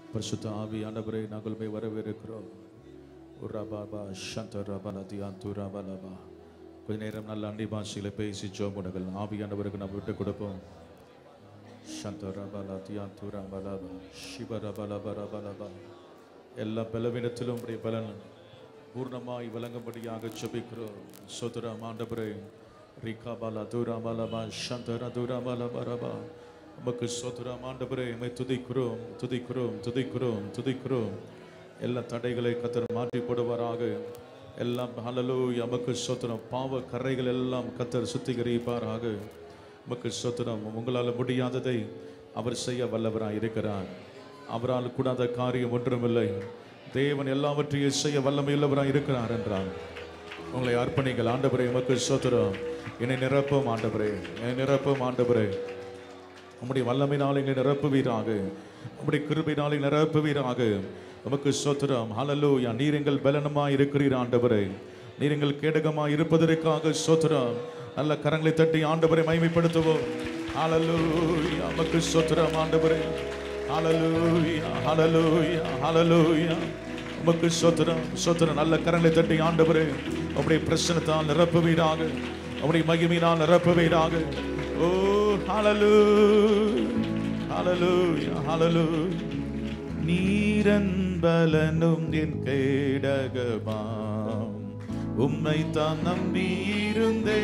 பரிசுத்த ஆவி ஆண்டவரை நாங்கள் போய் வரவேற்கிறோம் உராபாபா சந்த ரபல தியாந்து ரபலபா கொஞ்ச நேரம் நல்ல அண்டி பாஷையில் பேசி ஜோமுடங்கள் ஆவி ஆண்டவருக்கு நம்ம விட்டு கொடுப்போம் சந்த ரபல தியாந்து ரபலபா சிவ ரபலப ரபலபா எல்லா பலவீனத்திலும் உடைய பலன் பூர்ணமாய் விளங்கும்படியாக ஜெபிக்கிறோம் சோதரம் ஆண்டவரே ரிகா பாலா தூரா பாலபா சந்தர தூரா பாலபா ரபா உமக்கு சோதரம் ஆண்டவரே உம்மை துதிக்கிறோம் துதிக்கிறோம் துதிக்கிறோம் துதிக்கிறோம் எல்லா தடைகளை கத்தர் மாற்றி போடுவாராக எல்லாம் ஹலலோ எமக்கு சோத்திரம் பாவ கரைகள் எல்லாம் கத்தர் சுத்திகரிப்பாராக உமக்கு சோத்திரம் உங்களால் முடியாததை அவர் செய்ய வல்லவராய் இருக்கிறார் அவரால் கூடாத காரியம் ஒன்றுமில்லை தேவன் எல்லாவற்றையும் செய்ய வல்லமையுள்ளவராய் இருக்கிறார் என்றார் உங்களை அர்ப்பணிங்கள் ஆண்டவரே உமக்கு சோத்திரம் என்னை நிரப்பும் ஆண்டவரே என்னை நிரப்பும் ஆண்டவரே உம்முடைய வல்லமையினால் எங்களை நிரப்புவீராக உம்முடைய கிருபையினால் எங்களை நிரப்புவீராக உமக்கு சோத்திரம் ஹalleluya நீர் எங்கள் பலனமாய் இருக்கிறீர் ஆண்டவரே நீர் எங்கள் கேடகமாய் இருப்பதற்காக சோத்திரம் நல்ல கரங்களை தட்டி ஆண்டவரை மகிமைப்படுத்துவோம் ஹalleluya உமக்கு சோத்திரம் ஆண்டவரே ஹalleluya ஹalleluya ஹalleluya உமக்கு சோத்திரம் சோத்திரம் நல்ல கரங்களை தட்டி ஆண்டவரே உம்முடைய பிரசனத்தால் நிரப்புவீராக உம்முடைய மகிமையினால் நிரப்புவீராக ஓ ஹalleluya ஹalleluya ஹalleluya நீரன் பலனும் என் கேடகமாம் உம்மை தான் நம்பியிருந்தே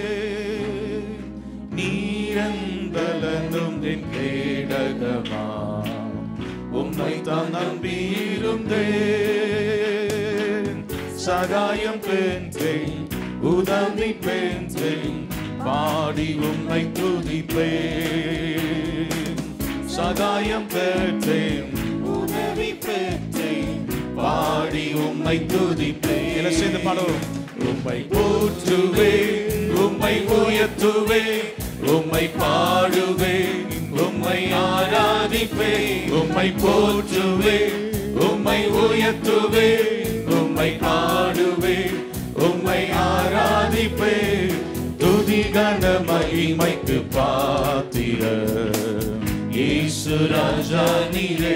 நீரன் பலனும் என் கேடகமாம் உம்மை தான் நம்பியிருந்தே சகாயம் பெற்றேன் உதவி பெற்றேன் பாடி உம்மை துதிப்பேன் சகாயம் பெற்றேன் உதவி பெற்றேன் பாடி உம்மை துதிப்பேன் என்ன செய்து பாடும் உம்மை போற்றுவேன் உம்மை உயர்த்துவேன் உம்மை பாடுவேன் உம்மை ஆராதிப்பேன் உம்மை போற்றுவேன் உம்மை உயர்த்துவேன் உம்மை பாடுவேன் உம்மை ஆராதிப்பேன் துதி கன மகிமைக்கு பாத்திர இயேசு ராஜா நீரே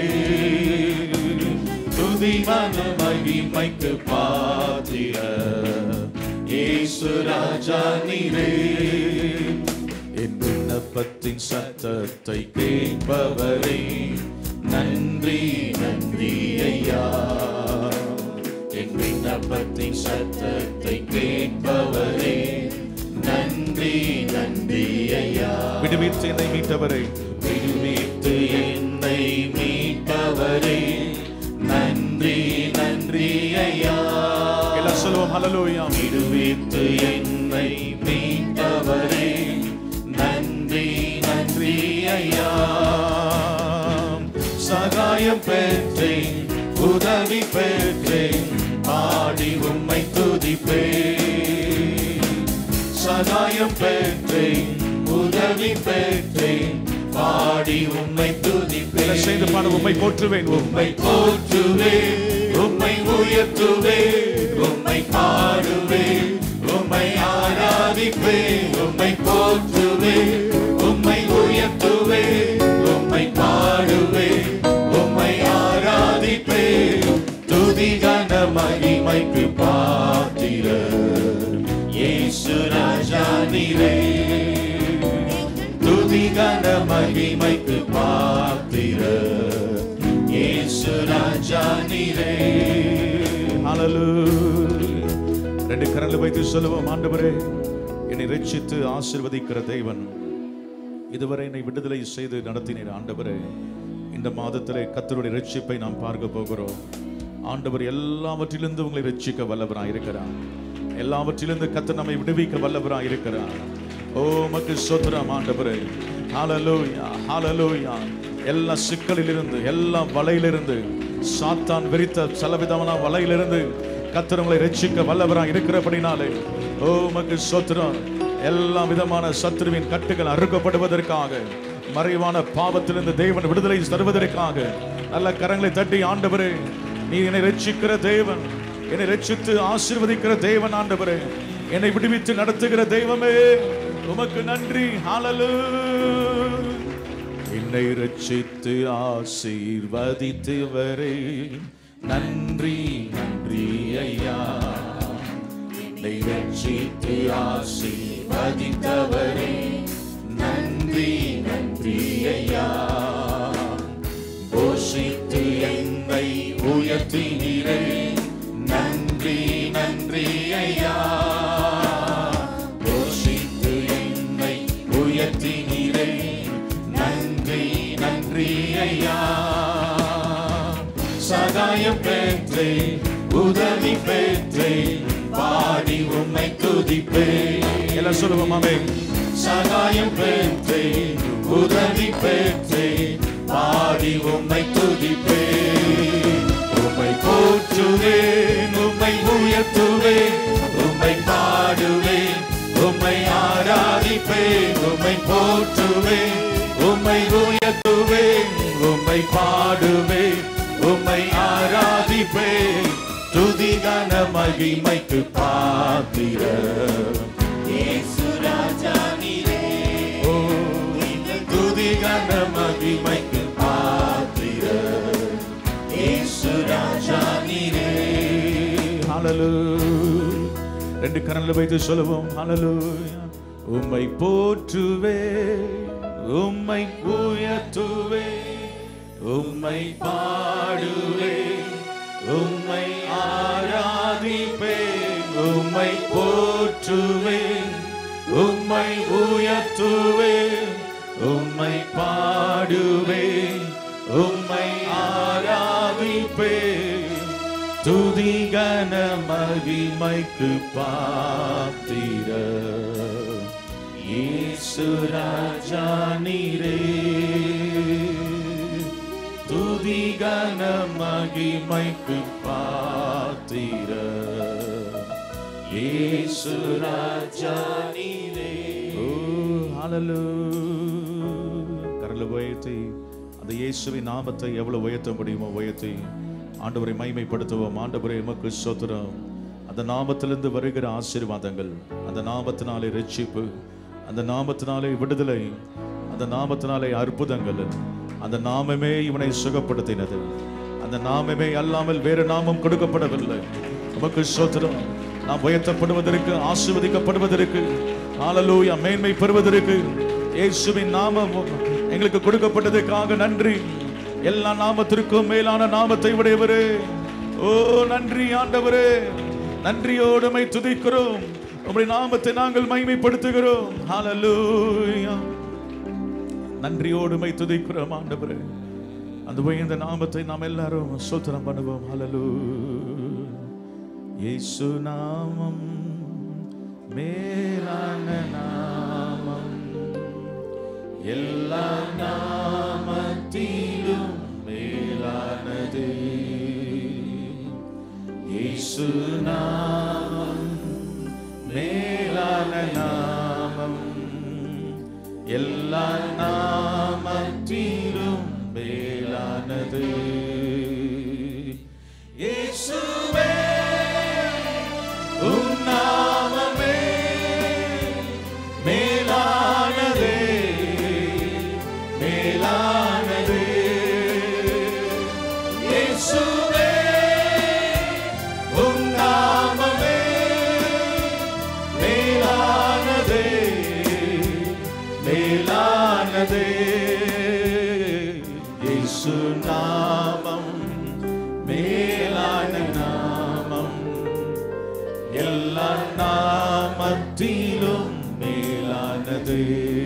துதி கன மகிமைக்கு பாத்திர இயேசு ராஜா நீரே என் விண்ணப்பத்தின் சத்தத்தை கேட்பவரே நன்றி நன்றி ஐயா என் விண்ணப்பத்தின் சத்தத்தை கேட்பவரே நன்றி நன்றி ஐயா விடுவித்து என்னை மீட்டவரே விடுவித்து என்னை மீட்டவரே நன்றி நன்றி ஐயா எல்லாம் சொல்லுவோம் ஹalleluya விடுவித்து என்னை மீட்டவரே நன்றி நன்றி ஐயா சகாயம் பெற்றேன் உதவி பெற்றேன் பாடி உம்மை துதிப்பேன் சகாயம் பெற்றேன் உதவி பெற்றேன் பாடி உம்மை துதிப்பேன் செய்து பாட உம்மை போற்றுவேன் உம்மை போற்றுவேன் உம்மை உயர்த்துவேன் உம்மை பாடுவேன் உம்மை ஆராதிப்பேன் உம்மை போற்றுவேன் உம்மை உயர்த்துவேன் உம்மை பாடுவேன் உம்மை ஆராதிப்பேன் துதி கன மகிமைக்கு பாத்திர இயேசு ராஜா நீரே துதி கன மகிமைக்கு பாத்திர இயேசு ராஜா நீரே ஹalleluya ரெண்டு கரங்களை வைத்து சொல்லுவோம் ஆண்டவரே என்னை ரட்சித்து ஆசீர்வதிக்கிற தெய்வன் இதுவரை என்னை விடுதலை செய்து நடத்தினீர் ஆண்டவரே இந்த மாதத்திலே கத்தருடைய ரட்சிப்பை நாம் பார்க்க போகிறோம் ஆண்டவர் எல்லாவற்றிலிருந்து உங்களை ரட்சிக்க வல்லவராய் இருக்கிறார் எல்லாவற்றிலிருந்து கத்தர் நம்மை விடுவிக்க வல்லவராய் இருக்கிறார் ஓ மக்கு சோத்ரம் ஆண்டவரே ஹalleluya ஹalleluya எல்லா சிக்கலிலிருந்து எல்லா வலையிலிருந்து சாத்தான் விரித்த சலவிதமான வலையிலிருந்து கத்தர் உங்களை ரட்சிக்க வல்லவராய் இருக்கிறபடினாலே ஓ மக்கு சோத்ரம் எல்லா விதமான சத்துருவின் கட்டுகள் அறுக்கப்படுவதற்காக மறைவான பாவத்திலிருந்து தேவன் விடுதலை தருவதற்காக நல்ல கரங்களை தட்டி ஆண்டவரே நீ என்னை ரட்சிக்கிற தேவன் என்னை ரட்சித்து ஆசீர்வதிக்கிற தேவன் ஆண்டவரே என்னை விடுவித்து நடத்துகிற தெய்வமே உமக்கு நன்றி ஹalleluya என் என்னை ரட்சித்து ஆசீர்வதித்தவரே நன்றி நன்றி ஐயா என்னை ரட்சித்து ஆசீர்வதித்தவரே நன்றி நன்றி ஐயா போஷித்து என்னை உயர்த்தினீரே நன்றி நன்றி ஐயா போஷித்து என்னை உயர்த்தினீரே நன்றி நன்றி ஐயா சகாயம் பெற்றே உதவி பெற்றே பாடி உம்மை துதிப்பே எல்லாம் சொல்லுவோமாமே சகாயம் பெற்றே உதவி பெற்றே பாடி உம்மை துதிப்பே உம்மை போற்றுவேன் உம்மை உயர்த்துவேன் உம்மை பாடுவேன் உம்மை ஆராதிப்பேன் உம்மை போற்றுவேன் உம்மை உயர்த்துவேன் உம்மை பாடுவேன் உம்மை ஆராதிப்பேன் துதிகன மகிமைக்கு பாத்திர ஓ துதிகன மகிமைக்கு பாத்திர இயேசு ராஜா நீரே ஹalleluya ரெண்டு கரங்களை வைத்து சொல்லுவோம் ஹalleluya உம்மை போற்றுவே உம்மை உயர்த்துவே உம்மை பாடுவே உம்மை ஆராதிப்பே உம்மை போற்றுவே உம்மை உயர்த்துவே உம்மை பாடுவே உம்மை ஆராதிப்பே துதிகன மகிமைக்கு பாத்திர இயேசு ராஜா நீரே துதிகன மகிமைக்கு பாத்திர இயேசு ராஜா நீரே ஓ ஹalleluya கரல உயர்த்தி அந்த இயேசுவின் நாமத்தை எவ்வளவு உயர்த்த முடியுமோ உயர்த்தி ஆண்டவரை மைமைப்படுத்துவோம் ஆண்டவரை எமக்கு சோத்திரம் அந்த நாமத்திலிருந்து வருகிற ஆசீர்வாதங்கள் அந்த நாமத்தினாலே ரட்சிப்பு அந்த நாமத்தினாலே விடுதலை அந்த நாமத்தினாலே அற்புதங்கள் அந்த நாமமே இவனை சுகப்படுத்தினது அந்த நாமமே அல்லாமல் வேறு நாமம் கொடுக்கப்படவில்லை நமக்கு சோத்திரம் நாம் உயர்த்தப்படுவதற்கு ஆசீர்வதிக்கப்படுவதற்கு ஹalleluya மேன்மை பெறுவதற்கு இயேசுவின் நாமம் எங்களுக்கு கொடுக்கப்பட்டதற்காக நன்றி எல்லா நாமத்திற்கும் மேலான நாமத்தை உடையவரே ஓ நன்றி ஆண்டவரே நன்றியோடுமை துதிக்கிறோம் உம்முடைய நாமத்தை நாங்கள் மகிமைப்படுத்துகிறோம் ஹalleluya நன்றியோடுமை துதிக்கிறோம் ஆண்டவரே அந்த உயர்ந்த நாமத்தை நாம் எல்லாரும் சோத்திரம் பண்ணுவோம் ஹalleluya இயேசு நாமம் மேலான நாமம் எல்லா நாமத்திலும் மேலானது இயேசு நாமம் மேலான நாமம் எல்லா நாமத்திலும் மேலானது இயேசுவே உம் நாமமே மேலானதே மேலானதே இயேசுவே உம் நாமமே மேலானதே மேலானதே இயேசு நாமம் மேலான நாமம் எல்லா நாமத்திலும் மேலானது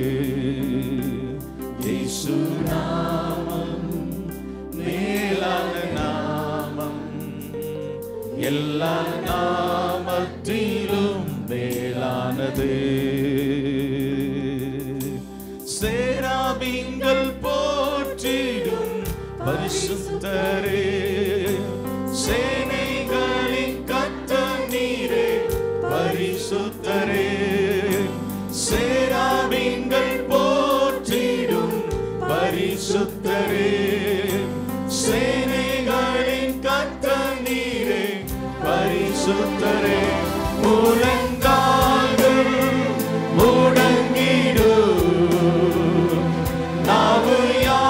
இயேசு நாமம் மேலான நாமம் எல்லா நாமத்திலும் மேலானது சேராபிங்கள் போற்றிடும் பரிசுத்தரே சேனைகளின் கத்த நீரே பரிசுத்தரே சேராபிங்கள் போற்றிடும் பரிசுத்தரே சேனைகளின் கத்த நீரே பரிசுத்தரே முழங்கால்கள் முடங்கிடும் நாவு யா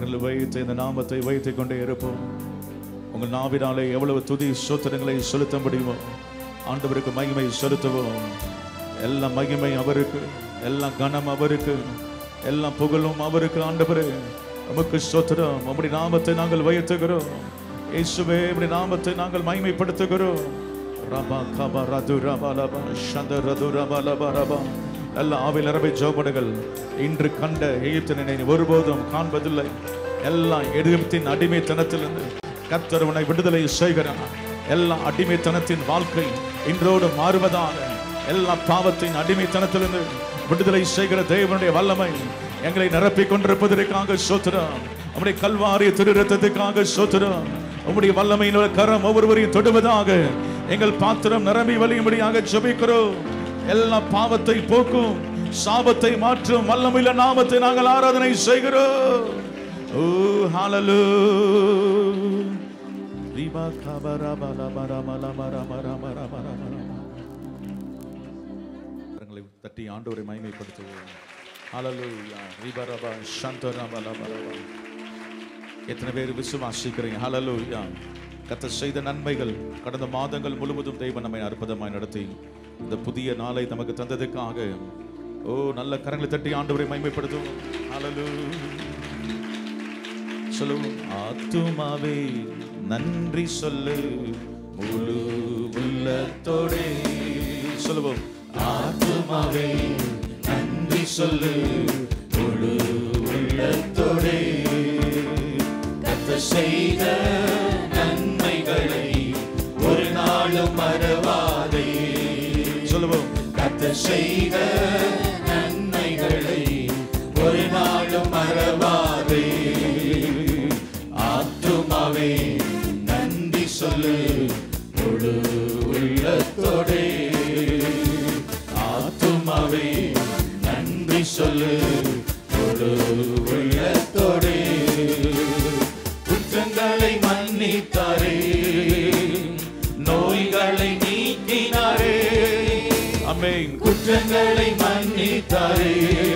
கரல் வைத்து இந்த நாமத்தை வைத்துக் கொண்டே இருப்போம் உங்கள் நாவினாலே எவ்வளவு துதி சோத்திரங்களை செலுத்த முடியுமோ ஆண்டவருக்கு மகிமை செலுத்துவோம் எல்லா மகிமை அவருக்கு எல்லா கனம் அவருக்கு எல்லா புகழும் அவருக்கு ஆண்டவரே உமக்கு சோத்திரம் உம்முடைய நாமத்தை நாங்கள் வைத்துகிறோம் இயேசுவே உம்முடைய நாமத்தை நாங்கள் மகிமைப்படுத்துகிறோம் ரபா கபா ரது ரபா லபா ஷந்த ரது ரபா லபா ரபா எல்லா ஆவில் நிரம்பி ஜோபடுகள் இன்று கண்ட எகிப்தினை ஒருபோதும் காண்பதில்லை எல்லா எகிப்தின் அடிமைத்தனத்திலிருந்து கர்த்தர் உன்னை விடுதலை செய்கிறார் எல்லா அடிமைத்தனத்தின் வாழ்க்கை இன்றோடு மாறுவதாக எல்லா பாவத்தின் அடிமைத்தனத்திலிருந்து விடுதலை செய்கிற தேவனுடைய வல்லமை எங்களை நிரப்பிக் கொண்டிருப்பதற்காக சோத்திரம் நம்முடைய கல்வாரிய திருரத்தத்துக்காக சோத்திரம் உம்முடைய வல்லமையினுடைய கரம் ஒவ்வொருவரையும் தொடுவதாக எங்கள் பாத்திரம் நிரம்பி வழியும்படியாக ஜெபிக்கிறோம் எல்லா பாவத்தை போக்கும் சாபத்தை மாற்றும் வல்லமையில நாமத்தை நாங்கள் ஆராதனை செய்கிறோம் ஓ ஹalleluya ரிபா கபரா பலா மரா மலா மரா மரா மரா மரா மரா கரங்களை தட்டி ஆண்டவரை மகிமைப்படுத்துவோம் ஹalleluya ரிபரபா சந்தரா பலா பலா எத்தனை பேர் விசுவாசிக்கிறீங்க ஹalleluya கத்த செய்த நன்மைகள் கடந்த மாதங்கள் முழுவதும் தெய்வம் நம்மை அற்புதமாய் நடத்தி இந்த புதிய நாளை நமக்கு தந்ததுக்காக ஓ நல்ல கரங்களை தட்டி ஆண்டவரை மகிமைப்படுத்துவோம் ஹalleluya சொல்லுவோம் ஆத்துமாவே நன்றி சொல்லு முழு உள்ளத்தோடே சொல்லுவோம் ஆத்துமாவே நன்றி சொல்லு முழு உள்ளத்தோடே கத்த செய்த நன்மைகளை ஒரு நாளும் மறவாதே சொல்லுவோம் கத்த செய்த நன்மைகளை ஒரு நாளும் மறவாதே ஆத்துமாவே நன்றி சொல்லு முழு உள்ளத்தோடே ஆத்துமாவே நன்றி சொல்லு முழு உள்ளத்தோடே குற்றங்களை மன்னித்தாரே நோய்களை நீக்கினாரே அமேன் குற்றங்களை மன்னித்தாரே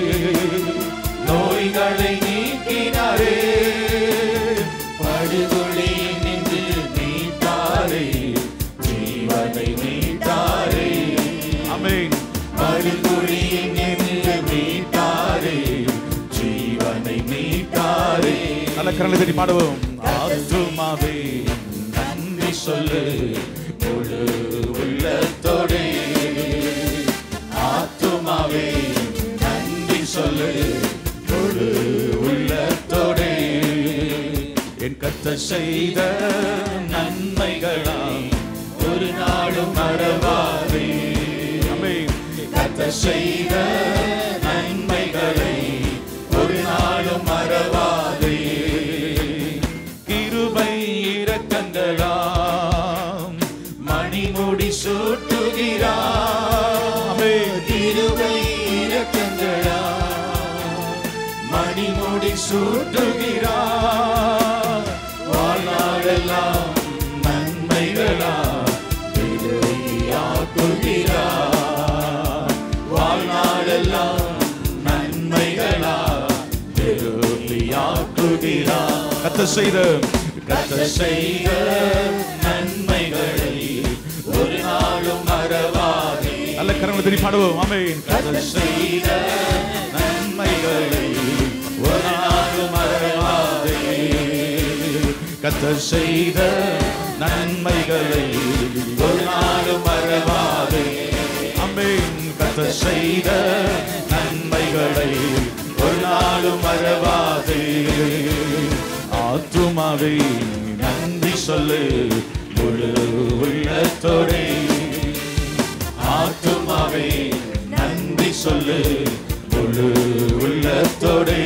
நோய்களை நீக்கினாரே படுகொலியில் நின்று மீட்டாரே ஜீவனை மீட்டாரே அமேன் படுகொலியில் நின்று மீட்டாரே ஜீவனை மீட்டாரே நல்ல கரலை தட்டி பாடுவோம் ஆத்துமாவே நன்றி சொல்லு முழு உள்ளத்தோடே ஆத்துமாவே நன்றி சொல்லு முழு உள்ளத்தோடே என் கத்த செய்த நன்மைகளாம் ஒரு நாளும் மறவாதே ஆமென். கத்த செய்த நன்மைகளை ஒரு நாளும் மறவாதே கிருபை இரக்கங்களாம் மணிமுடி சூட்டுகிறார் கிருபை இரக்கங்களாம் மணிமுடி சூட்டுகிறார் வாழ்நாளெல்லாம் நன்மைகளா விடுவியாக்குகிறார் வாழ்நாளெல்லாம் நன்மைகளா விடுவியாக்குகிறார் கத்த செய்த கத்த செய்த நன்மைகளை ஒரு நாளும் மறவாதே நல்ல கரங்களை திருப்பி பாடுவோம் ஆமென் கத்த செய்த நன்மைகளை ஒரு நாளும் மறவாதே கத்த செய்த நன்மைகளை ஒரு நாளும் மறவாதே அம்மேன் கத்த செய்த நன்மைகளை ஒரு நாளும் மறவாதே ஆத்துமாவே நன்றி சொல்லு முழு உள்ளத்தோடே ஆத்துமாவே நன்றி சொல்லு முழு உள்ளத்தோடே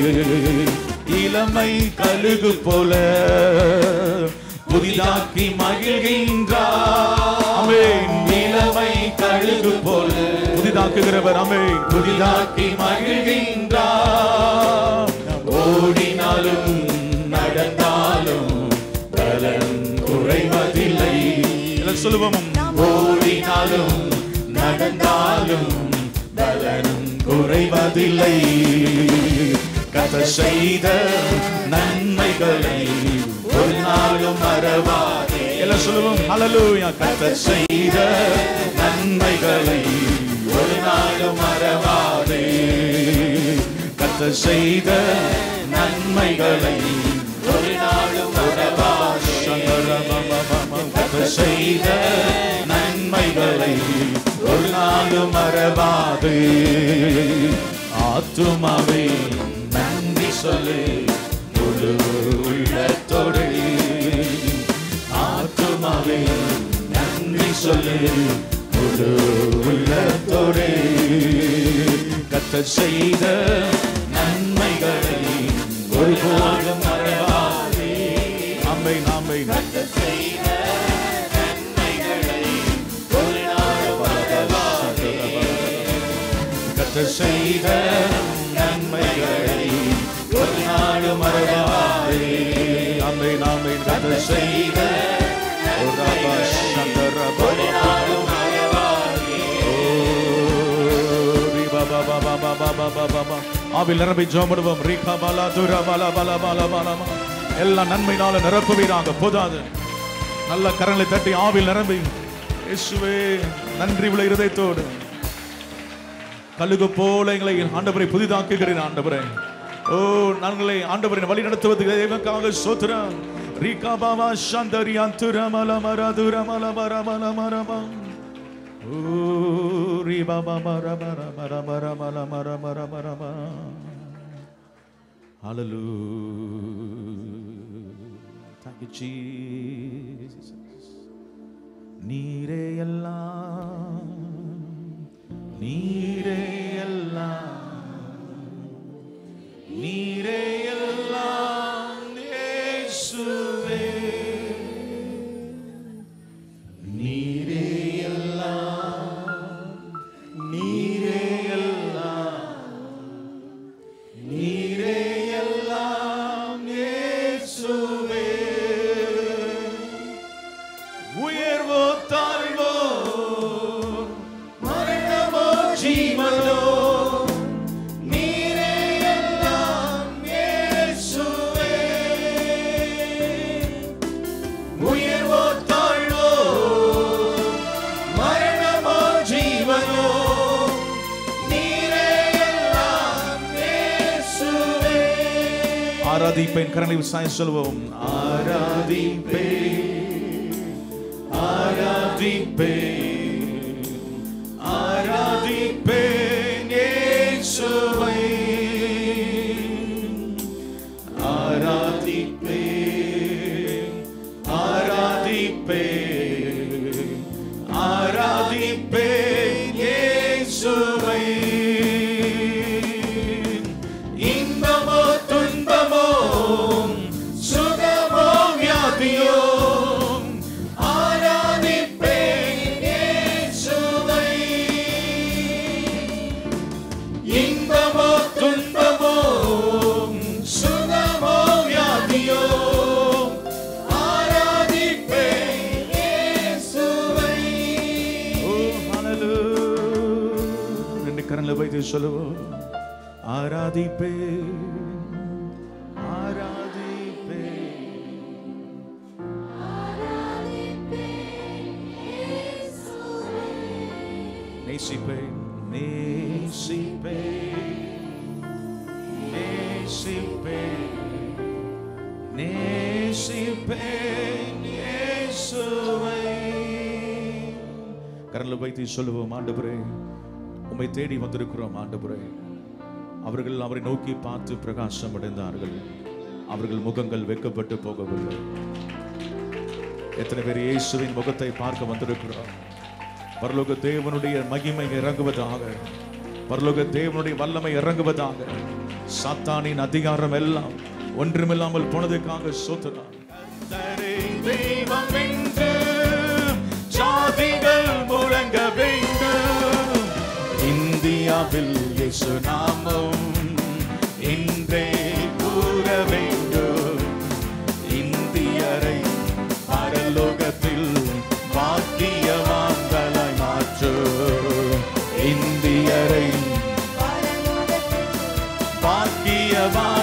இளமை கழுகு போல புதிதாக்கி மகிழ்கின்றார் இளமை கழுகு போல புதிதாக்குகிறவர் அமே புதிதாக்கி மகிழ்கின்றார் ஓடினாலும் நடந்தாலும் பலன் குறைவதில்லை எல்லாம் சொல்லுவோம் ஓடினாலும் நடந்தாலும் பலனும் குறைவதில்லை கத்த செய்த நன்மைகளை ஒரு நாளும் மறவாதே எல்லாம் சொல்லுவோம் ஹalleluya கத்த செய்த நன்மைகளை ஒரு நாளும் மறவாதே கத்த செய்த நன்மைகளை ஒரு நாளும் மறவாதே கத்த செய்த நன்மைகளை ஒரு நாளும் மறவாதே ஆத்துமாவே நன்றி சொல்லு முழு உள்ளத்தோடு ஆத்துமாவே நன்றி சொல்லு முழு உள்ளத்தோடு கத்த செய்த நன்மைகளை ஒருபோதும் மறவாதே அம்மை நாமை கத்த செய்த நன்மைகளை ஒரு நாடு மறவாதே அம்மை நாமை கத்த செய்த ஒரு ரபா சந்தர ஆவில் நிரம்பி ஜோமிடுவோம் ரீகா பாலா துரா பாலா பாலா பாலா பாலா எல்லாம் நன்மையினால நிரப்புவீராங்க போதாது நல்ல கரங்களை தட்டி ஆவில் நிரம்பி இயேசுவே நன்றி உள்ள இருதயத்தோடு கழுகு போல எங்களை ஆண்டவரை புதிதாக்குகிறேன் ஆண்டவரே ஓ நாங்களை ஆண்டவரை வழி நடத்துவதற்கு தேவனுக்காக சோத்திரம் ரீகா பாபா சந்தரி அந்துர மல மர துர மல மர மல மர ஓ ரீ பாபா மர மர மர மர மல மர மர மர மர Hallelujah. Thank you, Jesus. நீரே எல்லாம் நீரே எல்லாம் நீரே எல்லாம் இயேசுவே நீரே எல்லாம் நீரே எல்லாம் நீரே எல்லாம் இயேசுவே உயர்வோ தாழ்வோ மரணமோ ஜீவனோ நீரே எல்லாம் இயேசுவே உயர்வோ தாழ்வோ மரணமோ ஜீவனோ நீரே எல்லாம் இயேசுவே ஆராதிப்பேன் கரங்களை விவசாயம் சொல்வோம் ஆராதிப்பேன் ஆராதிப்பேன் ஆராதிப்பேன் இயேசுவை ஆராதிப்பேன் ஆராதிப்பேன் ஆராதிப்பேன் இயேசுவை இன்பமோ துன்பமோ சுகமோ வியாதியோ ஆராதிப்பேன் இயேசுவை இன்பமோ துன்பமோ சுகமோ வியாதியோ ஆராதிப்பேன் இயேசுவை ஓ ஹalleluya ரெண்டு கரங்களை வைத்து சொல்லுவோம் ஆராதிப்பேன் ஆராதிப்பேன் நேசிப்பேன் நேசிப்பேன் நேசிப்பேன் நேசிப்பேன் இயேசுவை கரங்களை வைத்து சொல்லுவோம் ஆண்டவரே உம்மை தேடி வந்திருக்கிறோம் ஆண்டவரே அவர்கள் அவரை நோக்கி பார்த்து பிரகாசம் அடைந்தார்கள் அவர்கள் முகங்கள் வெட்கப்பட்டு போகவில்லை எத்தனை பேர் இயேசுவின் முகத்தை பார்க்க வந்திருக்கிறோம் பரலோக தேவனுடைய மகிமை இறங்குவதாக பரலோக தேவனுடைய வல்லமை இறங்குவதாக சாத்தானின் அதிகாரம் எல்லாம் ஒன்றுமில்லாமல் போனதுக்காக சோத்துறான் தெய்வம் என்று ஜாதிகள் முழங்க வேண்டும் இந்தியாவில் இயேசு நாமம் இன்றே கூற வேண்டும் இந்தியரை பரலோகத்தில் பாக்கியவான்களாய் மாற்றும் இந்தியரை பாக்கியவான்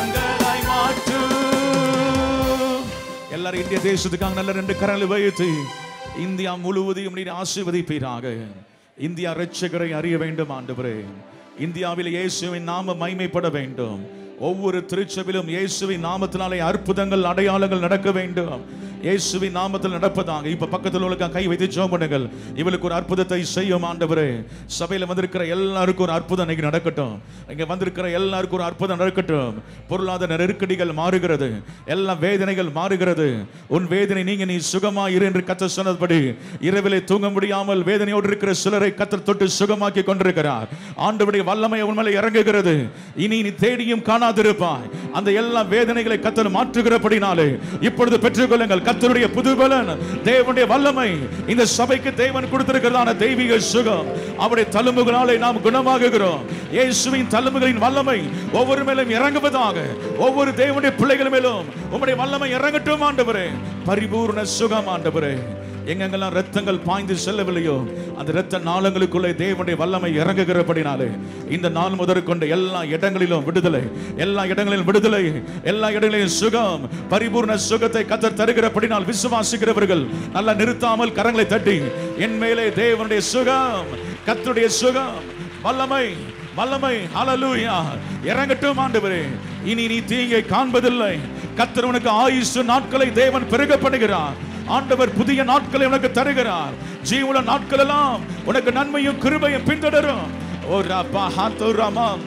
ஆண்டவர் இந்திய தேசத்துக்காக நல்ல ரெண்டு கரங்களை வைத்து இந்தியா முழுவதையும் நீர் ஆசீர்வதிப்பீராக இந்தியா ரட்சகரை அறிய வேண்டும் ஆண்டவரே இந்தியாவில் இயேசுவின் நாம மைமைப்பட வேண்டும் ஒவ்வொரு திருச்சபிலும் இயேசுவின் நாமத்தினாலே அற்புதங்கள் அடையாளங்கள் நடக்க வேண்டும் இயேசுவின் நாமத்தில் நடப்பதாக இப்ப பக்கத்தில் உள்ள கை வைத்து ஜெபம் பண்ணுங்கள் இவளுக்கு ஒரு அற்புதத்தை செய்யும் ஆண்டவரே சபையில வந்திருக்கிற எல்லாருக்கும் ஒரு அற்புதம் இன்னைக்கு நடக்கட்டும் இங்க வந்திருக்கிற எல்லாருக்கும் ஒரு அற்புதம் நடக்கட்டும் பொருளாதார நெருக்கடிகள் மாறுகிறது எல்லா வேதனைகள் மாறுகிறது உன் வேதனை நீங்க நீ சுகமா இரு என்று கத்த சொன்னபடி இரவிலே தூங்க முடியாமல் வேதனையோடு இருக்கிற சிலரை கத்தர் தொட்டு சுகமாக்கி கொண்டிருக்கிறார் ஆண்டவருடைய வல்லமை உன் மேலே இறங்குகிறது இனி நீ தேடியும் காணாதிருப்பாய் அந்த எல்லா வேதனைகளை கத்தர் மாற்றுகிறபடினாலே இப்பொழுது பெற்றுக்கொள்ளுங்கள் கத்தருடைய புதுபலன் தேவனுடைய வல்லமை இந்த சபைக்கு தேவன் கொடுத்திருக்கிறதான தெய்வீக சுகம் அவருடைய தழும்புகளாலே நாம் குணமாகுகிறோம் இயேசுவின் தழும்புகளின் வல்லமை ஒவ்வொரு மேலும் இறங்குவதாக ஒவ்வொரு தேவனுடைய பிள்ளைகள் மேலும் உம்முடைய வல்லமை இறங்கட்டும் ஆண்டவரே பரிபூர்ண சுகம் ஆண்டவரே எங்கெங்கெல்லாம் ரத்தங்கள் பாய்ந்து செல்லவில்லையோ அந்த ரத்த நாளங்களுக்குள்ளே தேவனுடைய வல்லமை இறங்குகிறபடினாலே இந்த நாள் முதற்கொண்டு எல்லா இடங்களிலும் விடுதலை எல்லா இடங்களிலும் விடுதலை எல்லா இடங்களிலும் சுகம் பரிபூர்ண சுகத்தை கத்தர் தருகிறபடினால் விசுவாசிக்கிறவர்கள் நல்லா நிறுத்தாமல் கரங்களை தட்டி என் மேலே தேவனுடைய சுகம் கத்தருடைய சுகம் வல்லமை வல்லமை ஹalleluya இறங்கட்டும் ஆண்டவரே இனி நீ தீங்கை காண்பதில்லை கத்தர் உனக்கு ஆயுசு நாட்களை தேவன் பெருக பண்ணுகிறார் ஆண்டவர் புதிய நாட்களை உனக்கு தருகிறார் ஜீவன நாட்கள் எல்லாம் உனக்கு நன்மையும் கிருபையும் பின்தொடரும் ஓ ரபா ஹாத்து ரமாம்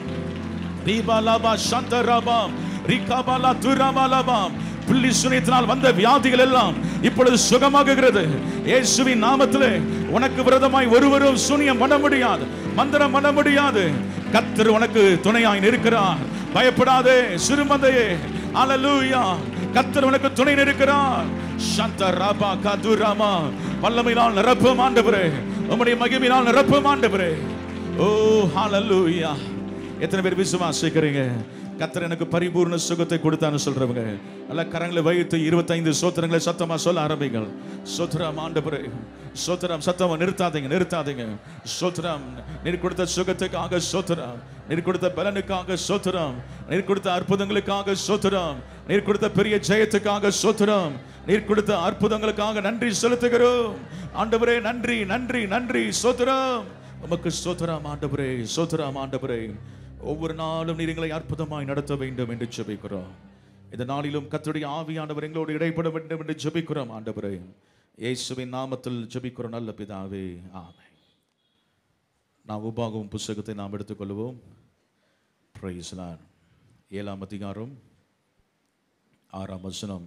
தீபாலாபா சந்தராபாம் ரிகாபாலா துராபாலாபாம் புள்ளி சுனியத்தினால் வந்த வியாதிகள் எல்லாம் இப்பொழுது சுகமாகுகிறது இயேசுவின் நாமத்திலே உனக்கு விரதமாய் ஒருவரும் சூனியம் பண்ண முடியாது மந்திரம் பண்ண முடியாது கத்தர் உனக்கு துணையாய் இருக்கிறார் பயப்படாதே சிறுமந்தையே அல்லேலூயா கத்தர் உனக்கு துணை இருக்கிறார் சந்த ராபா கதுராமா வல்லமையினால் நிரப்பும் ஆண்டவரே உம்முடைய மகிமையினால் நிரப்பும் ஆண்டவரே ஓ ஹalleluya எத்தனை பேர் விசுவாசிக்கிறீங்க கத்தர் எனக்கு பரிபூர்ண சுகத்தை கொடுத்தான்னு சொல்றவங்க நல்ல கரங்களை வைத்து இருபத்தைந்து சோத்திரங்களை சத்தமா சொல்ல ஆரம்பிங்கள் சோத்திரம் ஆண்டவரே சோத்திரம் சத்தமா நிறுத்தாதீங்க நிறுத்தாதீங்க சோத்திரம் நீர் கொடுத்த சுகத்துக்காக சோத்திரம் நீர் கொடுத்த பலனுக்காக சோத்திரம் நீர் கொடுத்த அற்புதங்களுக்காக சோத்திரம் நீர் கொடுத்த பெரிய ஜெயத்துக்காக சோத்திரம் நீர் கொடுத்த அற்புதங்களுக்காக நன்றி செலுத்துகிறோம் ஆண்டவரே நன்றி நன்றி நன்றி சோத்திரம் உமக்கு சோத்திரம் ஆண்டவரே சோத்திரம் ஆண்டவரே ஒவ்வொரு நாளும் நீர் எங்களை அற்புதமாய் நடத்த வேண்டும் என்று ஜெபிக்கிறோம் இந்த நாளிலும் கர்த்தருடைய ஆவியானவர் எங்களோடு இடைப்பட வேண்டும் என்று ஜெபிக்கிறோம் ஆண்டவரே இயேசுவின் நாமத்தில் ஜெபிக்கிறோம் நல்ல பிதாவே ஆமென் நாம் உபாகவும் புஸ்தகத்தை நாம் எடுத்துக்கொள்வோம் Praise the Lord. ஏழாம் அதிகாரம் ஆறாம் வசனம்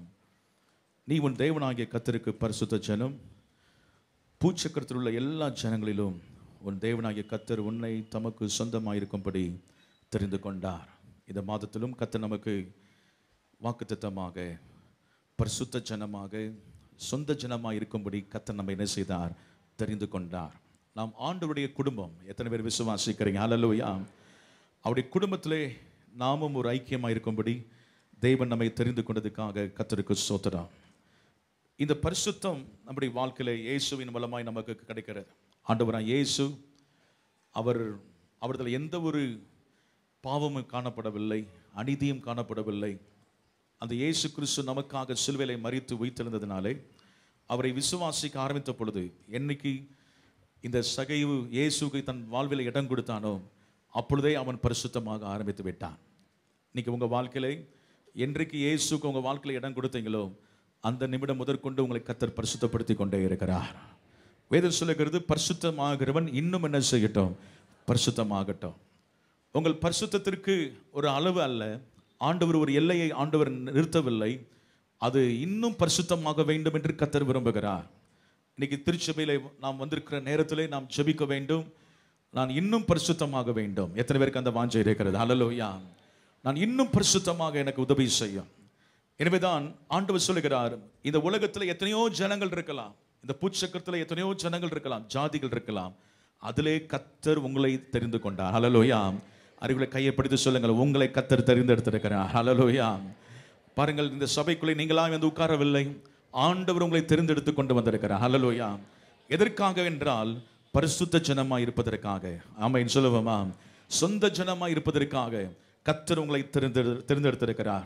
நீ உன் தேவனாகிய கத்தருக்கு பரிசுத்த ஜனம் பூச்சக்கரத்தில் உள்ள எல்லா ஜனங்களிலும் உன் தேவனாகிய கத்தர் உன்னை தமக்கு சொந்தமாயிருக்கும்படி தெரிந்து கொண்டார் இந்த மாதத்திலும் கத்தர் நமக்கு வாக்குத்தத்தமாக பரிசுத்த ஜனமாக சொந்த ஜனமாக இருக்கும்படி கத்தர் நம்ம என்ன செய்தார் தெரிந்து கொண்டார் நாம் ஆண்டவருடைய குடும்பம் எத்தனை பேர் விசுவாசிக்கிறீங்க அல்லலுயா அவருடைய குடும்பத்திலே நாமும் ஒரு ஐக்கியமாக இருக்கும்படி தெய்வன் நம்மை தெரிந்து கொண்டதுக்காக கத்தருக்கு சோத்திரம் இந்த பரிசுத்தம் நம்முடைய வாழ்க்கையில இயேசுவின் மூலமாய் நமக்கு கிடைக்கிறது ஆண்டவராய் இயேசு அவர் அவர்களில் எந்த ஒரு பாவமும் காணப்படவில்லை அநீதியும் காணப்படவில்லை அந்த இயேசு கிறிஸ்து நமக்காக சிலுவையிலே மறித்து உயிர்த்தெழுந்ததினாலே அவரை விசுவாசிக்க ஆரம்பித்த பொழுது என்னைக்கு இந்த சகைவு இயேசுக்கு தன் வாழ்வில் இடம் கொடுத்தானோ அப்பொழுதே அவன் பரிசுத்தமாக ஆரம்பித்து விட்டான் இன்னைக்கு உங்க வாழ்க்கையில என்றைக்கு இயேசுக்கு உங்க வாழ்க்கையில இடம் கொடுத்தீங்களோ அந்த நிமிடம் முதற்கொண்டு உங்களை கத்தர் பரிசுத்தப்படுத்தி கொண்டே இருக்கிறார் வேதம் சொல்லுகிறது பரிசுத்தமாகிறவன் இன்னும் என்ன செய்யட்டும் பரிசுத்தமாகட்டும் உங்கள் பரிசுத்தத்திற்கு ஒரு அளவு அல்ல ஆண்டவர் ஒரு எல்லையை ஆண்டவர் நிறுத்தவில்லை அது இன்னும் பரிசுத்தமாக வேண்டும் என்று கத்தர் விரும்புகிறார் இன்னைக்கு திருச்சபையில நாம் வந்திருக்கிற நேரத்திலே நாம் ஜெபிக்க வேண்டும் நான் இன்னும் பரிசுத்தமாக வேண்டும் எத்தனை பேருக்கு அந்த வாஞ்சை இருக்கிறது அல்லலோயா நான் இன்னும் பரிசுத்தமாக எனக்கு உதவி செய்யும் எனவேதான் ஆண்டவர் சொல்லுகிறார் இந்த உலகத்தில் எத்தனையோ ஜனங்கள் இருக்கலாம் இந்த பூச்சக்கரத்தில் எத்தனையோ ஜனங்கள் இருக்கலாம் ஜாதிகள் இருக்கலாம் அதிலே கத்தர் உங்களை தெரிந்து கொண்டார் ஹலலோயா அறிவுகளை கையப்படுத்தி சொல்லுங்கள் உங்களை கத்தர் தெரிந்தெடுத்திருக்கிறார் ஹலலோயா பாருங்கள் இந்த சபைக்குள்ளே நீங்களாம் வந்து உட்காரவில்லை ஆண்டவர் உங்களை தெரிந்தெடுத்து கொண்டு வந்திருக்கிறார் ஹலலோயா எதற்காக என்றால் பரிசுத்த ஜனமா இருப்பதற்காக ஆமைன்னு சொல்லுவோமா சொந்த ஜனமா இருப்பதற்காக கத்தர் உங்களை தெரிந்து தெரிந்தெடுத்திருக்கிறார்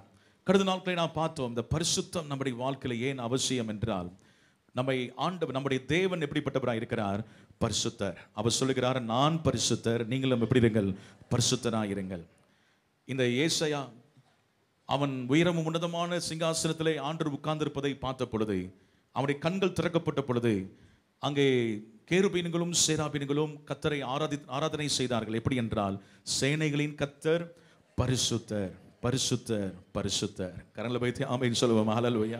கடந்த நாட்களை நாம் பார்த்தோம் இந்த பரிசுத்தம் நம்முடைய வாழ்க்கையில் ஏன் அவசியம் என்றால் நம்மை ஆண்டவர் நம்முடைய தேவன் எப்படிப்பட்டவராக இருக்கிறார் பரிசுத்தர் அவர் சொல்லுகிறார் நான் பரிசுத்தர் நீங்களும் எப்படி இருங்கள் பரிசுத்தராக இருங்கள் இந்த ஏசையா அவன் உயரமும் உன்னதமான சிங்காசனத்திலே ஆண்டு உட்கார்ந்திருப்பதை பார்த்த பொழுது அவனுடைய கண்கள் திறக்கப்பட்ட பொழுது அங்கே கேருபீன்களும் சேராபீன்களும் கத்தரை ஆராதி ஆராதனை செய்தார்கள் எப்படி என்றால் சேனைகளின் கத்தர் பரிசுத்தர் பரிசுத்தர் பரிசுத்தர் கரங்களை வைத்து ஆமைன்னு சொல்லுவோம் ஹalleluya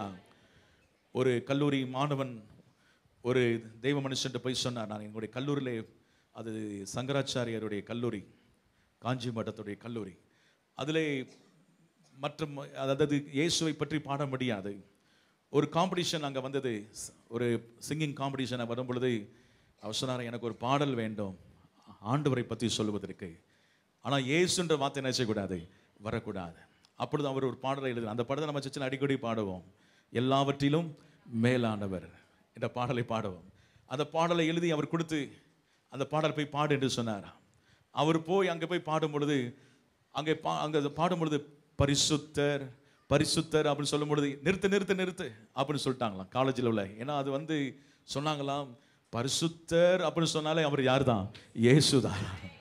ஒரு கல்லூரி மாணவன் ஒரு தெய்வ மனுஷன்ட்டு போய் சொன்னார் நான் எங்களுடைய கல்லூரியிலே அது சங்கராச்சாரியருடைய கல்லூரி காஞ்சி மட்டத்துடைய கல்லூரி அதிலே மற்றும் அதாவது இயேசுவை பற்றி பாட முடியாது ஒரு காம்படிஷன் அங்கே வந்தது ஸ்- ஒரு சிங்கிங் காம்படிஷன் வரும் பொழுது அவர் சொன்னார் எனக்கு ஒரு பாடல் வேண்டும் ஆண்டவரை பற்றி சொல்லுவதற்கு ஆனால் இயேசுன்ற வார்த்தை என்ன செய்யக்கூடாது வரக்கூடாது அப்பொழுது அவர் ஒரு பாடலை எழுதுகிறார் அந்த பாடலை நம்ம சச்சில் அடிக்கடி பாடுவோம் எல்லாவற்றிலும் மேலானவர் என்ற பாடலை பாடுவோம் அந்த பாடலை எழுதி அவர் கொடுத்து அந்த பாடல் போய் பாடு என்று சொன்னார் அவர் போய் அங்கே போய் பாடும் பொழுது அங்கே பா அங்கே பாடும் பொழுது பரிசுத்தர் பரிசுத்தர் அப்படின்னு சொல்லும் பொழுது நிறுத்து நிறுத்து நிறுத்து அப்படின்னு சொல்லிட்டாங்களாம் காலேஜில் உள்ள ஏன்னா அது வந்து சொன்னாங்களாம் பரிசுத்தர் அப்படின்னு சொன்னாலே அவர் யார் தான் இயேசுதான்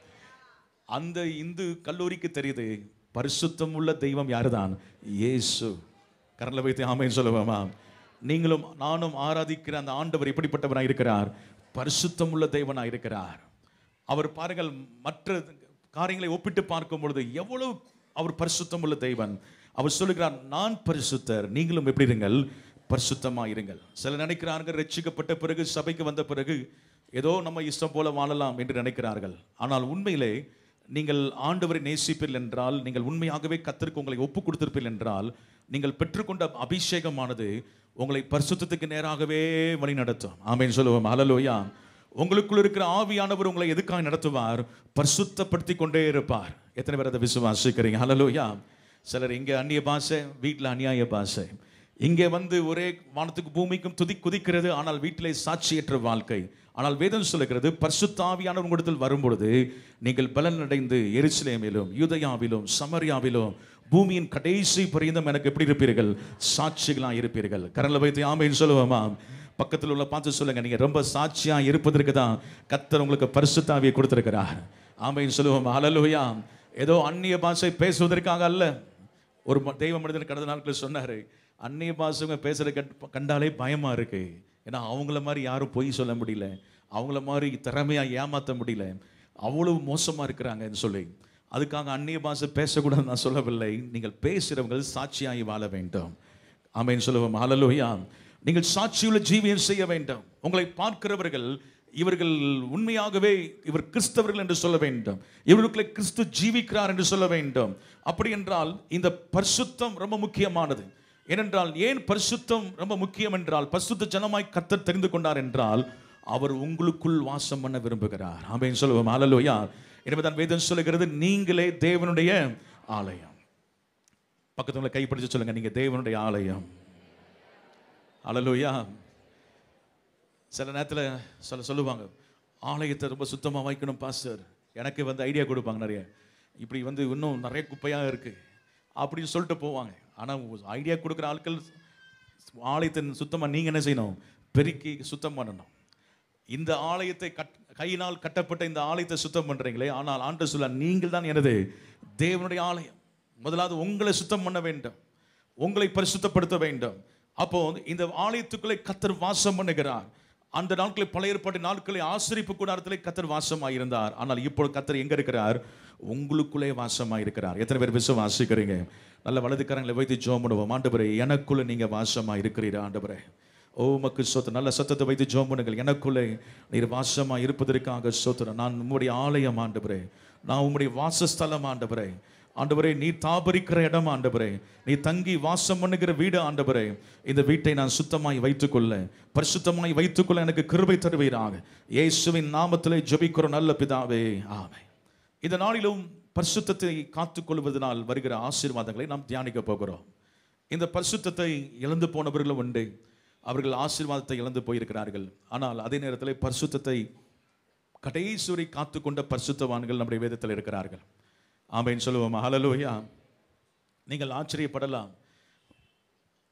அந்த இந்து கல்லூரிக்கு தெரியுது பரிசுத்தம் உள்ள தெய்வம் யாருதான் இயேசு கரண்ல வைத்து ஆமைன்னு சொல்லுவோமா நீங்களும் நானும் ஆராதிக்கிற அந்த ஆண்டவர் எப்படிப்பட்டவராக இருக்கிறார் பரிசுத்தம் உள்ள தெய்வனாக இருக்கிறார் அவர் பாருங்கள் மற்ற காரியங்களை ஒப்பிட்டு பார்க்கும் பொழுது எவ்வளவு அவர் பரிசுத்தம் உள்ள தெய்வன் அவர் சொல்லுகிறார் நான் பரிசுத்தர் நீங்களும் எப்படி இருங்கள் பரிசுத்தமா இருங்கள் சில நினைக்கிறார்கள் ரட்சிக்கப்பட்ட பிறகு சபைக்கு வந்த பிறகு ஏதோ நம்ம இஷ்டம் போல வாழலாம் என்று நினைக்கிறார்கள் ஆனால் உண்மையிலே நீங்கள் ஆண்டவரை நேசிப்பீர்கள் என்றால் நீங்கள் உண்மையாகவே கத்திற்கு உங்களை ஒப்பு கொடுத்திருப்பீர்கள் என்றால் நீங்கள் பெற்றுக்கொண்ட அபிஷேகமானது உங்களை பரிசுத்தத்துக்கு நேராகவே வழி நடத்தும் ஆமேன்னு சொல்லுவோம் ஹalleluya உங்களுக்குள் இருக்கிற ஆவியானவர் உங்களை எதுக்காக நடத்துவார் பரிசுத்தப்படுத்தி கொண்டே இருப்பார் எத்தனை பேர் அதை விசுவாசிக்கிறீங்க ஹalleluya சிலர் இங்கே அந்நிய பாஷை வீட்டில் அநியாய பாஷை இங்கே வந்து ஒரே வானத்துக்கு பூமிக்கும் துதி குதிக்கிறது ஆனால் வீட்டிலே சாட்சியற்ற வாழ்க்கை ஆனால் வேதம் சொல்லுகிறது பரிசுத்த ஆவியானவர் உங்களிடத்தில் வரும்பொழுது நீங்கள் பலன் அடைந்து எருசலேமிலும் யூதயாவிலும் சமரியாவிலும் பூமியின் கடைசி பரியந்தம் எனக்கு எப்படி இருப்பீர்கள் சாட்சிகளா இருப்பீர்கள் கரண்ல வைத்து ஆமைன்னு சொல்லுவோமா பக்கத்தில் உள்ள பார்த்து சொல்லுங்க நீங்க ரொம்ப சாட்சியா இருப்பதற்கு தான் கத்தர் உங்களுக்கு பரிசுத்தாவியை கொடுத்திருக்கிறார் ஆமைன்னு சொல்லுவோம் ஹalleluya ஏதோ அந்நிய பாஷை பேசுவதற்காக அல்ல ஒரு ம- தெய்வ மனிதன் கடந்த நாட்களில் சொன்னாரு அந்நிய பாஷைங்க பேசுற கட்- கண்டாலே பயமா இருக்கு ஏன்னா அவங்கள மாதிரி யாரும் பொய் சொல்ல முடியல அவங்கள மாதிரி திறமையா ஏமாத்த முடியல அவ்வளவு மோசமா இருக்கிறாங்கன்னு சொல்லி அதுக்காக அந்நிய பாஷை பேசக்கூடாதுன்னு நான் சொல்லவில்லை நீங்கள் பேசுகிறவங்கள் சாட்சியாகி வாழ வேண்டும் ஆமென் சொல்லுவோம் ஹalleluya நீங்கள் சாட்சியுள்ள ஜீவியம் செய்ய வேண்டும் உங்களை பார்க்கிறவர்கள் இவர்கள் உண்மையாகவே இவர் கிறிஸ்தவர்கள் என்று சொல்ல வேண்டும் இவர்களுக்குள்ளே கிறிஸ்து ஜீவிக்கிறார் என்று சொல்ல வேண்டும் அப்படி என்றால் இந்த பரிசுத்தம் ரொம்ப முக்கியமானது ஏனென்றால் ஏன் பரிசுத்தம் ரொம்ப முக்கியம் என்றால் பரிசுத்த ஜனமாய் கத்தர் தெரிந்து கொண்டார் என்றால் அவர் உங்களுக்குள் வாசம் பண்ண விரும்புகிறார் ஆமென் சொல்லுவோம் ஹalleluya எனவே தான் வேதம் சொல்லுகிறது நீங்களே தேவனுடைய ஆலயம் பக்கத்துல கைப்பிடிச்சு சொல்லுங்க நீங்க தேவனுடைய ஆலயம் ஹalleluya சில நேரத்தில் சில சொல்லுவாங்க ஆலயத்தை ரொம்ப சுத்தமாக வைக்கணும் பாஸ்டர் எனக்கு வந்து ஐடியா கொடுப்பாங்க நிறைய இப்படி வந்து இன்னும் நிறைய குப்பையாக இருக்கு அப்படின்னு சொல்லிட்டு போவாங்க ஆனால் ஐடியா கொடுக்குற ஆட்கள் ஆலயத்தை சுத்தமாக நீங்கள் என்ன செய்யணும் பெருக்கி சுத்தம் பண்ணணும் இந்த ஆலயத்தை கட் கையினால் கட்டப்பட்ட இந்த ஆலயத்தை சுத்தம் பண்றீங்களே ஆனால் ஆண்டு சொல்ல நீங்கள் தான் எனது தேவனுடைய ஆலயம் முதலாவது உங்களை சுத்தம் பண்ண வேண்டும் உங்களை பரிசுத்தப்படுத்த வேண்டும் அப்போ இந்த ஆலயத்துக்குள்ளே கத்தர் வாசம் பண்ணுகிறார் அந்த நாட்களில் பழைய ஏற்பாட்டு நாட்களில் ஆசிரிப்பு கூடாரத்திலே கத்தர் வாசமாய் இருந்தார் ஆனால் இப்போ கத்தர் எங்க இருக்கிறார் உங்களுக்குள்ளே வாசமாய் இருக்கிறார் எத்தனை பேர் விசுவாசிக்கிறீங்க நல்ல வலதுக்கரங்களை வைத்து ஜோம் பண்ணுவோம் ஆண்டவரே எனக்குள்ள நீங்க வாசமாய் இருக்கிறீரா ஆண்டவரே ஓ உமக்கு சோத்திரம் நல்ல சத்தத்தை வைத்து ஜோம் பண்ணுங்கள் எனக்குள்ளே நீர் வாசமா இருப்பதற்காக சோத்திரம் நான் உம்முடைய ஆலயம் ஆண்டவரே நான் உம்முடைய வாசஸ்தலம் ஆண்டவரே ஆண்டவரே நீ தாபரிக்கிற இடம் ஆண்டவரே நீ தங்கி வாசம் பண்ணுகிற வீடு ஆண்டவரே இந்த வீட்டை நான் சுத்தமாய் வைத்துக்கொள்ள பரிசுத்தமாய் வைத்துக்கொள்ள எனக்கு கிருபை தருவீராக இயேசுவின் நாமத்திலே ஜெபிக்கிற நல்ல பிதாவே ஆமே இந்த நாளிலும் பரிசுத்தத்தை காத்துக்கொள்வதனால் வருகிற ஆசீர்வாதங்களை நாம் தியானிக்க போகிறோம் இந்த பரிசுத்தத்தை இழந்து போனவர்களும் உண்டு அவர்கள் ஆசீர்வாதத்தை இழந்து போயிருக்கிறார்கள் ஆனால் அதே நேரத்தில் பரிசுத்தத்தை கடைசூரை காத்துக்கொண்ட பரிசுத்தவான்கள் நம்முடைய வேதத்தில் இருக்கிறார்கள் ஆமைன்னு சொல்லுவோம் ஹalleluya நீங்கள் ஆச்சரியப்படலாம்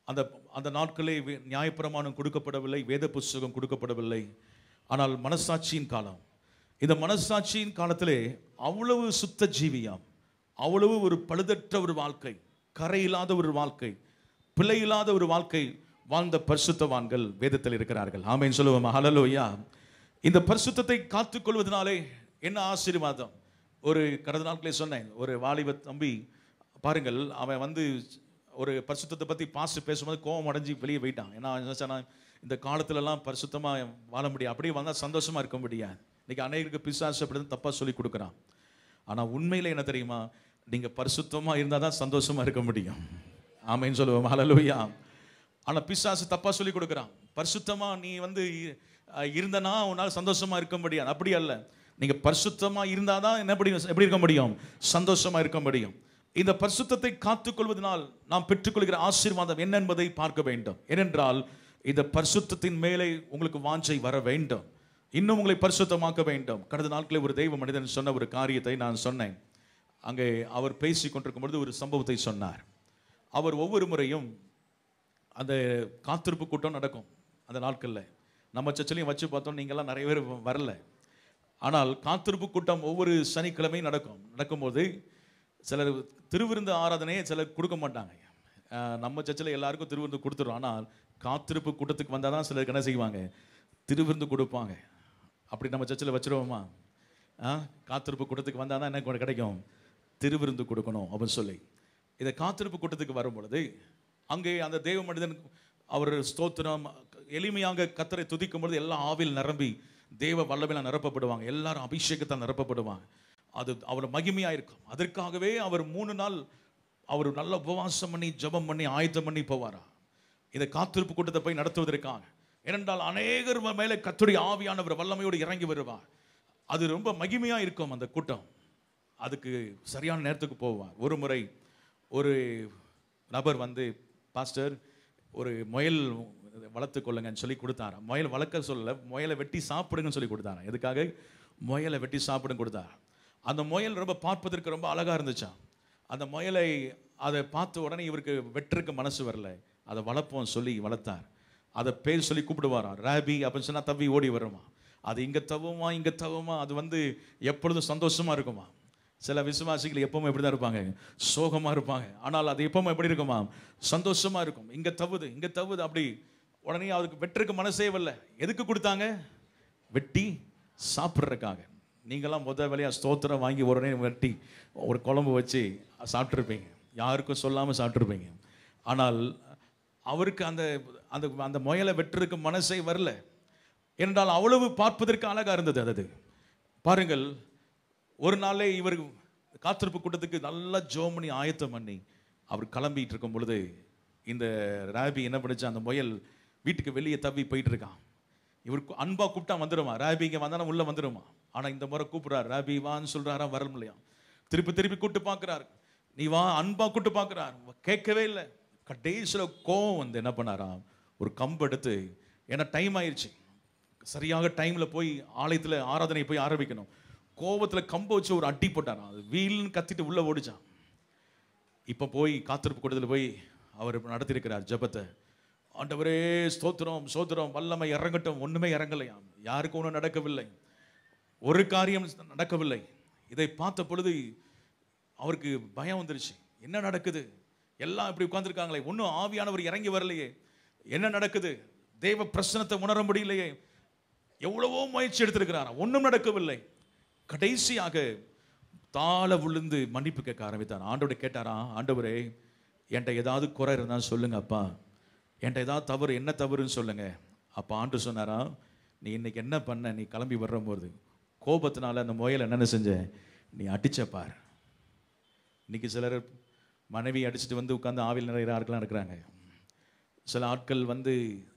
அந்த அந்த நாட்களே வே- நியாயப்பிரமாணம் கொடுக்கப்படவில்லை வேத புஸ்தகம் கொடுக்கப்படவில்லை ஆனால் மனசாட்சியின் காலம் இந்த மனசாட்சியின் காலத்திலே அவ்வளவு சுத்த ஜீவியாம் அவ்வளவு ஒரு பழுதற்ற ஒரு வாழ்க்கை கரையில்லாத ஒரு வாழ்க்கை பிழை இல்லாத ஒரு வாழ்க்கை வாழ்ந்த பரிசுத்தவான்கள் வேதத்தில் இருக்கிறார்கள் ஆமென் சொல்லுவோம் ஹalleluya இந்த பரிசுத்தத்தை காத்துக்கொள்வதனாலே என்ன ஆசீர்வாதம் ஒரு கடந்த நாட்களே சொன்னேன் ஒரு வாலிப தம்பி பாருங்கள் அவன் வந்து ஒரு பரிசுத்தத்தை பற்றி பாசு பேசும்போது கோவம் அடைஞ்சு வெளியே போயிட்டான் ஏன்னா அவன் நினைச்சானா, இந்த காலத்துலலாம் பரிசுத்தமாக வாழ முடியாது அப்படியே வந்தால் சந்தோஷமா இருக்க முடியாது இன்னைக்கு அநேகருக்கு பிசாசு அப்படி தான் தப்பாக சொல்லி கொடுக்குறான் ஆனால் உண்மையில் என்ன தெரியுமா நீங்கள் பரிசுத்தமாக இருந்தால் தான் சந்தோஷமா இருக்க முடியும் ஆமைன்னு சொல்லுவோம் ஹalleluya ஆனால் பிசாசு தப்பாக சொல்லி கொடுக்குறான் பரிசுத்தமா நீ வந்து அஹ், இருந்தனா உன்னால் சந்தோஷமா இருக்க முடியாது அப்படி அல்ல நீங்க பரிசுத்தமா இருந்தால் தான் என்ன எப்படி எப்படி இருக்க முடியும் சந்தோஷமா இருக்க முடியும் இந்த பரிசுத்தத்தை காத்துக்கொள்வதனால் நாம் பெற்றுக்கொள்கிற ஆசீர்வாதம் என்ன என்பதை பார்க்க வேண்டும் ஏனென்றால் இந்த பரிசுத்தத்தின் மேலே உங்களுக்கு வாஞ்சை வர வேண்டும் இன்னும் உங்களை பரிசுத்தமாக்க வேண்டும் கடந்த நாட்களில் ஒரு தெய்வ மனிதன் சொன்ன ஒரு காரியத்தை நான் சொன்னேன் அங்கே அவர் பேசி கொண்டிருக்கும் பொழுது ஒரு சம்பவத்தை சொன்னார் அவர் ஒவ்வொரு முறையும் அந்த காத்திருப்பு கூட்டம் நடக்கும் அந்த நாட்களில் நம்ம சர்ச்சிலையும் வச்சு பார்த்தோம் நீங்கள்லாம் நிறைய பேர் வரல ஆனால் காத்திருப்பு கூட்டம் ஒவ்வொரு சனிக்கிழமையும் நடக்கும் நடக்கும்போது சிலர் திருவிருந்து ஆராதனையை சிலர் கொடுக்க மாட்டாங்க அஹ் நம்ம சர்ச்சில் எல்லாருக்கும் திருவிருந்து கொடுத்துரும் ஆனால் காத்திருப்பு கூட்டத்துக்கு வந்தால் தான் சிலருக்கு என்ன செய்வாங்க திருவிருந்து கொடுப்பாங்க அப்படி நம்ம சர்ச்சில் வச்சிருவோமா ஆ காத்திருப்பு கூட்டத்துக்கு வந்தால் தான் என்ன கிடைக்கும் திருவிருந்து கொடுக்கணும் அப்படின்னு சொல்லி இதை காத்திருப்பு கூட்டத்துக்கு வரும் பொழுது அங்கே அந்த தேவ மனிதன் அவர் ஸ்தோத்திரம் எளிமையாக கத்தரை துதிக்கும் பொழுது எல்லாம் ஆவில் நிரம்பி தேவ வல்லமையில நிரப்பப்படுவாங்க எல்லாரும் அபிஷேகத்தால் நிரப்பப்படுவாங்க அது அவர் மகிமையா இருக்கும் அதற்காகவே அவர் மூணு நாள் அவர் நல்ல உபவாசம் பண்ணி ஜெபம் பண்ணி ஆயத்தம் பண்ணி போவாரா இந்த காத்திருப்பு கூட்டத்தை போய் நடத்துவதற்காக ஏனென்றால் அநேகர் மேலே கத்துடைய ஆவியானவர் வல்லமையோடு இறங்கி வருவார் அது ரொம்ப மகிமையா இருக்கும் அந்த கூட்டம் அதுக்கு சரியான நேரத்துக்கு போவார் ஒரு முறை ஒரு நபர் வந்து பாஸ்டர் ஒரு முயல் வளர்த்து கொள்ளுங்கன்னு சொல்லி கொடுத்தாராம் முயல் வளர்க்க சொல்லல முயலை வெட்டி சாப்பிடுங்கன்னு சொல்லி கொடுத்தாராம் எதுக்காக முயலை வெட்டி சாப்பிடுங்க கொடுத்தார் அந்த முயல் ரொம்ப பார்ப்பதற்கு ரொம்ப அழகா இருந்துச்சாம் அந்த முயலை அதை பார்த்த உடனே இவருக்கு வெட்டுறதுக்கு மனசு வரல அதை வளர்ப்போம் சொல்லி வளர்த்தார் அதை பேர் சொல்லி கூப்பிடுவாராம் ராபி அப்படின்னு சொன்னா தவி ஓடி வருமா அது இங்க தவுமா இங்க தவுமா அது வந்து எப்பொழுதும் சந்தோஷமா இருக்குமா சில விசுவாசிகள் எப்பவுமே இப்படி தான் இருப்பாங்க சோகமா இருப்பாங்க ஆனால் அது எப்பவுமே எப்படி இருக்குமா சந்தோஷமா இருக்கும் இங்க தவுது இங்க தவுது அப்படி உடனே அவருக்கு வெட்டுறதுக்கு மனசே வரல எதுக்கு கொடுத்தாங்க வெட்டி சாப்பிட்றதுக்காக நீங்களாம் முத வேலையா ஸ்தோத்திரம் வாங்கி உடனே வெட்டி ஒரு குழம்பு வச்சு சாப்பிட்ருப்பீங்க யாருக்கும் சொல்லாமல் சாப்பிட்ருப்பீங்க ஆனால் அவருக்கு அந்த அந்த அந்த முயலை வெட்டுறதுக்கு மனசே வரல ஏனென்றால் அவ்வளவு பார்ப்பதற்கு அழகா இருந்தது அது பாருங்கள் ஒரு நாளே இவர் காத்திருப்பு கூட்டத்துக்கு நல்லா ஜோம் பண்ணி ஆயத்தம் பண்ணி அவர் கிளம்பிட்டு இருக்கும் பொழுது இந்த ராபி என்ன பண்ணுச்சு அந்த முயல் வீட்டுக்கு வெளியே தப்பி போயிட்டு இருக்கான் இவர் கு- அன்பா கூப்பிட்டா வந்துடுமா ராபி இங்க வந்தாலும் உள்ள வந்துடுமா ஆனா இந்த முறை கூப்பிடுறாரு ராபி வான்னு சொல்றாரா வர முடியும் திருப்பி திருப்பி கூப்பிட்டு பார்க்கறாரு நீ வா அன்பா கூப்பிட்டு பார்க்கறாரு கேட்கவே இல்லை கடைசியில் கோவம் வந்து என்ன பண்ணாராம் ஒரு கம்பு எடுத்து ஏன்னா டைம் ஆயிடுச்சு சரியாக டைம்ல போய் ஆலயத்துல ஆராதனை போய் ஆரம்பிக்கணும் கோவத்துல கம்பை வச்சு ஒரு அடி போட்டாராம் அது வீல்னு கத்திட்டு உள்ள ஓடிச்சான் இப்போ போய் காத்திருப்பு கூட்டத்தில் போய் அவர் நடத்தியிருக்கிறார் ஜெபத்தை ஆண்டவரே ஸ்தோத்திரம் ஸ்தோத்திரம் வல்லமை இறங்கட்டும் ஒண்ணுமே இறங்கலையாம் யாருக்கும் ஒன்றும் நடக்கவில்லை ஒரு காரியம் நடக்கவில்லை இதை பார்த்த பொழுது அவருக்கு பயம் வந்துருச்சு என்ன நடக்குது எல்லாம் இப்படி உட்கார்ந்திருக்காங்களே ஒன்றும் ஆவியானவர் இறங்கி வரலையே என்ன நடக்குது தேவ பிரசனத்தை உணர முடியலையே எவ்வளவோ முயற்சி எடுத்திருக்கிறார் ஒன்றும் நடக்கவில்லை கடைசியாக தாழ விழுந்து மன்னிப்பு கேட்க ஆரம்பித்தார் ஆண்டவரை கேட்டாரா ஆண்டவரே என்கிட்ட ஏதாவது குறை இருந்தால் சொல்லுங்க அப்பா என்கிட்ட ஏதாவது தவறு என்ன தவறுன்னு சொல்லுங்க அப்பா ஆண்டு சொன்னாரா நீ இன்னைக்கு என்ன பண்ண நீ கிளம்பி வரும்போது கோபத்தினால அந்த முயலை என்னென்ன செஞ்ச நீ அடிச்ச பார் இன்னைக்கு சிலர் மனைவி அடிச்சுட்டு வந்து உட்கார்ந்து ஆவில் நிறைய ஆட்கள்லாம் இருக்கிறாங்க சில ஆட்கள் வந்து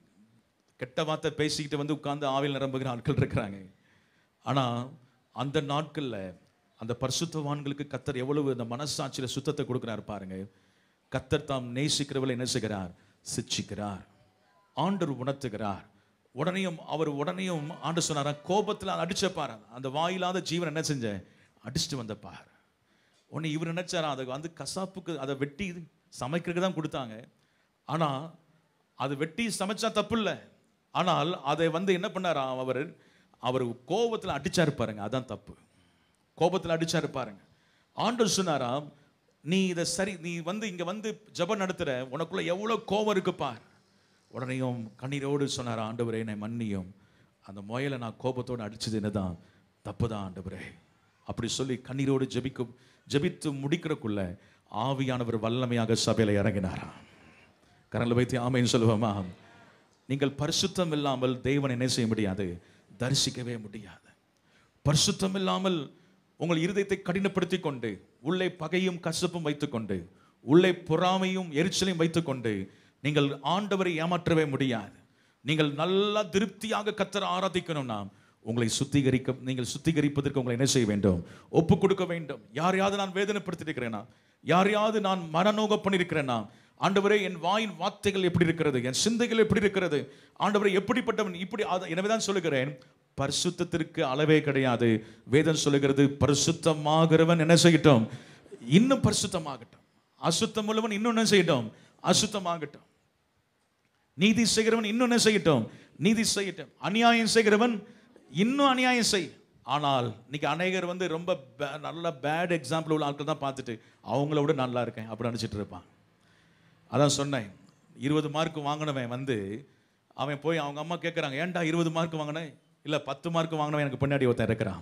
கெட்ட வார்த்தை பேசிக்கிட்டு வந்து உட்கார்ந்து ஆவில் நிரம்புகிற ஆட்கள் இருக்கிறாங்க ஆனா அந்த நாட்கள்ல அந்த பரிசுத்தவான்களுக்கு கத்தர் எவ்வளவு அந்த மனசாட்சியில சுத்தத்தை கொடுக்கிறார் பாருங்க கத்தர் தாம் நேசிக்கிறவளை என்ன செய்கிறார் சிச்சிக்கிறார் ஆண்டவர் உணர்த்துகிறார் உடனேயும் அவர் உடனேயும் ஆண்டு சொன்னாரா கோபத்துல அடிச்ச பாரு அந்த வாயில்லாத ஜீவன் என்ன செஞ்ச அடிச்சுட்டு வந்த பார் உடனே இவர் நினைச்சாரா அதை வந்து கசாப்புக்கு அதை வெட்டி சமைக்கிறதுக்கு தான் கொடுத்தாங்க ஆனா அது வெட்டி சமைச்சா தப்பு இல்லை ஆனால் அதை வந்து என்ன பண்ணாராம் அவர் அவர் கோபத்தில் அடிச்சாரு பாருங்க அதான் தப்பு கோபத்தில் அடிச்சாரு பாருங்க ஆண்டவர் சொன்னாராம் நீ இதை சரி நீ வந்து இங்க வந்து ஜெபம் நடத்துற உனக்குள்ள எவ்வளவு கோபம் இருக்கு பார் உடனேயும் கண்ணீரோடு சொன்னார் ஆண்டவரே என்னை மன்னியும் அந்த முயலை நான் கோபத்தோடு அடிச்சது என்னதான் தப்பு தான் ஆண்டவரே அப்படி சொல்லி கண்ணீரோடு ஜெபிக்கும் ஜெபித்து முடிக்கிறக்குள்ள ஆவியானவர் வல்லமையாக சபையில இறங்கினாராம் கரங்களை வைத்து ஆமைன்னு சொல்லுவோமா நீங்கள் பரிசுத்தம் இல்லாமல் தேவனை என்ன செய்ய முடியாது தரிசிக்கவே முடியாது பரிசுத்தம் இல்லாமல் உங்கள் இருதயத்தை கடினப்படுத்திக் கொண்டு உள்ளே பகையும் கசப்பும் வைத்துக்கொண்டு உள்ளே பொறாமையும் எரிச்சலையும் வைத்துக்கொண்டு நீங்கள் ஆண்டவரை ஏமாற்றவே முடியாது நீங்கள் நல்லா திருப்தியாக கத்தர ஆராதிக்கணும்னா உங்களை சுத்திகரிக்க நீங்கள் சுத்திகரிப்பதற்கு உங்களை என்ன செய்ய வேண்டும் ஒப்பு கொடுக்க வேண்டும் யாரையாவது நான் வேதனைப்படுத்திருக்கிறேனா யாரையாவது நான் மனநோக பண்ணியிருக்கிறேனா ஆண்டவரே என் வாயின் வார்த்தைகள் எப்படி இருக்கிறது என் சிந்தைகள் எப்படி இருக்கிறது ஆண்டவரே எப்படிப்பட்டவன் இப்படி அதை- எனவேதான் சொல்லுகிறேன் பரிசுத்தத்திற்கு அளவே கிடையாது வேதம் சொல்லுகிறது பரிசுத்தமாகிறவன் என்ன செய்யட்டும் இன்னும் பரிசுத்தமாகட்டும் அசுத்தம் உள்ளவன் இன்னும் என்ன செய்யட்டும் அசுத்தமாகட்டும் நீதி செய்கிறவன் இன்னும் என்ன செய்யட்டும் நீதி செய்யட்டும் அநியாயம் செய்கிறவன் இன்னும் அநியாயம் செய் ஆனால் இன்னைக்கு அநேகர் வந்து ரொம்ப பே- நல்ல பேட் எக்ஸாம்பிள் உள்ள ஆட்கள் தான் பார்த்துட்டு அவங்கள விட நல்லா இருக்கேன் அப்படி நினச்சிட்டு இருப்பான் அதான் சொன்னேன் இருபது மார்க் வாங்கினவன் வந்து அவன் போய் அவங்க அம்மா கேட்குறாங்க ஏன்டா இருபது மார்க் வாங்கினேன் இல்லை பத்து மார்க் வாங்கினவன் எனக்கு பின்னாடி ஒருத்தன் இருக்கிறான்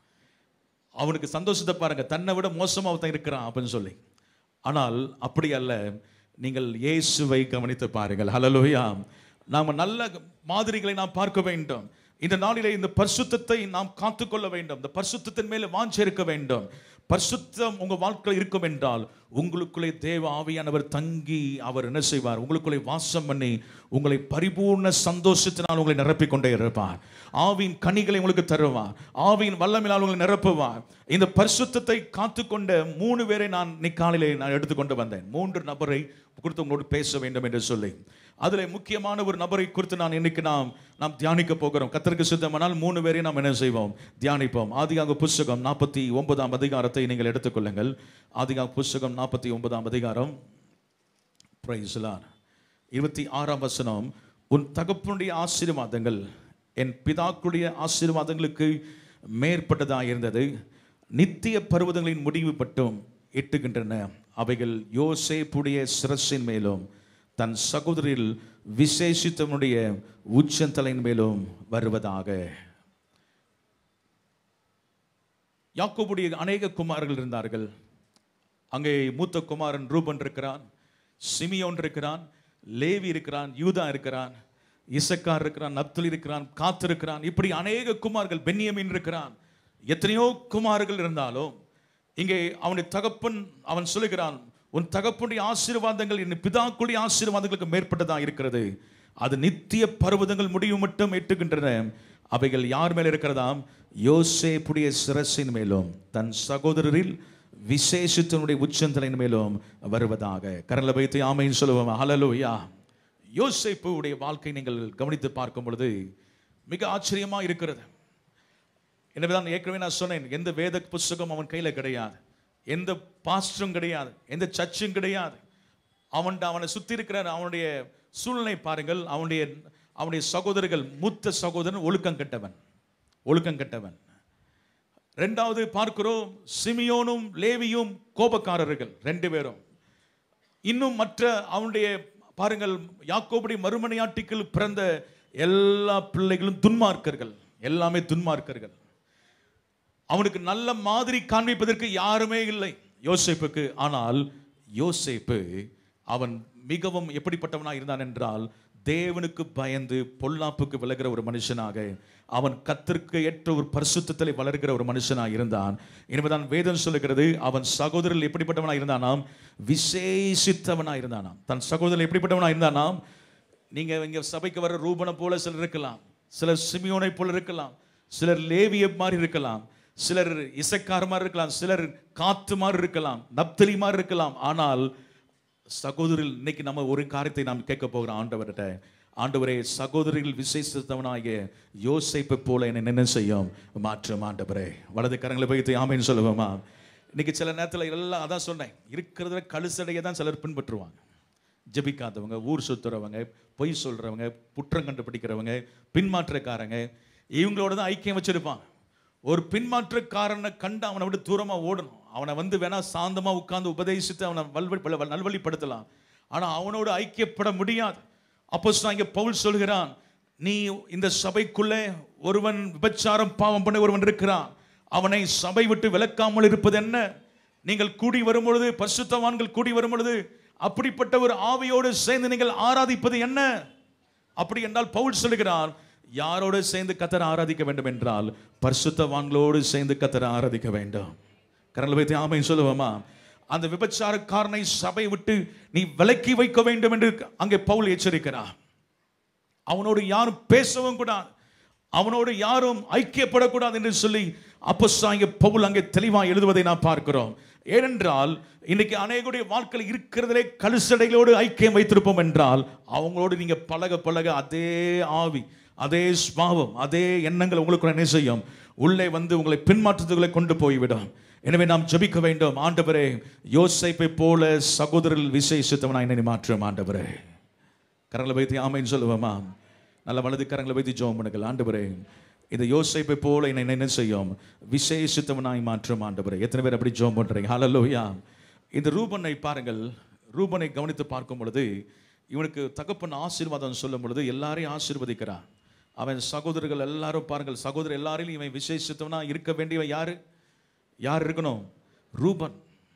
அவனுக்கு சந்தோஷத்தை பாருங்க தன்னை விட மோசமா ஒருத்தன் இருக்கிறான் அப்படின்னு சொல்லி ஆனால் அப்படி அல்ல நீங்கள் இயேசுவை கவனித்து பாருங்கள் ஹalleluya நாம நல்ல மாதிரிகளை நாம் பார்க்க வேண்டும் இந்த நாளிலே இந்த பரிசுத்தத்தை நாம் காத்துக்கொள்ள வேண்டும் இந்த பரிசுத்தத்தின் மேலே வாஞ்சை இருக்க வேண்டும் பரிசுத்தம் உங்க வாழ்க்கையில் இருக்கும் என்றால் உங்களுக்குள்ளே தேவ ஆவியானவர் தங்கி அவர் என்ன செய்வார் உங்களுக்குள்ளே வாசம் பண்ணி உங்களை பரிபூர்ண சந்தோஷத்தினால் உங்களை நிரப்பிக் கொண்டே இருப்பார் ஆவியின் கனிகளை உங்களுக்கு தருவார் ஆவியின் வல்லமினால் உங்களை நிரப்புவார் இந்த பரிசுத்தத்தை காத்துக்கொண்ட மூணு பேரை நான் நிக்காலிலே நான் எடுத்துக்கொண்டு வந்தேன் மூன்று நபரை குறித்து உங்களோடு பேச வேண்டும் என்று சொல்லி அதில் முக்கியமான ஒரு நபரை குறித்து நான் இன்னைக்கு நாம் நாம் தியானிக்க போகிறோம் கத்தருக்கு சித்தமானால் மூணு பேரையும் நாம் என்ன செய்வோம் தியானிப்போம் ஆதிகாங்க புஸ்தகம் நாற்பத்தி ஒன்பதாம் அதிகாரத்தை நீங்கள் எடுத்துக்கொள்ளுங்கள் ஆதிகாங்க புஸ்தகம் நாற்பத்தி ஒன்பதாம் அதிகாரம் Praise the Lord. இருபத்தி ஆறாம் வசனம் உன் தகப்பனுடைய ஆசீர்வாதங்கள் என் பிதாக்களுடைய ஆசீர்வாதங்களுக்கு மேற்பட்டதாக இருந்தது நித்திய பர்வதங்களின் முடிவு பட்டும் எட்டுகின்றன அவைகள் யோசேப்புடைய சிரசின் மேலும் தன் சகோதரில் விசேஷித்தவனுடைய உச்சந்தலையின் மேலும் வருவதாக யாக்கோபுடைய அநேக குமாரர்கள் இருந்தார்கள் அங்கே மூத்த குமாரன் ரூபன் இருக்கிறான் சிமியோன் இருக்கிறான் லேவி இருக்கிறான் யூதா இருக்கிறான் இசக்கார் இருக்கிறான் நப்தலி இருக்கிறான் காத்து இருக்கிறான் இப்படி அநேக குமார்கள் பென்னியமின் இருக்கிறான் எத்தனையோ குமார்கள் இருந்தாலும் இங்கே அவனுடைய தகப்பன் அவன் சொல்லுகிறான் உன் தகப்பனுடைய ஆசீர்வாதங்கள் என் பிதாக்குடைய ஆசீர்வாதங்களுக்கு மேற்பட்டதா இருக்கிறது அது நித்திய பர்வதங்கள் முடிவு மட்டும் எட்டுகின்றன அவைகள் யார் மேல் இருக்கிறதாம் யோசேப்புடைய சிரசின் மேலும் தன் சகோதரரில் விசேஷத்தினுடைய உச்சந்தலையின் மேலும் வருவதாக கரல வைத்து ஆமைன்னு சொல்லுவோம் ஹalleluya யோசேப்புடைய வாழ்க்கை நீங்கள் கவனித்து பார்க்கும் பொழுது மிக ஆச்சரியமா இருக்கிறது எனவேதான் ஏற்கனவே நான் சொன்னேன் எந்த வேத புஸ்தகம் அவன் கையில கிடையாது எந்த பாஸ்டரும் கிடையாது எந்த சர்ச்சும் கிடையாது அவன் அவனை சுத்தி இருக்கிற அவனுடைய சூழ்நிலை பாருங்கள் அவனுடைய அவனுடைய சகோதரர்கள் மூத்த சகோதரன் ஒழுக்கம் கெட்டவன் ஒழுக்கம் கெட்டவன் ரெண்டாவது பார்க்கிறோம் சிமியோனும் லேவியும் கோபக்காரர்கள் ரெண்டு பேரும் இன்னும் மற்ற அவனுடைய பாருங்கள் யாக்கோபுடைய மறுமனையாட்டிகள் பிறந்த எல்லா பிள்ளைகளும் துன்மார்க்கர்கள் எல்லாமே துன்மார்க்கர்கள் அவனுக்கு நல்ல மாதிரி காண்பிப்பதற்கு யாருமே இல்லை யோசேப்புக்கு ஆனால் யோசேப்பு அவன் மிகவும் எப்படிப்பட்டவனாக இருந்தான் என்றால் தேவனுக்கு பயந்து பொல்லாப்புக்கு விலகிற ஒரு மனுஷனாக அவன் கத்திற்கு ஏற்ற ஒரு பரிசுத்தத்தில் வளர்கிற ஒரு மனுஷனாக இருந்தான் என்பதான் வேதம் சொல்லுகிறது அவன் சகோதரர்கள் எப்படிப்பட்டவனாக இருந்தானாம் விசேஷித்தவனாக இருந்தானாம் தன் சகோதரர் எப்படிப்பட்டவனாக இருந்தானாம் நீங்க இங்க சபைக்கு வர ரூபனை போல சிலர் இருக்கலாம் சிலர் சிமியோனை போல இருக்கலாம் சிலர் லேவிய மாதிரி இருக்கலாம் சிலர் இசைக்கார மாதிரி இருக்கலாம் சிலர் காத்து மாதிரி இருக்கலாம் நப்தலி மாதிரி இருக்கலாம் ஆனால் சகோதரில் இன்னைக்கு நம்ம ஒரு காரியத்தை நாம் கேட்க போகிறோம் ஆண்டவர்கிட்ட ஆண்டவரே சகோதரிகள் விசேஷத்தவனாகிய யோசேப்பை போல என்னை என்ன செய்யும் மாற்றும் ஆண்டவரே வலது கரங்களை வைத்து ஆமைன்னு சொல்லுவோமா இன்னைக்கு சில நேரத்தில் எல்லாம் அதான் சொன்னேன் இருக்கிறதுல கழுசடையை தான் சிலர் பின்பற்றுவாங்க ஜெபிக்காதவங்க ஊர் சுத்துறவங்க பொய் சொல்றவங்க குற்றம் கண்டுபிடிக்கிறவங்க பின்மாற்றக்காரங்க இவங்களோட தான் ஐக்கியம் வச்சிருப்பான் ஒரு பின்மாற்றக்காரனை கண்டு அவனை விட்டு தூரமா ஓடணும் அவனை வந்து வேணா சாந்தமா உட்கார்ந்து உபதேசித்து அவனை வல்வழி நல்வழிப்படுத்தலாம் ஆனா அவனோடு ஐக்கியப்பட முடியாது அப்போ இங்கே பவுல் சொல்கிறான் நீ இந்த சபைக்குள்ளே ஒருவன் விபச்சாரம் பாவம் பண்ண ஒருவன் இருக்கிறான் அவனை சபை விட்டு விலக்காமல் இருப்பது என்ன நீங்கள் கூடி வரும் பொழுது பரிசுத்தவான்கள் கூடி வரும் பொழுது அப்படிப்பட்ட ஒரு ஆவியோடு சேர்ந்து நீங்கள் ஆராதிப்பது என்ன அப்படி என்றால் பவுல் சொல்லுகிறார் யாரோடு சேர்ந்து கத்தரை ஆராதிக்க வேண்டும் என்றால் பரிசுத்தவான்களோடு சேர்ந்து கத்தரை ஆராதிக்க வேண்டும் கரங்களை வைத்து ஆமைன்னு சொல்லுவோமா அந்த விபச்சாரக்காரனை சபை விட்டு நீ விலக்கி வைக்க வேண்டும் என்று அங்கே பவுல் எச்சரிக்கிறார் அவனோடு யாரும் பேசவும் கூடாது அவனோடு யாரும் ஐக்கியப்படக்கூடாது என்று சொல்லி அப்போஸ்தலனாகிய பவுல் அங்கே தெளிவாக எழுதுவதை நாம் பார்க்கிறோம் ஏனென்றால் இன்னைக்கு அநேகருடைய வாழ்க்கையில் இருக்கிறதிலே கலுசடைகளோடு ஐக்கியம் வைத்திருப்போம் என்றால் அவங்களோடு நீங்க பழக பழக அதே ஆவி அதே ஸ்வாவம் அதே எண்ணங்கள் உங்களுக்கு என்ன செய்யும் உள்ளே வந்து உங்களை பின்மாற்றத்துகளை கொண்டு போய்விடும் எனவே நாம் ஜெபிக்க வேண்டும் ஆண்டவரே யோசைப்பை போல சகோதரர்கள் விசேஷித்தவனாய் என்னை மாற்றும் ஆண்டவரே கரங்களை வைத்து ஆமைன்னு சொல்லுவோமா நல்ல வலது கரங்களை வைத்து ஜோம் பண்ணுங்கள் ஆண்டவரே இந்த யோசைப்பை போல என்னை என்ன செய்யும் விசேஷித்தவனாய் மாற்றும் ஆண்டவரே எத்தனை பேர் அப்படி ஜோம் பண்றீங்க ஹalleluya இந்த ரூபனை பாருங்கள் ரூபனை கவனித்து பார்க்கும் பொழுது இவனுக்கு தகப்பன் ஆசீர்வாதம் சொல்லும் பொழுது எல்லாரையும் ஆசீர்வதிக்கிறான் அவன் சகோதரர்கள் எல்லாரும் பாருங்கள் சகோதரர் எல்லாரிலும் இவன் விசேஷித்தவனா இருக்க வேண்டியவன் யாரு யார் இருக்கணும் ரூபன்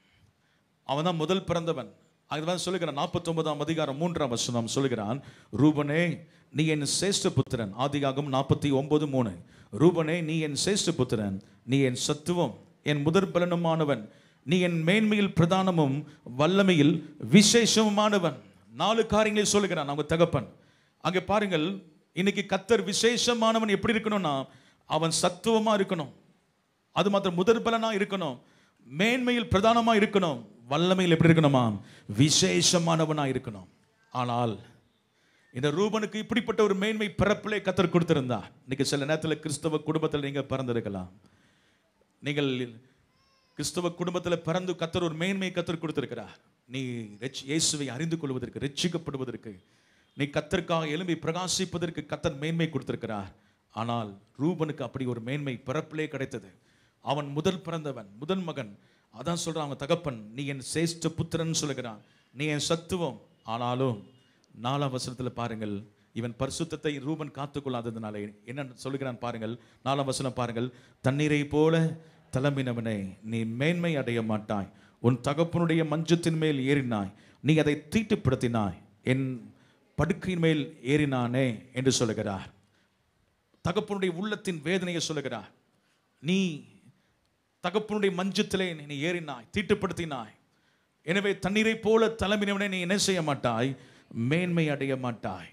அவன் தான் முதல் பிறந்தவன் அதுதான் சொல்லுகிறான் நாற்பத்தொன்பதாம் அதிகாரம் மூன்றாம் வசனம் சொல்லுகிறான் ரூபனே நீ என் சேஷ்ட புத்திரன் ஆதிகாகம் நாற்பத்தி ஒன்பது மூணு ரூபனே நீ என் சேஷ்ட புத்திரன் நீ என் சத்துவம் என் முதற் பலனுமானவன் நீ என் மேன்மையில் பிரதானமும் வல்லமையில் விசேஷமானவன் நாலு காரியங்களை சொல்லுகிறான் அவங்க தகப்பன் அங்கே பாருங்கள் இன்னைக்கு கத்தர் விசேஷமானவன் எப்படி இருக்கணும்னா அவன் சத்துவமா இருக்கணும் அது மாத்திரம் முதற் பலனா இருக்கணும் மேன்மையில் பிரதானமா இருக்கணும் வல்லமையில் எப்படி இருக்கணுமா விசேஷமானவனா இருக்கணும் ஆனால் இந்த ரூபனுக்கு இப்படிப்பட்ட ஒரு மேன்மை பிறப்பிலே கத்தர் கொடுத்திருந்தா இன்னைக்கு சில நேரத்தில் கிறிஸ்தவ குடும்பத்தில் நீங்க பிறந்திருக்கலாம் நீங்கள் கிறிஸ்தவ குடும்பத்தில் பிறந்து கத்தர் ஒரு மேன்மை கத்தர் கொடுத்திருக்கிறார் நீ ரெச் இயேசுவை அறிந்து கொள்வதற்கு ரட்சிக்கப்படுவதற்கு நீ கத்தருக்காக எழும்பி பிரகாசிப்பதற்கு கத்தர் மேன்மை கொடுத்திருக்கிறார் ஆனால் ரூபனுக்கு அப்படி ஒரு மேன்மை பிறப்பிலே கிடைத்தது அவன் முதல் பிறந்தவன் முதல் மகன் அதான் சொல்றான் அவன் தகப்பன் நீ என் சேஷ்ட புத்திரன் சொல்லுகிறான் நீ என் சத்துவம் ஆனாலும் நாலாம் வசனத்தில் பாருங்கள் இவன் பரிசுத்தத்தை ரூபன் காத்துக்கொள்ளாததுனால என்ன சொல்லுகிறான் பாருங்கள் நாலாம் வசனம் பாருங்கள் தண்ணீரை போல தளம்பினவனே நீ மேன்மை அடைய மாட்டாய் உன் தகப்பனுடைய மஞ்சத்தின் மேல் ஏறினாய் நீ அதை தீட்டுப்படுத்தினாய் என் படுக்கையின் மேல் ஏறினானே என்று சொல்லுகிறார் தகப்பனுடைய உள்ளத்தின் வேதனையை சொல்லுகிறார் நீ தகப்பனுடைய மஞ்சத்திலே நீ ஏறினாய் தீட்டுப்படுத்தினாய் எனவே தண்ணீரை போல தலைமையினவனை நீ என்ன செய்ய மாட்டாய் மேன்மை அடைய மாட்டாய்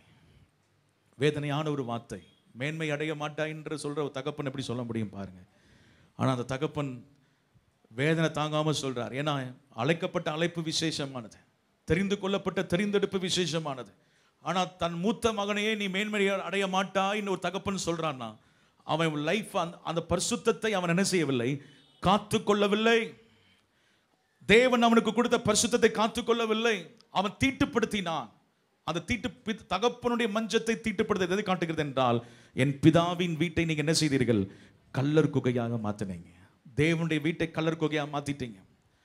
வேதனையான ஒரு வார்த்தை மேன்மை அடைய மாட்டாய் என்று சொல்ற ஒரு தகப்பன் எப்படி சொல்ல முடியும் பாருங்க ஆனா அந்த தகப்பன் வேதனை தாங்காம சொல்றார் ஏன்னா அழைக்கப்பட்ட அழைப்பு விசேஷமானது தெரிந்து கொள்ளப்பட்ட தெரிந்தெடுப்பு விசேஷமானது ஆனா தன் மூத்த மகனையே நீ மேன்மை அடைய மாட்டாய்ன்னு ஒரு தகப்பன் சொல்றான்னா அவன் லைஃப் அந்த அந்த பரிசுத்தத்தை அவன் என்ன செய்யவில்லை காத்து கொள்ளவில்லை தேவன் அவனுக்கு கொடுத்த பரிசுத்தத்தை காத்துக்கொள்ளவில்லை அவன் தீட்டுப்படுத்தினான் அந்த தீட்டு பி- தகப்பனுடைய மஞ்சத்தை தீட்டுப்படுத்த எதை காட்டுகிறது என்றால் என் பிதாவின் வீட்டை நீங்க என்ன செய்தீர்கள் கல்லர் குகையாக மாத்தினீங்க தேவனுடைய வீட்டை கல்லர் குகையாக மாத்திட்டீங்க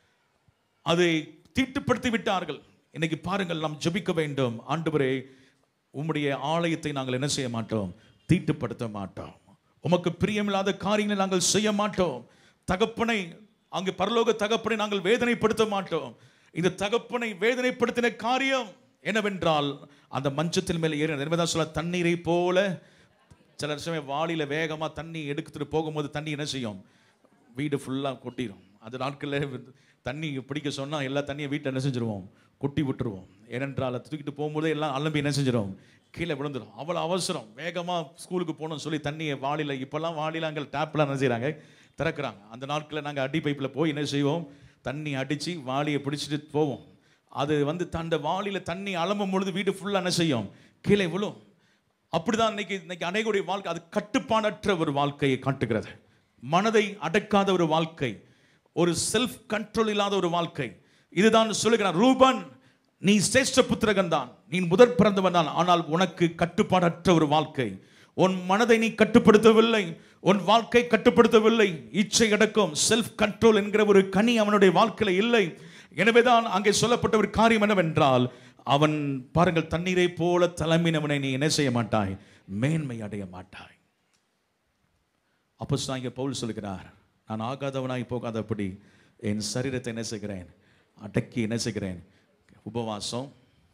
அதை தீட்டுப்படுத்தி விட்டார்கள் இன்னைக்கு பாருங்கள் நாம் ஜெபிக்க வேண்டும் ஆண்டவரே உம்முடைய ஆலயத்தை நாங்கள் என்ன செய்ய மாட்டோம் தீட்டுப்படுத்த மாட்டோம் உமக்கு பிரியமில்லாத காரியங்களை நாங்கள் செய்ய மாட்டோம் தகப்பனை அங்கு பரலோக தகப்பனை நாங்கள் வேதனைப்படுத்த மாட்டோம் இந்த தகப்பனை வேதனைப்படுத்தின காரியம் என்னவென்றால் அந்த மஞ்சத்தின் மேலே ஏறினது என்பதான் சொல்ல தண்ணீரை போல சில சமயம் வாளியில வேகமா தண்ணி எடுத்துட்டு போகும்போது தண்ணி என்ன செய்யும் வீடு ஃபுல்லாக கொட்டிடும் அந்த நாட்களில் தண்ணி பிடிக்க சொன்னா எல்லா தண்ணியும் வீட்டை என்ன செஞ்சிருவோம் கொட்டி விட்டுருவோம் ஏனென்றால் அதை தூக்கிட்டு போகும்போதே எல்லாம் அலம்பி என்ன செஞ்சிடும் கீழே விழுந்துடும் அவ்வளோ அவசரம் வேகமாக ஸ்கூலுக்கு போகணும்னு சொல்லி தண்ணியை வாளியில் இப்போல்லாம் வாளியில் அங்கே டேப்லாம் என்ன செய்கிறாங்க திறக்கிறாங்க அந்த நாட்களில் நாங்கள் அடி பைப்பில் போய் என்ன செய்வோம் தண்ணி அடித்து வாளியை பிடிச்சிட்டு போவோம் அது வந்து அந்த வாளியில் தண்ணி அலம்பும் பொழுது வீடு ஃபுல்லாக என்ன செய்யும் கீழே விழும் அப்படிதான் இன்னைக்கு இன்னைக்கு அநேகருடைய வாழ்க்கை அது கட்டுப்பாடற்ற ஒரு வாழ்க்கையை காட்டுகிறது மனதை அடக்காத ஒரு வாழ்க்கை ஒரு செல்ஃப் கண்ட்ரோல் இல்லாத ஒரு வாழ்க்கை இதுதான் சொல்லுகிறான் ரூபன் நீ சிரேஷ்ட புத்திரகன் தான் நீ முதற் பிறந்தவன் தான் ஆனால் உனக்கு கட்டுப்பாடற்ற ஒரு வாழ்க்கை உன் மனதை நீ கட்டுப்படுத்தவில்லை உன் வாழ்க்கை கட்டுப்படுத்தவில்லை இச்சை அடக்கம் செல்ஃப் கண்ட்ரோல் என்கிற ஒரு கனி அவனுடைய வாழ்க்கையில இல்லை எனவேதான் அங்கே சொல்லப்பட்ட ஒரு காரியம் என்னவென்றால் அவன் பாருங்கள் தண்ணீரை போல தலைமையினவனை நீ என்ன செய்ய மாட்டாய் மேன்மை அடைய மாட்டாய் அப்போ இங்கே பவுல் சொல்லுகிறார் நான் ஆகாதவனாய் போகாதபடி என் சரீரத்தை என்ன செய்கிறேன் அடக்கி என்ன செய்கிறேன் உபவாசம்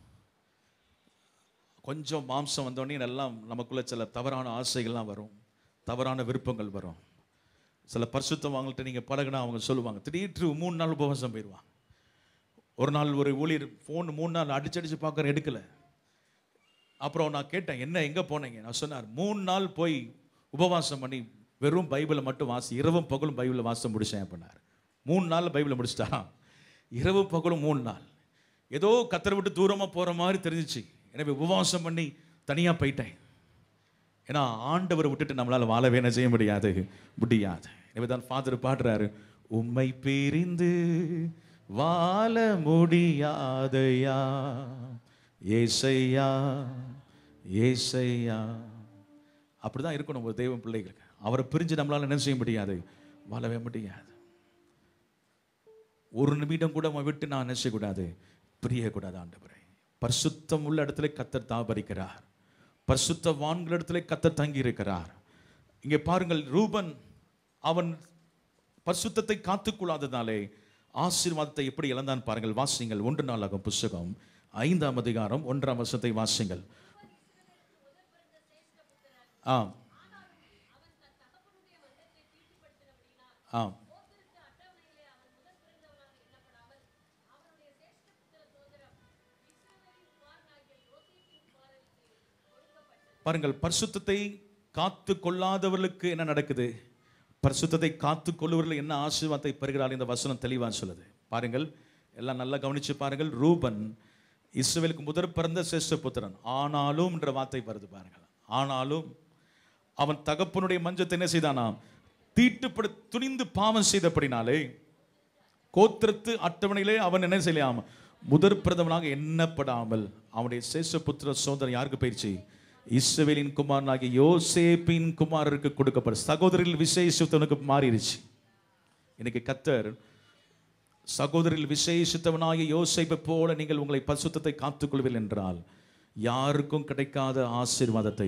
கொஞ்சம் மாம்சம் வந்தோடனே எல்லாம் நமக்குள்ள சில தவறான ஆசைகள்லாம் வரும் தவறான விருப்பங்கள் வரும் சில பரிசுத்தவங்கள்ட்ட நீங்கள் பழகுனா அவங்க சொல்லுவாங்க திடீர்னு மூணு நாள் உபவாசம் போயிடுவாங்க ஒரு நாள் ஒரு ஊழியர் ஃபோன் மூணு நாள் அடிச்சு அடிச்சு பார்க்குற எடுக்கல அப்புறம் நான் கேட்டேன் என்ன எங்கே போனீங்க நான் சொன்னார் மூணு நாள் போய் உபவாசம் பண்ணி வெறும் பைபிளை மட்டும் வாசி இரவும் பகலும் பைபிளை வாசம் முடிச்சேன் அப்படின்னார் மூணு நாளில் பைபிளை முடிச்சிட்டாராம் இரவு பகலும் மூணு நாள் ஏதோ கத்தரை விட்டு தூரமாக போகிற மாதிரி தெரிஞ்சிச்சு எனவே உபவாசம் பண்ணி தனியாக போயிட்டேன் ஏன்னா ஆண்டவரை விட்டுட்டு நம்மளால வாழவே என்ன செய்ய முடியாது முடியாது எனவே தான் ஃபாதர் பாடுறாரு உம்மை பிரிந்து வாழ முடியாதையா ஏசையா ஏசையா அப்படிதான் இருக்கணும் ஒரு தெய்வம் பிள்ளைகளுக்கு அவரை பிரிஞ்சு நம்மளால என்ன செய்ய முடியாது வாழவே முடியாது ஒரு நிமிடம் கூட அவன் விட்டு நான் என்ன செய்யக்கூடாது பிரியக்கூடாது ஆண்டவரை பரிசுத்தம் உள்ள இடத்துல கத்தர் தாபரிக்கிறார் பரிசுத்த வான்கள் இடத்துல கத்தர் தங்கி இருக்கிறார் இங்கே பாருங்கள் ரூபன் அவன் பரிசுத்தத்தை காத்துக்கொள்ளாததாலே ஆசீர்வாதத்தை எப்படி இழந்தான் பாருங்கள் வாசிங்கள் ஒன்று நாளாகும் புஸ்தகம் ஐந்தாம் அதிகாரம் ஒன்றாம் வருஷத்தை வாசிங்கள் ஆ ஆ பாருங்கள் பரிசுத்தத்தை காத்து கொள்ளாதவர்களுக்கு என்ன நடக்குது பரிசுத்தத்தை காத்து கொள்ளுவர்கள் என்ன ஆசீர்வாதத்தை பெறுகிறார்கள் இந்த வசனம் தெளிவா சொல்லுது பாருங்கள் எல்லாம் நல்லா கவனிச்சு பாருங்கள் ரூபன் இஸ்ரவேலுக்கு முதற் பிறந்த சிரேஷ்ட புத்திரன் ஆனாலும் என்ற வார்த்தை வருது பாருங்கள் ஆனாலும் அவன் தகப்பனுடைய மஞ்சத்தை என்ன செய்தானாம் தீட்டுப்பட துணிந்து பாவம் செய்தபடினாலே கோத்திரத்து அட்டவணையிலே அவன் என்ன செய்யலாம் முதற் பிரதமனாக எண்ணப்படாமல் அவனுடைய சேஷபுத்திர சோதரன் யாருக்கு பயிற்சி இஸ்ரவேலின் குமாரனாகிய யோசேப்பின் குமாரருக்கு கொடுக்கப்படும் சகோதரில் விசேஷத்தவனுக்கு மாறிடுச்சு இன்னைக்கு கத்தர் சகோதரில் விசேஷித்தவனாகிய யோசேப்பை போல நீங்கள் உங்களை பரிசுத்தத்தை காத்துக்கொள்வீர்கள் என்றால் யாருக்கும் கிடைக்காத ஆசீர்வாதத்தை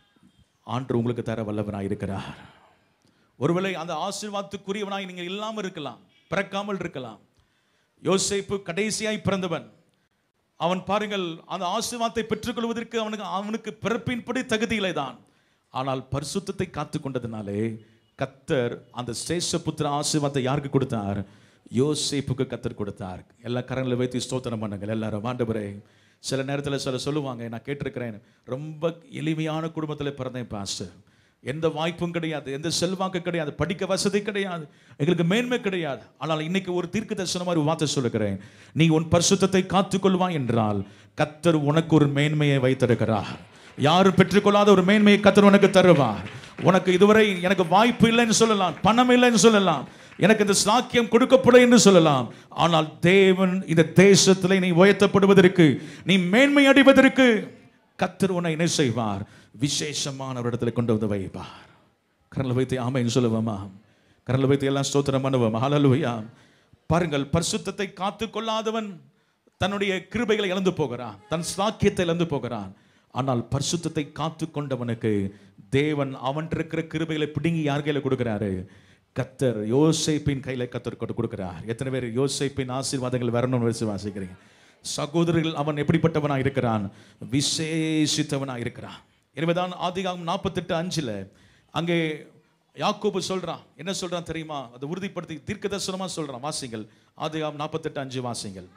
ஆண்டு உங்களுக்கு தர வல்லவனாய் இருக்கிறார் ஒருவேளை அந்த ஆசீர்வாதத்துக்குரியவனாய் நீங்கள் இல்லாமல் இருக்கலாம் பிறக்காமல் இருக்கலாம் யோசேப்பு கடைசியாய் பிறந்தவன் அவன் பாருங்கள் அந்த ஆசீர்வாதத்தை பெற்றுக்கொள்வதற்கு அவனுக்கு அவனுக்கு பிறப்பின்படி தகுதியிலே தான் ஆனால் பரிசுத்தத்தை காத்து கொண்டதினாலே கத்தர் அந்த சேஷபுத்திர ஆசீர்வாதத்தை யாருக்கு கொடுத்தார் யோசேப்புக்கு கத்தர் கொடுத்தார் எல்லா கரங்களை வைத்து ஸ்தோத்திரம் பண்ணுங்கள் எல்லாரும் ஆண்டவரே சில நேரத்தில் சில சொல்லுவாங்க நான் கேட்டிருக்கிறேன் ரொம்ப எளிமையான குடும்பத்தில் பிறந்தேன் பாஸ்டர் எந்த வாய்ப்பும் கிடையாது எந்த செல்வாக்கு கிடையாது படிக்க வசதி கிடையாது எங்களுக்கு மேன்மை கிடையாது ஆனால் இன்னைக்கு ஒரு தீர்க்க தரிசனம் மாதிரி ஒரு வார்த்தை சொல்லுகிறேன் நீ உன் பரிசுத்தத்தை காத்துக்கொள்வாய் என்றால் கத்தர் உனக்கு ஒரு மேன்மையை வைத்திருக்கிறார் யாரும் பெற்றுக்கொள்ளாத ஒரு மேன்மையை கத்தர் உனக்கு தருவார் உனக்கு இதுவரை எனக்கு வாய்ப்பு இல்லைன்னு சொல்லலாம் பணம் இல்லைன்னு சொல்லலாம் எனக்கு இந்த சாக்கியம் கொடுக்கப்படும் என்று சொல்லலாம் ஆனால் தேவன் இந்த தேசத்தில் நீ உயர்த்தப்படுவதற்கு நீ மேன்மை அடைவதற்கு கத்தர் உன்னை என்ன செய்வார் விசேஷமான ஒரு இடத்துல கொண்டு வந்து வைப்பார் கரல் வைத்து ஆமைன்னு சொல்லுவோமா கரல் வைத்து எல்லாம் ஸ்தோத்திரம் பண்ணுவோம் ஹalleluya பாருங்கள் பரிசுத்தத்தை காத்து கொள்ளாதவன் தன்னுடைய கிருபைகளை இழந்து போகிறான் தன் சாக்கியத்தை இழந்து போகிறான் ஆனால் பரிசுத்தத்தை காத்து கொண்டவனுக்கு தேவன் அவன் இருக்கிற கிருபைகளை பிடுங்கி யார் கையில கொடுக்கிறாரு கத்தர் யோசேப்பின் கையில கத்தர் கொண்டு கொடுக்கிறார் எத்தனை பேர் யோசேப்பின் ஆசீர்வாதங்கள் வரணும்னு விசுவாசிக்கிறீங்க சகோதரர்கள் அவன் எப்படிப்பட்டவனாக இருக்கிறான் விசேஷித்தவனாக இருக்கிறான் எனவேதான் ஆதிகாகம் நாற்பத்தெட்டு அஞ்சுல அங்கே யாக்கோபு சொல்றான் என்ன சொல்றான் தெரியுமா அதை உறுதிப்படுத்தி தீர்க்க தரிசனமா சொல்றான் வாசிங்கள் ஆதிகாகம் நாற்பத்தெட்டு அஞ்சு வாசிங்கள்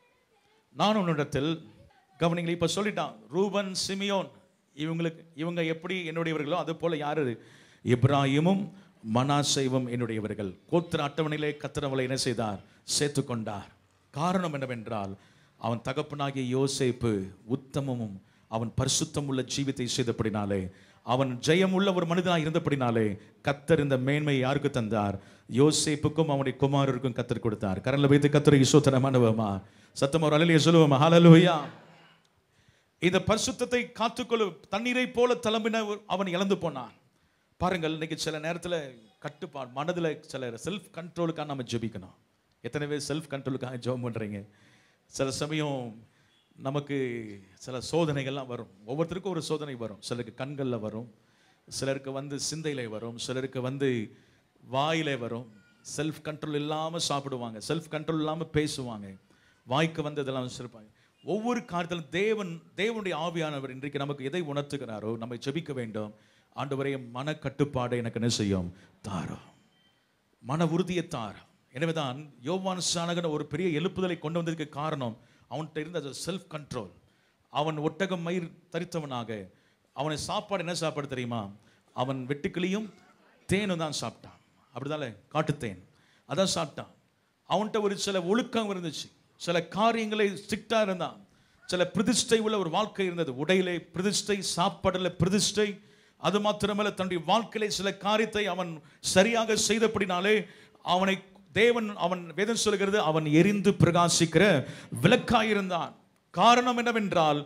நான் உன்னிடத்தில் கவனிங்கள் இப்ப சொல்லிட்டான் ரூபன் சிமியோன் இவங்களுக்கு இவங்க எப்படி என்னுடையவர்களோ அது போல யாரு இப்ராஹிமும் மனாசைவும் என்னுடையவர்கள் கோத்திர அட்டவணையிலே கத்திரவளை என்ன செய்தார் சேர்த்து கொண்டார் காரணம் என்னவென்றால் அவன் தகப்பனாகிய யோசேப்பு உத்தமமும் அவன் பரிசுத்தம் உள்ள ஜீவித்தை செய்தபடினாலே அவன் ஜெயமுள்ள ஒரு மனிதனாக இருந்தபடினாலே கத்தர் இந்த மேன்மையை யாருக்கு தந்தார் யோசேப்புக்கும் அவனுடைய குமாரருக்கும் கத்தர் கொடுத்தார் கரண்ல வைத்து கத்தரை ஈசோத்தனம் அனுபவமா சத்தம் ஒரு அலையிலேயே சொல்லுவோமா ஹalleluya இந்த பரிசுத்தத்தை காத்துக்கொள்ள தண்ணீரை போல தளம்பின அவன் இழந்து போனான் பாருங்கள் இன்னைக்கு சில நேரத்தில் கட்டுப்பாடு மனதில் சில செல்ஃப் கண்ட்ரோலுக்காக நம்ம ஜெபிக்கணும் எத்தனை பேர் செல்ஃப் கண்ட்ரோலுக்காக ஜெபம் பண்ணுறீங்க சில சமயம் நமக்கு சில சோதனைகள்லாம் வரும் ஒவ்வொருத்தருக்கும் ஒரு சோதனை வரும் சிலருக்கு கண்களில் வரும் சிலருக்கு வந்து சிந்தையில வரும் சிலருக்கு வந்து வாயில வரும் செல்ஃப் கண்ட்ரோல் இல்லாமல் சாப்பிடுவாங்க செல்ஃப் கண்ட்ரோல் இல்லாமல் பேசுவாங்க வாய்க்கு வந்து இதெல்லாம் வச்சிருப்பாங்க ஒவ்வொரு காரியத்திலும் தேவன் தேவனுடைய ஆவியானவர் இன்றைக்கு நமக்கு எதை உணர்த்துகிறாரோ நம்ம ஜெபிக்க வேண்டும் ஆண்டவரே மன கட்டுப்பாடு எனக்கு என்ன செய்யும் தாரும் மன உறுதியை தார் எனவேதான் யோவான் சானகன் ஒரு பெரிய எழுப்புதலை கொண்டு வந்ததுக்கு காரணம் அவன்கிட்ட இருந்த செல்ஃப் கண்ட்ரோல் அவன் ஒட்டகம் மயிர் தரித்தவனாக அவனை சாப்பாடு என்ன சாப்பாடு தெரியுமா அவன் வெட்டுக்கிளியும் தேனும் தான் சாப்பிட்டான் அப்படிதானே காட்டுத்தேன் அதான் சாப்பிட்டான் அவன்கிட்ட ஒரு சில ஒழுக்கம் இருந்துச்சு சில காரியங்களை ஸ்ட்ரிக்டா இருந்தான் சில பிரதிஷ்டை உள்ள ஒரு வாழ்க்கை இருந்தது உடையிலே பிரதிஷ்டை சாப்பாடுல பிரதிஷ்டை அது மாத்திரமல்ல தன்னுடைய வாழ்க்கையிலே சில காரியத்தை அவன் சரியாக செய்தபடினாலே அவனை தேவன் அவன் வேதம் சொல்கிறது அவன் எரிந்து பிரகாசிக்கிற விளக்காயிருந்தான் காரணம் என்னவென்றால்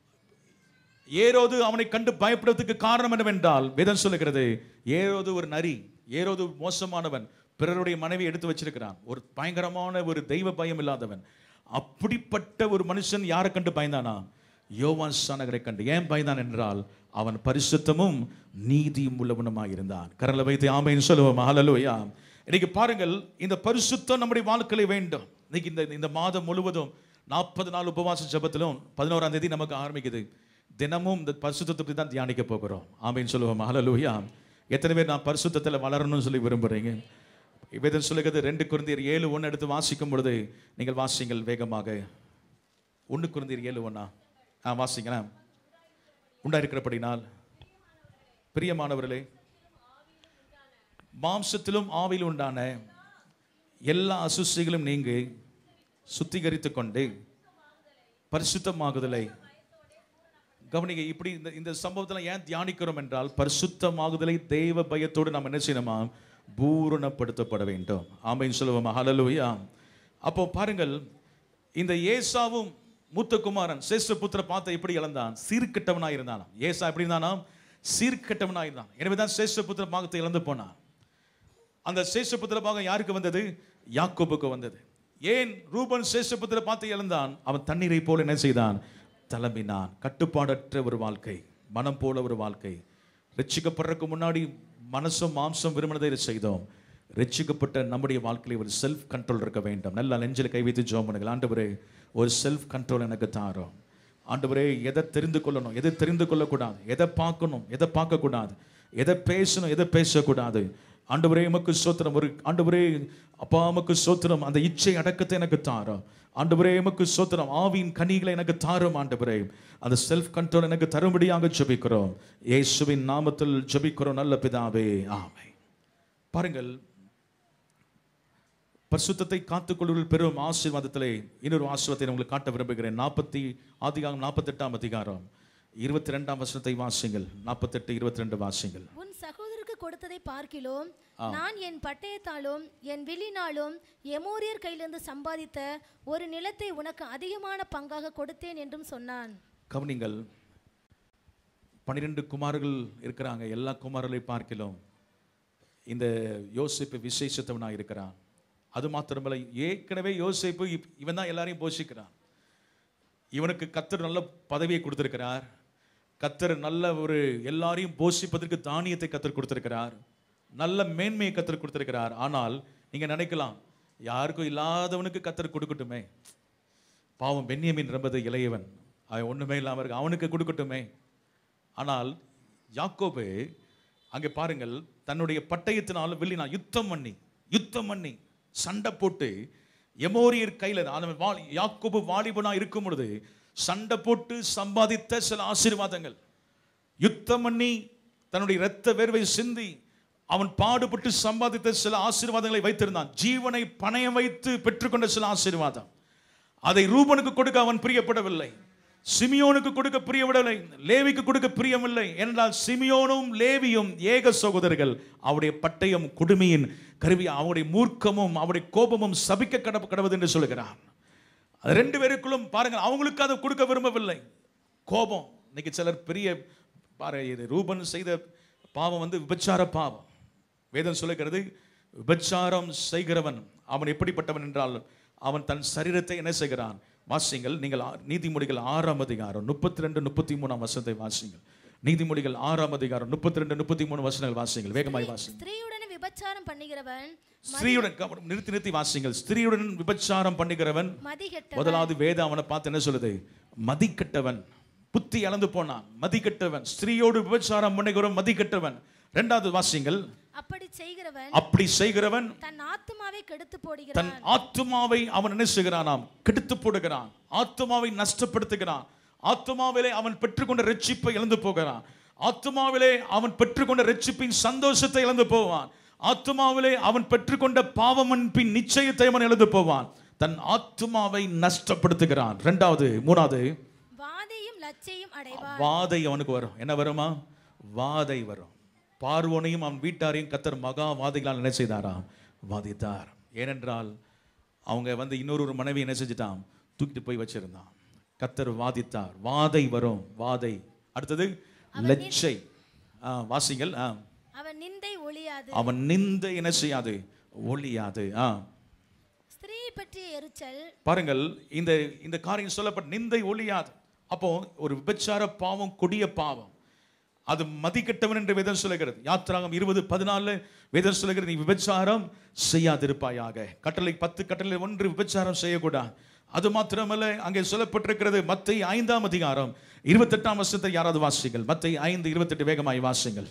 ஏரோது அவனை கண்டு பயப்படுவதற்கு காரணம் என்னவென்றால் வேதம் சொல்லுகிறது ஏரோது ஒரு நரி ஏரோது மோசமானவன் பிறருடைய மனைவி எடுத்து வச்சிருக்கிறான் ஒரு பயங்கரமான ஒரு தெய்வ பயம் இல்லாதவன் அப்படிப்பட்ட ஒரு மனுஷன் யாரை கண்டு பயந்தானா யோவான் சானகரை கண்டு ஏன் பயந்தான் என்றால் அவன் பரிசுத்தமும் நீதியும் உள்ளவனுமாய் இருந்தான் கரல வைத்து ஆமைன்னு சொல்லுவோம் ஹalleluya இன்னைக்கு பாருங்கள் இந்த பரிசுத்தம் நம்முடைய வாழ்க்கையில வேண்டும் இன்னைக்கு இந்த இந்த மாதம் முழுவதும் நாற்பது நாள் உபவாச ஜெபத்திலும் பதினோராம் தேதி நமக்கு ஆரம்பிக்குது தினமும் இந்த பரிசுத்தத்தை பற்றி தான் தியானிக்க போகிறோம் ஆமைன்னு சொல்லுவோம் ஹalleluya எத்தனை பேர் நான் பரிசுத்தத்தில் வளரணும்னு சொல்லி விரும்புறீங்க வேதம் சொல்லுகிறது ரெண்டு குருந்தியர் ஏழு ஒன்று எடுத்து வாசிக்கும் பொழுது நீங்கள் வாசிங்கள் வேகமாக ஒன்று குருந்தியர் ஏழு ஒண்ணா ஆ வாசிங்களேன் உண்டா இருக்கிறபடினால் பிரியமானவர்களே மாம்சத்திலும் ஆவியில் உண்டான எல்லா அசுசிகளும் நீங்கி சுத்திகரித்து கொண்டு பரிசுத்தமாகுதலை கவனிங்க இப்படி இந்த இந்த சம்பவத்தில் ஏன் தியானிக்கிறோம் என்றால் பரிசுத்தமாகுதலை தெய்வ பயத்தோடு நாம் என்ன செய்யணுமா பூரணப்படுத்தப்பட வேண்டும் ஆமைன்னு சொல்லுவோம் ஹalleluya அப்போ பாருங்கள் இந்த ஏசாவும் மூத்த குமாரன் சேஷ்ட புத்திர பார்த்த எப்படி இழந்தான் சீர்கெட்டவனா இருந்தானாம் ஏசா எப்படி இருந்தானாம் சீர்கெட்டவனா இருந்தான் எனவேதான் சேஷ்ட புத்திர பாகத்தை இழந்து போனான் அந்த சேஷபுத்திர பாகம் யாருக்கு வந்தது யாக்கோபுக்கு வந்தது ஏன் ரூபன் சேஷபுத்திர பார்த்து இழந்தான் அவன் தண்ணீரை போல என்ன செய்தான் தளம்பினான் கட்டுப்பாடற்ற ஒரு வாழ்க்கை மனம் போல ஒரு வாழ்க்கை ரட்சிக்கப்படுறதுக்கு முன்னாடி மனசும் மாம்சம் விரும்பினதை செய்தோம் ரட்சிக்கப்பட்ட நம்முடைய வாழ்க்கையில் ஒரு செல்ஃப் கண்ட்ரோல் இருக்க வேண்டும் நல்லா நெஞ்சில் கை வைத்து ஜோம் பண்ணுங்கள் ஆண்டவரே ஒரு செல்ஃப் கண்ட்ரோல் எனக்கு தாரோம் ஆண்டவரே எதை தெரிந்து கொள்ளணும் எதை தெரிந்து கொள்ளக்கூடாது எதை பார்க்கணும் எதை பார்க்கக்கூடாது எதை பேசணும் எதை பேசக்கூடாது ஆண்டவரே உமக்கு சோத்திரம் ஒரு ஆண்டவரே அப்பா உமக்கு சோத்திரம் அந்த இச்சை அடக்கத்தை எனக்கு தாரும் ஆண்டவரே உமக்கு சோத்திரம் ஆவியின் கனிகளை எனக்கு தாரும் ஆண்டவரே அந்த செல்ஃப் கண்ட்ரோல் எனக்கு தரும்படியாக ஜெபிக்கிறோம் இயேசுவின் நாமத்தில் ஜெபிக்கிறோம் நல்ல பிதாவே ஆமை பாருங்கள் பரிசுத்தத்தை காத்துக்கொள்வதில் பெரும் ஆசீர்வாதத்திலே இன்னொரு ஆசீர்வாதத்தை உங்களுக்கு காட்ட விரும்புகிறேன் நாற்பத்தி ஆதிகாரம் நாற்பத்தெட்டாம் அதிகாரம் இருபத்தி ரெண்டாம் வசனத்தை வாசிங்கள் நாற்பத்தெட்டு இருபத்தி ரெண்டு வாசிங்கள் உன் சகோதரருக்கு கொடுத்ததை பார்க்கிலும் நான் என் பட்டயத்தாலும் என் வில்லினாலும் எமோரியர் கையிலிருந்து சம்பாதித்த ஒரு நிலத்தை உனக்கு அதிகமான பங்காக கொடுத்தேன் என்றும் சொன்னான் கவனிங்கள் பன்னிரெண்டு குமார்கள் இருக்கிறாங்க எல்லா குமாரர்களை பார்க்கிலும் இந்த யோசிப்பு விசேஷத்தவனாக இருக்கிறான் அது மாத்திரமல்ல ஏற்கனவே யோசிப்பு இவன் தான் எல்லாரையும் போஷிக்கிறான் இவனுக்கு கத்தர் நல்ல பதவியை கொடுத்திருக்கிறார் கத்தர் நல்ல ஒரு எல்லாரையும் போஷிப்பதற்கு தானியத்தை கத்தர் கொடுத்திருக்கிறார் நல்ல மேன்மையை கத்தர் கொடுத்திருக்கிறார் ஆனால் நீங்க நினைக்கலாம் யாருக்கும் இல்லாதவனுக்கு கத்தர் கொடுக்கட்டுமே பாவம் பென்யமின் என்பது இளையவன் அவன் ஒண்ணுமே இல்லாம இருக்கு அவனுக்கு கொடுக்கட்டுமே ஆனால் யாக்கோபு அங்கே பாருங்கள் தன்னுடைய பட்டயத்தினால வில்லினா யுத்தம் பண்ணி யுத்தம் பண்ணி சண்டை போட்டு எமோரியர் கையில அவன் வா யாக்கோபு வாலிபனா இருக்கும் பொழுது சண்டை போட்டு சம்பாதித்த சில ஆசீர்வாதங்கள் யுத்தம் பண்ணி தன்னுடைய இரத்த வேர்வை சிந்தி அவன் பாடுபட்டு சம்பாதித்த சில ஆசீர்வாதங்களை வைத்திருந்தான் ஜீவனை பணயம் வைத்து பெற்றுக்கொண்ட சில ஆசீர்வாதம் அதை ரூபனுக்கு கொடுக்க அவன் பிரியப்படவில்லை சிமியோனுக்கு கொடுக்க பிரியவிடவில்லை லேவிக்கு கொடுக்க பிரியமில்லை என்றால் சிமியோனும் லேவியும் ஏக சகோதரர்கள் அவருடைய பட்டயம் கொடுமையின் கருவி அவருடைய மூர்க்கமும் அவருடைய கோபமும் சபிக்க கட கடவுது என்று சொல்லுகிறான் அது ரெண்டு பேருக்குள்ளும் பாருங்கள் அவங்களுக்கு அதை கொடுக்க விரும்பவில்லை கோபம் இன்னைக்கு சிலர் பெரிய பாரு இது ரூபன் செய்த பாவம் வந்து விபச்சார பாவம் வேதம் சொல்லுகிறது விபச்சாரம் செய்கிறவன் அவன் எப்படிப்பட்டவன் என்றால் அவன் தன் சரீரத்தை என்ன செய்கிறான் வாசிங்கள் நீங்கள் ஆ- நீதிமொழிகள் ஆறாம் அதிகாரம் முப்பத்தி ரெண்டு முப்பத்தி மூணாம் வசனத்தை வாசிங்கள் நீதிமொழிகள் ஆறாம் அதிகாரம் முப்பத்தி ரெண்டு முப்பத்தி மூணு வசனங்கள் வாசிங்கள் வேகமாய் வாசிங்கள் ஸ்திரீயுடன் விபச்சாரம் பண்ணுகிறவன் ஸ்திரீயுடன் கவனம், நிறுத்தி நிறுத்தி வாசிங்கள் ஸ்திரீயுடன் விபச்சாரம் பண்ணுகிறவன் மதிகெட்ட முதலாவது வேதம் அவனை பார்த்து என்ன சொல்லுது மதிக்கெட்டவன் புத்தி இழந்து போனான் மதிக்கெட்டவன் ஸ்திரீயோடு விபச்சாரம் பண்ணுகிறவன் மதிக்கெட்டவன் இரண்டாவது வாசிங்கள் அப்படி செய்கிறவன் அப்படி செய்கிறவன் தன் ஆத்துமாவை கெடுத்து தன் போடுகிறான் ஆத்துமாவை அவன் என்ன செய்கிறானாம் கெடுத்து போடுகிறான் ஆத்துமாவை நஷ்டப்படுத்துகிறான் ஆத்துமாவிலே அவன் பெற்றுக்கொண்ட ரட்சிப்பை இழந்து போகிறான் ஆத்துமாவிலே அவன் பெற்றுக்கொண்ட ரட்சிப்பின் சந்தோஷத்தை இழந்து போவான் ஆத்துமாவிலே அவன் பெற்றுக்கொண்ட பாவமன்பின் நிச்சயத்தை அவன் இழந்து போவான் தன் ஆத்துமாவை நஷ்டப்படுத்துகிறான் ரெண்டாவது மூணாவது வாதையும் லச்சையும் அடைவான் வாதை அவனுக்கு வரும் என்ன வருமா வாதை வரும் பார்வோனையும் அவன் வீட்டாரையும் கத்தர் மகா வாதைகளால் என்ன செய்தாராம் வாதித்தார் ஏனென்றால் அவங்க வந்து இன்னொரு ஒரு மனைவி என்ன செஞ்சிட்டான் தூக்கிட்டு போய் வச்சிருந்தான் கத்தர் வாதித்தார் வாதை வரும் வாதை அடுத்தது லட்சை ஆ, வாசிங்கள் ஆ. அவன் நிந்தை ஒளியாது அவன் நிந்த என்ன செய்யாது ஒளியாது ஆ ஸ்திரீ பற்றிய எரிச்சல் பாருங்கள் இந்த இந்த காரியம் சொல்லப்பட்ட நிந்தை ஒளியாது அப்போ ஒரு விபச்சார பாவம் கொடிய பாவம் அது மதிக்கெட்டவன் என்று வேதம் சொல்லுகிறது யாத்திராகம் இருபது பதினாலு வேதம் சொல்லுகிறது நீ விபச்சாரம் செய்யாதிருப்பாயாக கட்டளை பத்து கட்டளை ஒன்று விபச்சாரம் செய்யக்கூடாது அது மாத்திரமல்ல அங்கே சொல்லப்பட்டிருக்கிறது மத்தை ஐந்தாம் அதிகாரம் இருபத்தெட்டாம் வருஷத்தை யாராவது வாசிங்கள் மத்தை ஐந்து இருபத்தெட்டு வேகமாய் வாசிங்கள்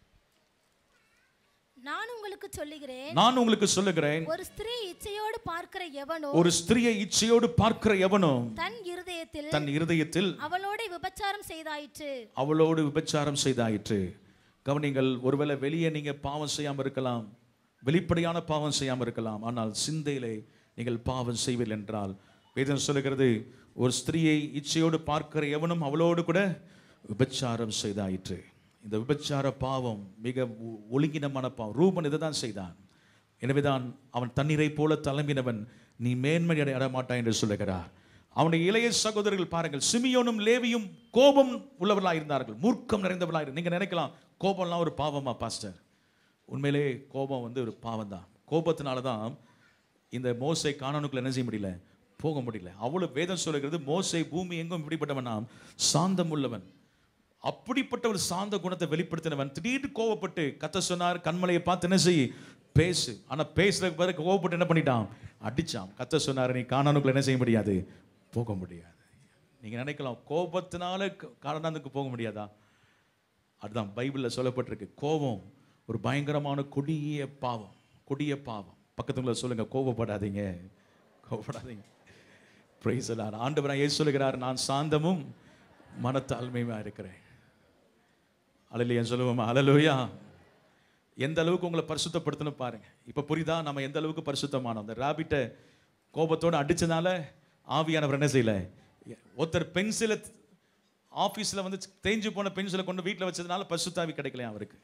நான் உங்களுக்கு சொல்லுகிறேன் நான் உங்களுக்கு சொல்லுகிறேன் ஒரு ஸ்திரீ இச்சையோடு பார்க்கிற எவனோ ஒரு ஸ்திரியை இச்சையோடு பார்க்கிற எவனும் தன் இருதயத்தில் தன் இருதயத்தில் அவளோட விபச்சாரம் செய்தாயிற்று அவளோடு விபச்சாரம் செய்தாயிற்று கவனிங்கள் ஒருவேளை வெளியே நீங்க பாவம் செய்யாம இருக்கலாம் வெளிப்படையான பாவம் செய்யாம இருக்கலாம் ஆனால் சிந்தையிலே நீங்கள் பாவம் செய்வீர்கள் என்றால் வேதம் சொல்லுகிறது ஒரு ஸ்திரியை இச்சையோடு பார்க்கிற எவனும் அவளோடு கூட விபச்சாரம் செய்தாயிற்று இந்த விபச்சார பாவம் மிக ஒ- ஒழுங்கினமான பாவம் ரூபன் இதை தான் செய்தான் எனவேதான் அவன் தண்ணீரை போல தலைம்பினவன் நீ மேன்மை அடைய அடமாட்டாய் என்று சொல்லுகிறார் அவனுடைய இளைய சகோதரர்கள் பாருங்கள் சிமியோனும் லேவியும் கோபம் உள்ளவர்களாக இருந்தார்கள் மூர்க்கம் நிறைந்தவர்களாக இரு- நீங்க நினைக்கலாம் கோபம்லாம் ஒரு பாவமா பாஸ்டர் உண்மையிலே கோபம் வந்து ஒரு பாவம் தான் கோபத்தினால தான் இந்த மோசை காணனுக்குள்ள என்ன செய்ய முடியல போக முடியல அவ்வளவு வேதம் சொல்லுகிறது மோசை பூமி எங்கும் இப்படிப்பட்டவனாம் சாந்தம் உள்ளவன் அப்படிப்பட்ட ஒரு சாந்த குணத்தை வெளிப்படுத்தினவன் திடீர்னு கோவப்பட்டு கத்த சொன்னார் கண்மலையை பார்த்து என்ன செய் பேசு ஆனா பேசுறதுக்கு பிறகு கோவப்பட்டு என்ன பண்ணிட்டான் அடிச்சான் கத்த சொன்னார் நீ காணானுக்குள்ள என்ன செய்ய முடியாது போக முடியாது நீங்க நினைக்கலாம் கோபத்தினால காணானுக்கு போக முடியாதா அதுதான் பைபிளில் சொல்லப்பட்டிருக்கு கோபம் ஒரு பயங்கரமான கொடிய பாவம் கொடிய பாவம் பக்கத்துல சொல்லுங்க கோபப்படாதீங்க கோபப்படாதீங்க பிரைஸ் ஆண்டவராக இயேசு சொல்லுகிறார் நான் சாந்தமும் மனத்தாழ்மையுமா இருக்கிறேன் அழலையா சொல்லுவோமா அழலுயா எந்த அளவுக்கு உங்களை பரிசுத்தப்படுத்தணும் பாருங்க இப்ப புரியுதா நம்ம எந்த அளவுக்கு பரிசுத்தமானோம் அந்த ராபிட்டை கோபத்தோட அடிச்சதால ஆவியானவர் என்ன செய்யல ஒருத்தர் பென்சிலை ஆபீஸ்ல வந்து தேஞ்சு போன பென்சிலை கொண்டு வீட்டில் வச்சதுனால பரிசுத்தாவி கிடைக்கலையா அவருக்கு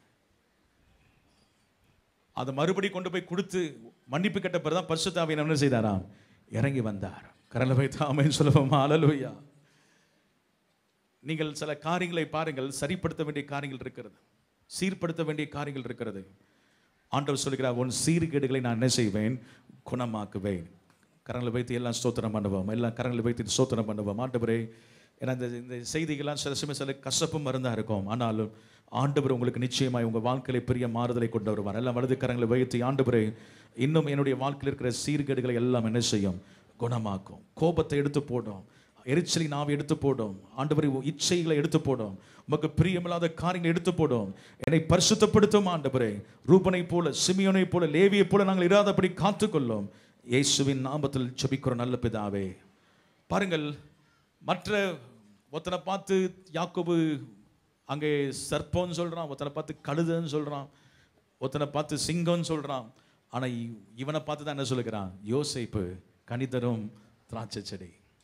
அதை மறுபடி கொண்டு போய் கொடுத்து மன்னிப்பு கேட்ட பிறகு தான் பரிசுத்தாவி என்ன செய்தாராம் இறங்கி வந்தார் கரலை வைத்து ஆமைன்னு சொல்லுவோமா அலலுயா நீங்கள் சில காரியங்களை பாருங்கள் சரிப்படுத்த வேண்டிய காரியங்கள் இருக்கிறது சீர்படுத்த வேண்டிய காரியங்கள் இருக்கிறது ஆண்டவர் சொல்கிறார் உன் சீர்கேடுகளை நான் என்ன செய்வேன் குணமாக்குவேன் கரங்களை வைத்து எல்லாம் ஸ்தோத்திரம் பண்ணுவோம் எல்லாம் கரங்களை வைத்து ஸ்தோத்திரம் பண்ணுவோம் ஆண்டவரே ஏன்னா இந்த இந்த செய்திகள்லாம் சில சமயம் சில கசப்பு மருந்தாக இருக்கும் ஆனாலும் ஆண்டவர் உங்களுக்கு நிச்சயமாய் உங்கள் வாழ்க்கையில பெரிய மாறுதலை கொண்டு வருவார் எல்லாம் வலது கரங்களை வைத்து ஆண்டவரே இன்னும் என்னுடைய வாழ்க்கையில் இருக்கிற சீர்கேடுகளை எல்லாம் என்ன செய்யும் குணமாக்கும் கோபத்தை எடுத்து போடும் எரிச்சலின் ஆவி எடுத்து போடும் ஆண்டவரை இச்சைகளை எடுத்து போடும் உமக்கு பிரியமில்லாத காரியங்களை எடுத்து போடும் என்னை பரிசுத்தப்படுத்தும் ஆண்டவரே ரூபனை போல சிமியோனை போல லேவியை போல நாங்கள் இராதபடி காத்துக்கொள்ளும் இயேசுவின் நாமத்தில் ஜெபிக்கிறோம் நல்ல பிதாவே பாருங்கள் மற்ற ஒருத்தனை பார்த்து யாக்கோபு அங்கே சர்ப்பம்னு சொல்றான் ஒருத்தனை பார்த்து கழுதைன்னு சொல்றான் ஒருத்தனை பார்த்து சிங்கம்னு சொல்றான் ஆனா இ- இவனை பார்த்து தான் என்ன சொல்லுகிறான் யோசேப்பு கனிதரும் திராட்சை செடி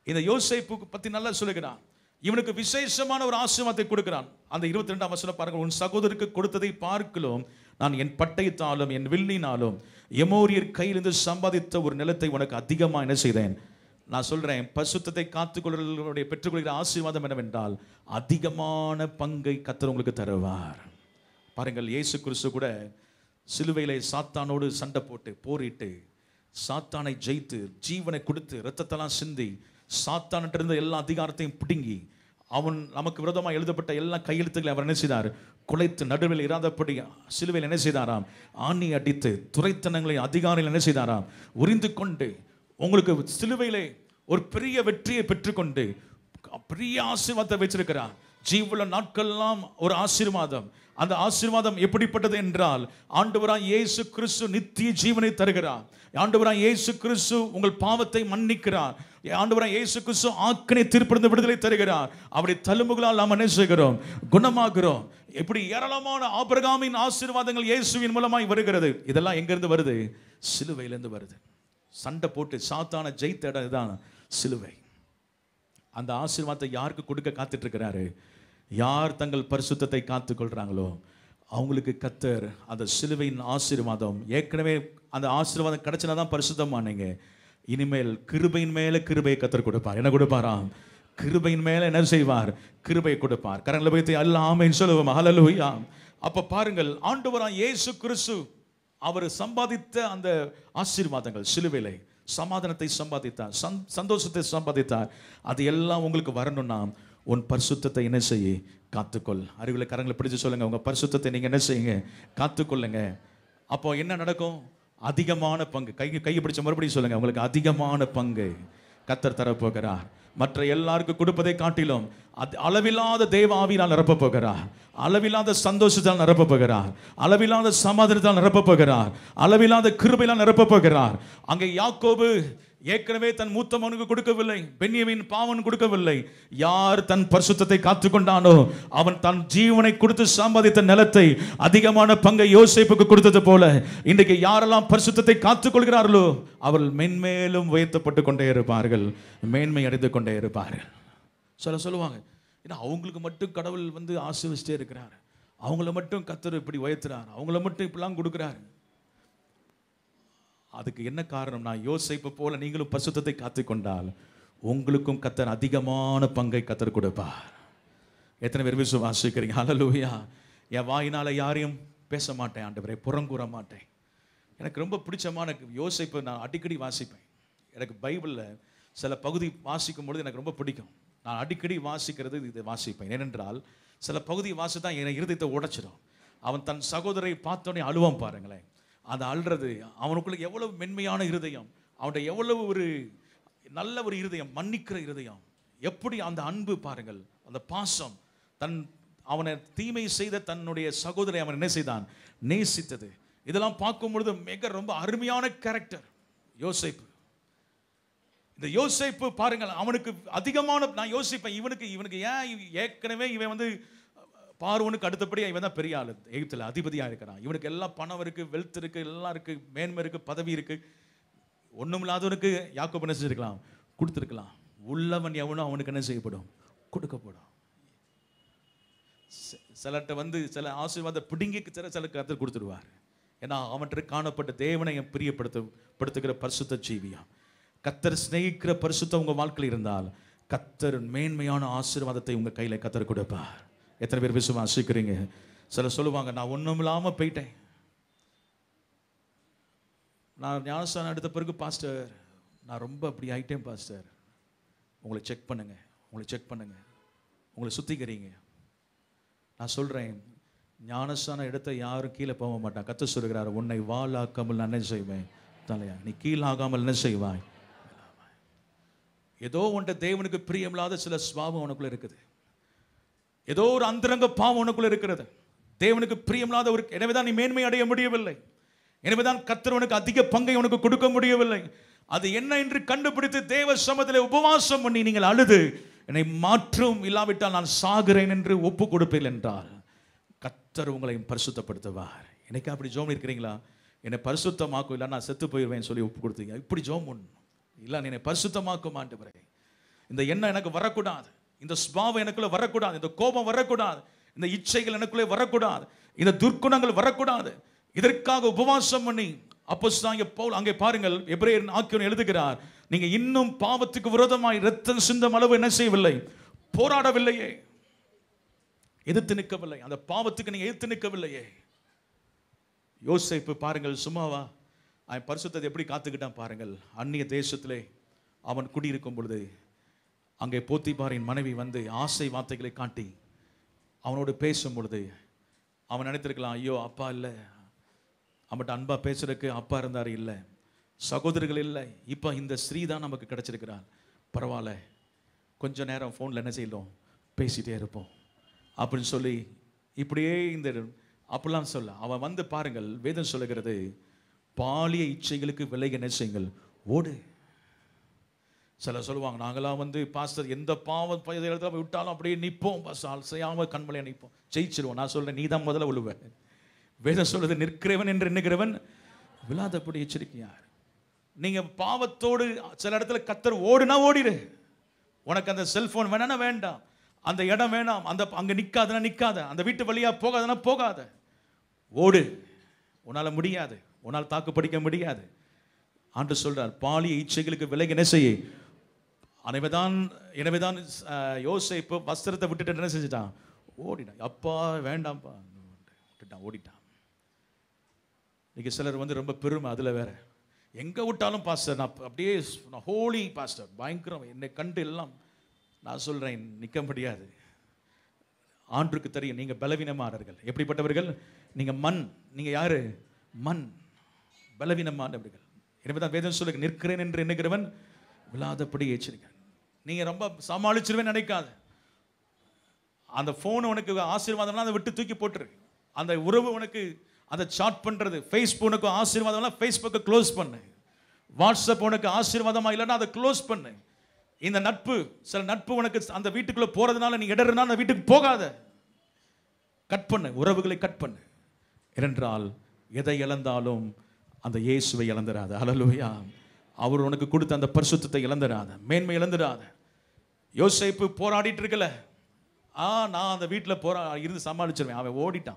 இந்த யோசேப்பு பத்தி நல்லா சொல்லுகிறான் இவனுக்கு விசேஷமான ஒரு ஆசீர்வாதத்தை கொடுக்கிறான் அந்த இருபத்தி ரெண்டாம் வசனம் பாருங்க உன் சகோதரருக்கு கொடுத்ததை பார்க்கலாம் நான் என் பட்டயத்தாலும் என் வில்லினாலும் எமோரியர் கையிலிருந்து சம்பாதித்த ஒரு நிலத்தை உனக்கு அதிகமா என்ன செய்தேன் நான் சொல்றேன் பசுத்தத்தை காத்துக்கொள்ளுடைய பெற்றுக்கொள்கிற ஆசீர்வாதம் என்னவென்றால் அதிகமான பங்கை கத்தர் உங்களுக்கு தருவார் பாருங்கள் இயேசு கிறிஸ்து கூட சிலுவையிலே சாத்தானோடு சண்டை போட்டு போரிட்டு சாத்தானை ஜெயித்து ஜீவனை கொடுத்து இரத்தத்தெல்லாம் சிந்தி சாத்தான்கிட்ட இருந்த எல்லா அதிகாரத்தையும் பிடுங்கி அவன் நமக்கு விரோதமாக எழுதப்பட்ட எல்லா கையெழுத்துக்களை அவர் என்ன செய்தார் குலைத்து நடுவில் இராதபடி சிலுவையில் என்ன செய்தாராம் ஆணி அடித்து துரைத்தனங்களை அதிகாரிகள் என்ன செய்தாராம் உரிந்து கொண்டு உங்களுக்கு சிலுவையிலே ஒரு பெரிய வெற்றியை பெற்றுக்கொண்டு பெரிய ஆசீர்வாதத்தை வச்சிருக்கிறார் ஜீவுள்ள நாட்கள்லாம் ஒரு ஆசீர்வாதம் அந்த ஆசீர்வாதம் எப்படிப்பட்டது என்றால் ஆண்டவராய் இயேசு கிறிஸ்து நித்திய ஜீவனை தருகிறார் ஆண்டவராய் இயேசு கிறிஸ்து உங்கள் பாவத்தை மன்னிக்கிறார் ஆண்டவராய் இயேசு கிறிஸ்து ஆக்கனை தீர்ப்பிருந்து விடுதலை தருகிறார் அவருடைய தழும்புகளால் நாம் என்ன செய்கிறோம் குணமாகிறோம் இப்படி ஏராளமான ஆபிரகாமின் ஆசீர்வாதங்கள் இயேசுவின் மூலமாய் வருகிறது இதெல்லாம் எங்கிருந்து வருது சிலுவையிலிருந்து வருது சண்டை போட்டு சாத்தான ஜெயித்த இடம் இதுதான் சிலுவை அந்த ஆசீர்வாதத்தை யாருக்கு கொடுக்க காத்துட்டு இருக்கிறாரு யார் தங்கள் பரிசுத்தத்தை காத்துக்கொள்றாங்களோ அவங்களுக்கு கத்தர் அந்த சிலுவையின் ஆசீர்வாதம் ஏற்கனவே அந்த ஆசீர்வாதம் கிடைச்சினா தான் பரிசுத்தமானீங்க இனிமேல் கிருபையின் மேல கிருபையை கத்தர் கொடுப்பார் என்ன கொடுப்பாராம் கிருபையின் மேல என்ன செய்வார் கிருபையை கொடுப்பார் கரங்களை வைத்து அல்லாமல் சொல்லுவோம் ஹalleluya அப்ப பாருங்கள் ஆண்டவராம் இயேசு கிறிஸ்து அவர் சம்பாதித்த அந்த ஆசீர்வாதங்கள் சிலுவையிலே சமாதானத்தை சம்பாதித்தார் சந் சந்தோஷத்தை சம்பாதித்தார் அது எல்லாம் உங்களுக்கு வரணும்னா உன் பரிசுத்தத்தை என்ன செய்ய காத்துக்கொள் அறிவில் கரங்களை பிடிச்சு சொல்லுங்க உங்க பரிசுத்தத்தை நீங்க என்ன செய்யுங்க காத்துக்கொள்ளுங்க அப்போ என்ன நடக்கும் அதிகமான பங்கு கை கையை பிடிச்ச மறுபடியும் சொல்லுங்க உங்களுக்கு அதிகமான பங்கு கத்தர் தரப்போகிறார் மற்ற எல்லாருக்கும் கொடுப்பதை காட்டிலும் அது அளவில்லாத தேவ ஆவியினால் நிரப்பப் போகிறார் அளவில்லாத சந்தோஷத்தால் நிரப்பப் போகிறார் அளவில்லாத சமாதானத்தால் நிரப்பப் போகிறார் அளவில்லாத கிருபையால் நிரப்பப் போகிறார் அங்கே யாக்கோபு ஏற்கனவே தன் மூத்த மகனுக்கு கொடுக்கவில்லை பெண்ணியவின் பாவன் கொடுக்கவில்லை யார் தன் பரிசுத்தத்தை காத்துக்கொண்டானோ அவன் தன் ஜீவனை கொடுத்து சம்பாதித்த நிலத்தை அதிகமான பங்கை யோசேப்புக்கு கொடுத்தது போல இன்றைக்கு யாரெல்லாம் பரிசுத்தத்தை காத்துக்கொள்கிறார்களோ அவர்கள் மென்மேலும் உயர்த்தப்பட்டு கொண்டே இருப்பார்கள் மேன்மை அடைந்து கொண்டே இருப்பார்கள் சொல்ல சொல்லுவாங்க ஏன்னா அவங்களுக்கு மட்டும் கடவுள் வந்து ஆசீர்வதிச்சிட்டே இருக்கிறார் அவங்கள மட்டும் கத்தர் இப்படி உயர்த்துறார் அவங்கள மட்டும் இப்படிலாம் கொடுக்குறாரு அதுக்கு என்ன காரணம்னா யோசைப்பு போல நீங்களும் பசுத்தத்தை காத்துக்கொண்டால் உங்களுக்கும் கத்தர் அதிகமான பங்கை கத்தர் கொடுப்பார் எத்தனை பேர் விசுவாசிக்கிறீங்க ஹalleluya என் வாயினால யாரையும் பேச மாட்டேன் ஆண்டவரே புறங்கூற மாட்டேன் எனக்கு ரொம்ப பிடிச்சமான யோசிப்பு நான் அடிக்கடி வாசிப்பேன் எனக்கு பைபிளில் சில பகுதி வாசிக்கும் பொழுது எனக்கு ரொம்ப பிடிக்கும் நான் அடிக்கடி வாசிக்கிறது இது வாசிப்பேன் ஏனென்றால் சில பகுதி வாசி தான் என் இருதயத்தை உடைச்சிடும் அவன் தன் சகோதரை பார்த்தோன்னே அழுவான் பாருங்களேன் அந்த அழுறது அவனுக்குள்ள எவ்வளவு மென்மையான இருதயம் அவனுடைய எவ்வளவு ஒரு நல்ல ஒரு இருதயம் மன்னிக்கிற இருதயம் எப்படி அந்த அன்பு பாருங்கள் அந்த பாசம் தன் அவனை தீமை செய்த தன்னுடைய சகோதரை அவன் என்ன செய்தான் நேசித்தது இதெல்லாம் பார்க்கும் பொழுது மிக ரொம்ப அருமையான கேரக்டர் யோசேப்பு இந்த யோசேப்பு பாருங்கள் அவனுக்கு அதிகமான நான் யோசிப்பேன் இவனுக்கு இவனுக்கு ஏன் இவ- ஏற்கனவே இவன் வந்து பார்வனுக்கு அடுத்தபடி இவன் தான் பெரிய ஆளு எகிப்தில் அதிபதியாக இருக்கிறான் இவனுக்கு எல்லாம் பணம் இருக்கு வெல்த் இருக்கு எல்லாம் இருக்கு மேன்மை இருக்கு பதவி இருக்கு ஒண்ணுமில்லாதவனுக்கு யாக்கோபு என்ன செஞ்சிருக்கலாம் கொடுத்துருக்கலாம் உள்ளவன் எவனோ அவனுக்கு என்ன செய்யப்படும் கொடுக்கப்படும் ச- சிலர்ட்ட வந்து சில ஆசீர்வாத பிடுங்கி சில சில கத்தர் கொடுத்துருவார் ஏன்னா அவன்கிட்ட காணப்பட்ட தேவனை பிரியப்படுத்த படுத்துகிற பரிசுத்த ஜீவியா கத்தர் சிநேகிக்கிற பரிசுத்தம் உங்க வாழ்க்கையில் இருந்தால் கத்தர் மேன்மையான ஆசீர்வாதத்தை உங்க கையில கத்தர் கொடுப்பார் எத்தனை பேர் விசுவாசிக்கிறீங்க சிலர் சொல்லுவாங்க நான் ஒண்ணும் இல்லாம போயிட்டேன் நான் ஞானஸ்தானம் எடுத்த பிறகு பாஸ்டர் நான் ரொம்ப அப்படி ஆயிட்டேன் பாஸ்டர் உங்களை செக் பண்ணுங்க உங்களை செக் பண்ணுங்க உங்களை சுத்திக்கிறீங்க நான் சொல்றேன் ஞானஸ்தானம் எடுத்த யாரும் கீழே போக மாட்டான் கத்த சொல்கிறார் உன்னை வாளாக்காமல் நான் என்ன செய்வேன் தலையா நீ கீழாகாமல் என்ன செய்வாய் ஏதோ உன்ட்ட தேவனுக்கு பிரியமில்லாத சில சுவாபம் உனக்குள்ள இருக்குது ஏதோ ஒரு அந்தரங்க பாவம் உனக்குள்ள இருக்கிறது தேவனுக்கு பிரியமில்லாத ஒரு எனவேதான் நீ மேன்மை அடைய முடியவில்லை எனவேதான் கர்த்தர் உனக்கு அதிக பங்கை உனக்கு கொடுக்க முடியவில்லை அது என்ன என்று கண்டுபிடித்து தேவ சமத்திலே உபவாசம் பண்ணி நீங்கள் அழுது என்னை மாற்றும் இல்லாவிட்டால் நான் சாகிறேன் என்று ஒப்பு கொடுப்பேன் என்றால் கர்த்தர் உங்களை பரிசுத்தப்படுத்துவார் எனக்கு அப்படி ஜோம் இருக்கிறீங்களா என்னை பரிசுத்தமாக்கும் இல்லை நான் செத்து போயிடுவேன் சொல்லி ஒப்பு கொடுத்தீங்க இப்படி ஜோம் பண்ணணும் இல்லை என்னை பரிசுத்தமாக்கும் ஆண்டவரே இந்த எண்ணம் எனக்கு வரக்கூடாது இந்த ஸ்பாவம் எனக்குள்ள வரக்கூடாது இந்த கோபம் வரக்கூடாது இந்த இச்சைகள் எனக்குள்ளே வரக்கூடாது இந்த துர்க்குணங்கள் வரக்கூடாது இதற்காக உபவாசம் பண்ணி அப்போ பவுல் அங்கே பாருங்கள் எபிரேயர் ஆக்கியோன் எழுதுகிறார் நீங்க இன்னும் பாவத்துக்கு விரோதமாய் ரத்தம் சிந்தும் அளவு என்ன செய்யவில்லை போராடவில்லையே எதிர்த்து நிற்கவில்லை அந்த பாவத்துக்கு நீங்க எதிர்த்து நிற்கவில்லையே யோசிப்பு பாருங்கள் சும்மாவா அவன் பரிசுத்தத்தை எப்படி காத்துக்கிட்டான் பாருங்கள் அந்நிய தேசத்திலே அவன் குடியிருக்கும் பொழுது அங்கே போத்திபாரின் மனைவி வந்து ஆசை வார்த்தைகளை காட்டி அவனோடு பேசும் பொழுது அவன் நினைத்திருக்கலாம் ஐயோ அப்பா இல்லை அவன்கிட்ட அன்பா பேசுறதுக்கு அப்பா இருந்தார் இல்லை சகோதரர்கள் இல்லை இப்போ இந்த ஸ்ரீ தான் நமக்கு கிடைச்சிருக்கிறார் பரவாயில்ல கொஞ்ச நேரம் ஃபோனில் என்ன செய்யலாம் பேசிட்டே இருப்போம் அப்படின்னு சொல்லி இப்படியே இந்த அப்படிலாம் சொல்ல அவன் வந்து பாருங்கள் வேதம் சொல்லுகிறது பாலிய இச்சைகளுக்கு விலகி என்ன செய்யுங்கள் ஓடு சிலர் சொல்லுவாங்க நாங்களாம் வந்து பாஸ்டர் எந்த பாவம் ப- இடத்துல போய் விட்டாலும் அப்படியே நிற்போம் பாஸ்டர் செய்யாமல் கண்மலையாக நிற்போம் ஜெயிச்சிருவோம் நான் சொல்றேன் நீ தான் முதல்ல விழுவ வேதம் சொல்றது நிற்கிறவன் என்று எண்ணுகிறவன் விழாதபடி எச்சரிக்கையார் நீங்க பாவத்தோடு சில இடத்துல கத்தர் ஓடுனா ஓடிடு உனக்கு அந்த செல்போன் வேணானா வேண்டாம் அந்த இடம் வேணாம் அந்த அங்க நிக்காதனா நிக்காத அந்த வீட்டு வழியா போகாதனா போகாத ஓடு உன்னால முடியாது உன்னால் தாக்கு பிடிக்க முடியாது ஆண்டு சொல்றார் பாலிய இச்சைகளுக்கு விலகி என்ன செய்ய எனவேதான் எனவேதான் அஹ், யோசேப்பு வஸ்திரத்தை விட்டுட்டு என்ன செஞ்சுட்டான் ஓடிட்டான் அப்பா வேண்டாம்ப்பா விட்டுட்டான் ஓடிட்டான் இன்னைக்கு சிலர் வந்து ரொம்ப பெருமை அதுல வேற எங்க விட்டாலும் பாஸ்டர் நான் அப்படியே நான் ஹோலி பாஸ்டர் பயங்கரம் என்னை கண்டு எல்லாம் நான் சொல்றேன் நிக்க முடியாது ஆண்டுக்கு தெரியும் நீங்க பலவீனமானவர்கள் எப்படிப்பட்டவர்கள் நீங்க மண் நீங்க யாரு மண் பலவீனமானவர்கள் எனவே தான் வேதம் சொல்லுங்க நிற்கிறேன் என்று எண்ணுகிறவன் விழாதபடி எச்சரிக்கை நீங்க ரொம்ப சமாளிச்சிருவேன் நினைக்காத அந்த ஃபோன் உனக்கு ஆசீர்வாதம்னா அதை விட்டு தூக்கி போட்டுரு அந்த உறவு உனக்கு அதை சாட் பண்றது ஃபேஸ்புக் உனக்கு ஆசீர்வாதம்னா ஃபேஸ்புக்கை க்ளோஸ் பண்ணு வாட்ஸ்அப் உனக்கு ஆசீர்வாதமா இல்லைன்னா அதை க்ளோஸ் பண்ணு இந்த நட்பு சில நட்பு உனக்கு அந்த வீட்டுக்குள்ள போறதுனால நீ இடறுனா அந்த வீட்டுக்கு போகாத கட் பண்ணு உறவுகளை கட் பண்ணு ஏனென்றால் எதை இழந்தாலும் அந்த இயேசுவை இழந்துடாத ஹalleluya அவர் உனக்கு கொடுத்த அந்த பரிசுத்தத்தை இழந்துடாத மேன்மை இழந்துடாத யோசேப்பு போராடிட்டு இருக்கல ஆ நான் அந்த வீட்டில் போரா இருந்து சமாளிச்சிருவேன் அவன் ஓடிட்டான்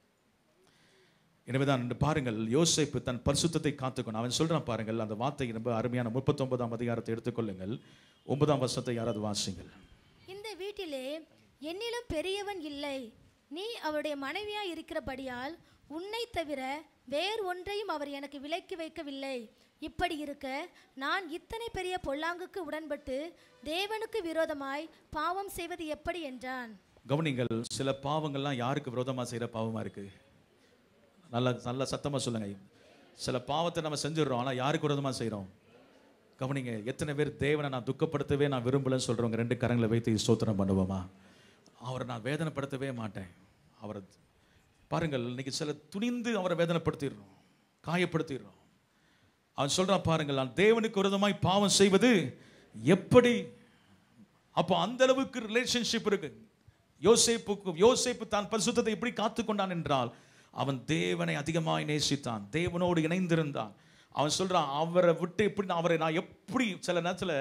எனவேதான் இன்று பாருங்கள் யோசேப்பு தன் பரிசுத்தத்தை காத்துக்கணும் அவன் சொல்றான் பாருங்கள் அந்த வார்த்தை ரொம்ப அருமையான முப்பத்தொன்பதாம் அதிகாரத்தை எடுத்துக்கொள்ளுங்கள் ஒன்பதாம் வருஷத்தை யாராவது வாசிங்கள் இந்த வீட்டிலே என்னிலும் பெரியவன் இல்லை நீ அவருடைய மனைவியா இருக்கிறபடியால் உன்னை தவிர வேறு ஒன்றையும் அவர் எனக்கு விலக்கி வைக்கவில்லை இப்படி இருக்க நான் இத்தனை பெரிய பொல்லாங்குக்கு உடன்பட்டு தேவனுக்கு விரோதமாய் பாவம் செய்வது எப்படி என்றான் கவனிங்கள் சில பாவங்கள்லாம் யாருக்கு விரோதமா செய்யற பாவமா இருக்கு நல்லா நல்லா சத்தமா சொல்லுங்க சில பாவத்தை நம்ம செஞ்சிடுறோம் ஆனா யாருக்கு விரோதமா செய்றோம் கவனிங்க எத்தனை பேர் தேவனை நான் துக்கப்படுத்தவே நான் விரும்பலன்னு சொல்றவங்க ரெண்டு கரங்களை வைத்து ஸ்தோத்திரம் பண்ணுவோமா அவரை நான் வேதனைப்படுத்தவே மாட்டேன் அவரை பாருங்கள் இன்னைக்கு சில துணிந்து அவரை வேதனைப்படுத்திடுறோம் காயப்படுத்திடுறோம் அவன் சொல்றான் பாருங்கள் நான் தேவனுக்கு விரோதமாய் பாவம் செய்வது எப்படி அப்போ அந்த அளவுக்கு ரிலேஷன்ஷிப் இருக்கு யோசேப்புக்கு யோசேப்பு தான் பரிசுத்தத்தை எப்படி காத்து கொண்டான் என்றால் அவன் தேவனை அதிகமாய் நேசித்தான் தேவனோடு இணைந்திருந்தான் அவன் சொல்றான் அவரை விட்டு எப்படி நான் அவரை நான் எப்படி சில நேரத்தில்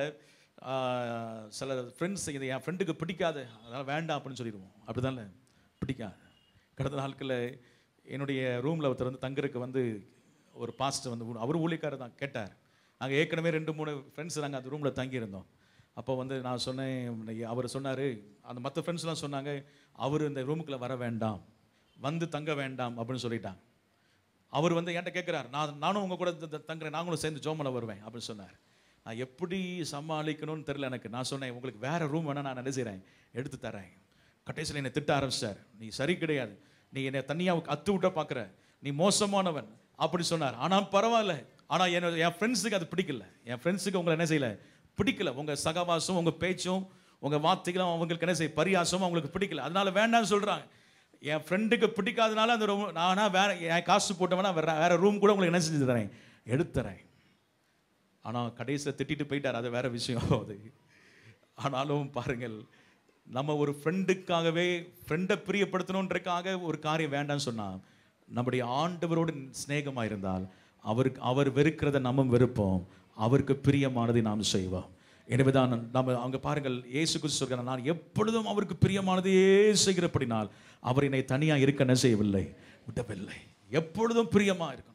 சில ஃப்ரெண்ட்ஸ் இது என் ஃப்ரெண்டுக்கு பிடிக்காது அதனால வேண்டாம் அப்படின்னு சொல்லிடுவோம் அப்படிதானே பிடிக்காது கடந்த நாட்களில் என்னுடைய ரூமில் ஒருத்தர் வந்து தங்கருக்கு வந்து ஒரு பாஸ்டர் வந்து அவர் ஊழியக்காரர் தான் கேட்டார் நாங்கள் ஏற்கனவே ரெண்டு மூணு ஃப்ரெண்ட்ஸ் நாங்கள் அந்த ரூமில் தங்கியிருந்தோம் அப்போ வந்து நான் சொன்னேன் அவர் சொன்னார் அந்த மற்ற ஃப்ரெண்ட்ஸ்லாம் சொன்னாங்க அவர் இந்த ரூமுக்குள்ளே வர வேண்டாம் வந்து தங்க வேண்டாம் அப்படின்னு சொல்லிட்டாங்க அவர் வந்து என்கிட்ட கேட்குறார் நான் நானும் உங்கள் கூட த- த- தங்குறேன் நாங்களும் சேர்ந்து ஜோமலை வருவேன் அப்படின்னு சொன்னார் நான் எப்படி சமாளிக்கணும்னு தெரியல எனக்கு நான் சொன்னேன் உங்களுக்கு வேற ரூம் வேணா நான் என்ன செய்கிறேன் எடுத்து தரேன் கடைசியில் என்னை திட்ட ஆரம்பிச்சார் நீ சரி கிடையாது நீ என்னை தனியாக அத்து விட்ட பார்க்குற நீ மோசமானவன் அப்படி சொன்னார் ஆனால் பரவாயில்ல ஆனால் என்ன என் ஃப்ரெண்ட்ஸுக்கு அது பிடிக்கல என் ஃப்ரெண்ட்ஸுக்கு உங்களை என்ன செய்யல பிடிக்கல உங்கள் சகவாசம் உங்கள் பேச்சும் உங்கள் வார்த்தைகளும் அவங்களுக்கு என்ன செய்ய பரியாசமும் அவங்களுக்கு பிடிக்கல அதனால வேண்டாம்னு சொல்கிறாங்க என் ஃப்ரெண்டுக்கு பிடிக்காதனால அந்த ரூம் நானா வேற என் காசு போட்டவனா வேற வேற ரூம் கூட உங்களுக்கு என்ன செஞ்சு தரேன் எடுத்து தரேன் ஆனால் கடைசியில் திட்டிட்டு போயிட்டார் அது வேற விஷயம் அது ஆனாலும் பாருங்கள் நம்ம ஒரு ஃப்ரெண்டுக்காகவே ஃப்ரெண்டை பிரியப்படுத்தணுன்றக்காக ஒரு காரியம் வேண்டாம்னு சொன்னா நம்முடைய ஆண்டவரோடு சிநேகமாக இருந்தால் அவருக்கு அவர் வெறுக்கிறத நம்ம வெறுப்போம் அவருக்கு பிரியமானதை நாம் செய்வோம் எனவேதான் நம்ம அங்க பாருங்கள் இயேசு கிறிஸ்து சொல்கிறார் நான் எப்பொழுதும் அவருக்கு பிரியமானதையே செய்கிறபடினால் அவர் என்னை தனியா இருக்க என்ன செய்யவில்லை விடவில்லை எப்பொழுதும் பிரியமா இருக்கணும்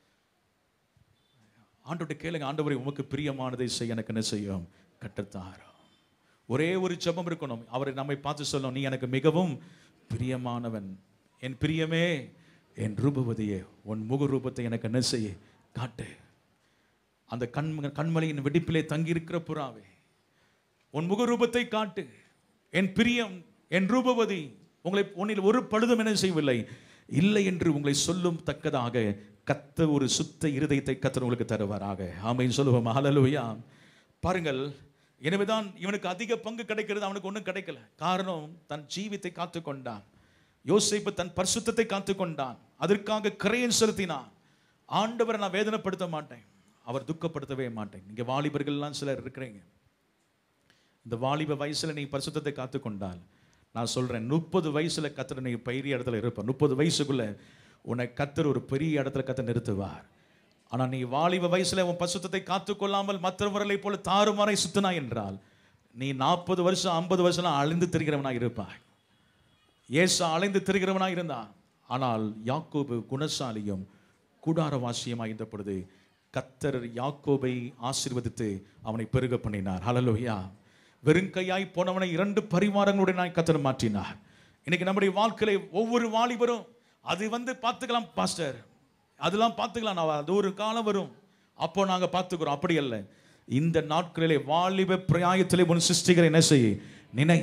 ஆண்டவர்கிட்ட கேளுங்க ஆண்டவரை உமக்கு பிரியமானதை செய்ய எனக்கு என்ன செய்யும் கட்டத்தாரம் ஒரே ஒரு ஜெபம் இருக்கணும் அவரை நம்மை பார்த்து சொல்லணும் நீ எனக்கு மிகவும் பிரியமானவன் என் பிரியமே என் ரூபவதியே உன் முக ரூபத்தை எனக்கு என்ன செய்ய காட்டு அந்த கண் கண்மலையின் வெடிப்பிலே தங்கியிருக்கிற புறாவே உன் முக ரூபத்தை காட்டு என் பிரியம் என் ரூபவதி உங்களை உன்னில் ஒரு பழுதும் என்ன செய்யவில்லை இல்லை என்று உங்களை சொல்லும் தக்கதாக கத்த ஒரு சுத்த இருதயத்தை கத்தர் உங்களுக்கு தருவாராக ஆமைன்னு சொல்லுவோம் ஹalleluya பாருங்கள் எனவேதான் இவனுக்கு அதிக பங்கு கிடைக்கிறது அவனுக்கு ஒன்றும் கிடைக்கல காரணம் தன் ஜீவித்தை காத்து கொண்டான் யோசேப்பு தன் பரிசுத்தத்தை காத்து கொண்டான் அதற்காக கிரையன் செலுத்தினான் ஆண்டவரை நான் வேதனைப்படுத்த மாட்டேன் அவர் துக்கப்படுத்தவே மாட்டேன் இங்க வாலிபர்கள்லாம் சிலர் இருக்கிறீங்க இந்த வாலிப வயசுல நீ பரிசுத்தத்தை காத்து கொண்டால் நான் சொல்றேன் முப்பது வயசுல கத்தர் நீ பெரிய இடத்துல இருப்ப முப்பது வயசுக்குள்ள உன்னை கத்தர் ஒரு பெரிய இடத்துல கத்த நிறுத்துவார் ஆனா நீ வாலிப வயசுல உன் பரிசுத்தத்தை காத்து கொள்ளாமல் மற்றவர்களை போல தாறுமாறை சுத்தினா என்றால் நீ நாற்பது வருஷம் ஐம்பது வருஷம் அழிந்து திரிகிறவனா இருப்பாய் ஏசா அலைந்து திரிகிறவனாய் இருந்தான் ஆனால் யாக்கோபு குணசாலியும் கூடாரவாசியமாய் இருந்த பொழுது கத்தர் யாக்கோபை ஆசீர்வதித்து அவனை பெருக பண்ணினார் ஹalleluya வெறுங்கையாய் போனவனை இரண்டு பரிவாரங்களுடன் கத்தர் மாற்றினார் இன்னைக்கு நம்முடைய வாழ்க்கையில ஒவ்வொரு வாலிபரும் அது வந்து பார்த்துக்கலாம் பாஸ்டர் அதெல்லாம் பார்த்துக்கலாம் நான் அது ஒரு காலம் வரும் அப்போ நாங்க பார்த்துக்கிறோம் அப்படி அல்ல இந்த நாட்களிலே வாலிப பிரயாயத்திலே உன் சிருஷ்டிகரை என்ன செய்ய நினை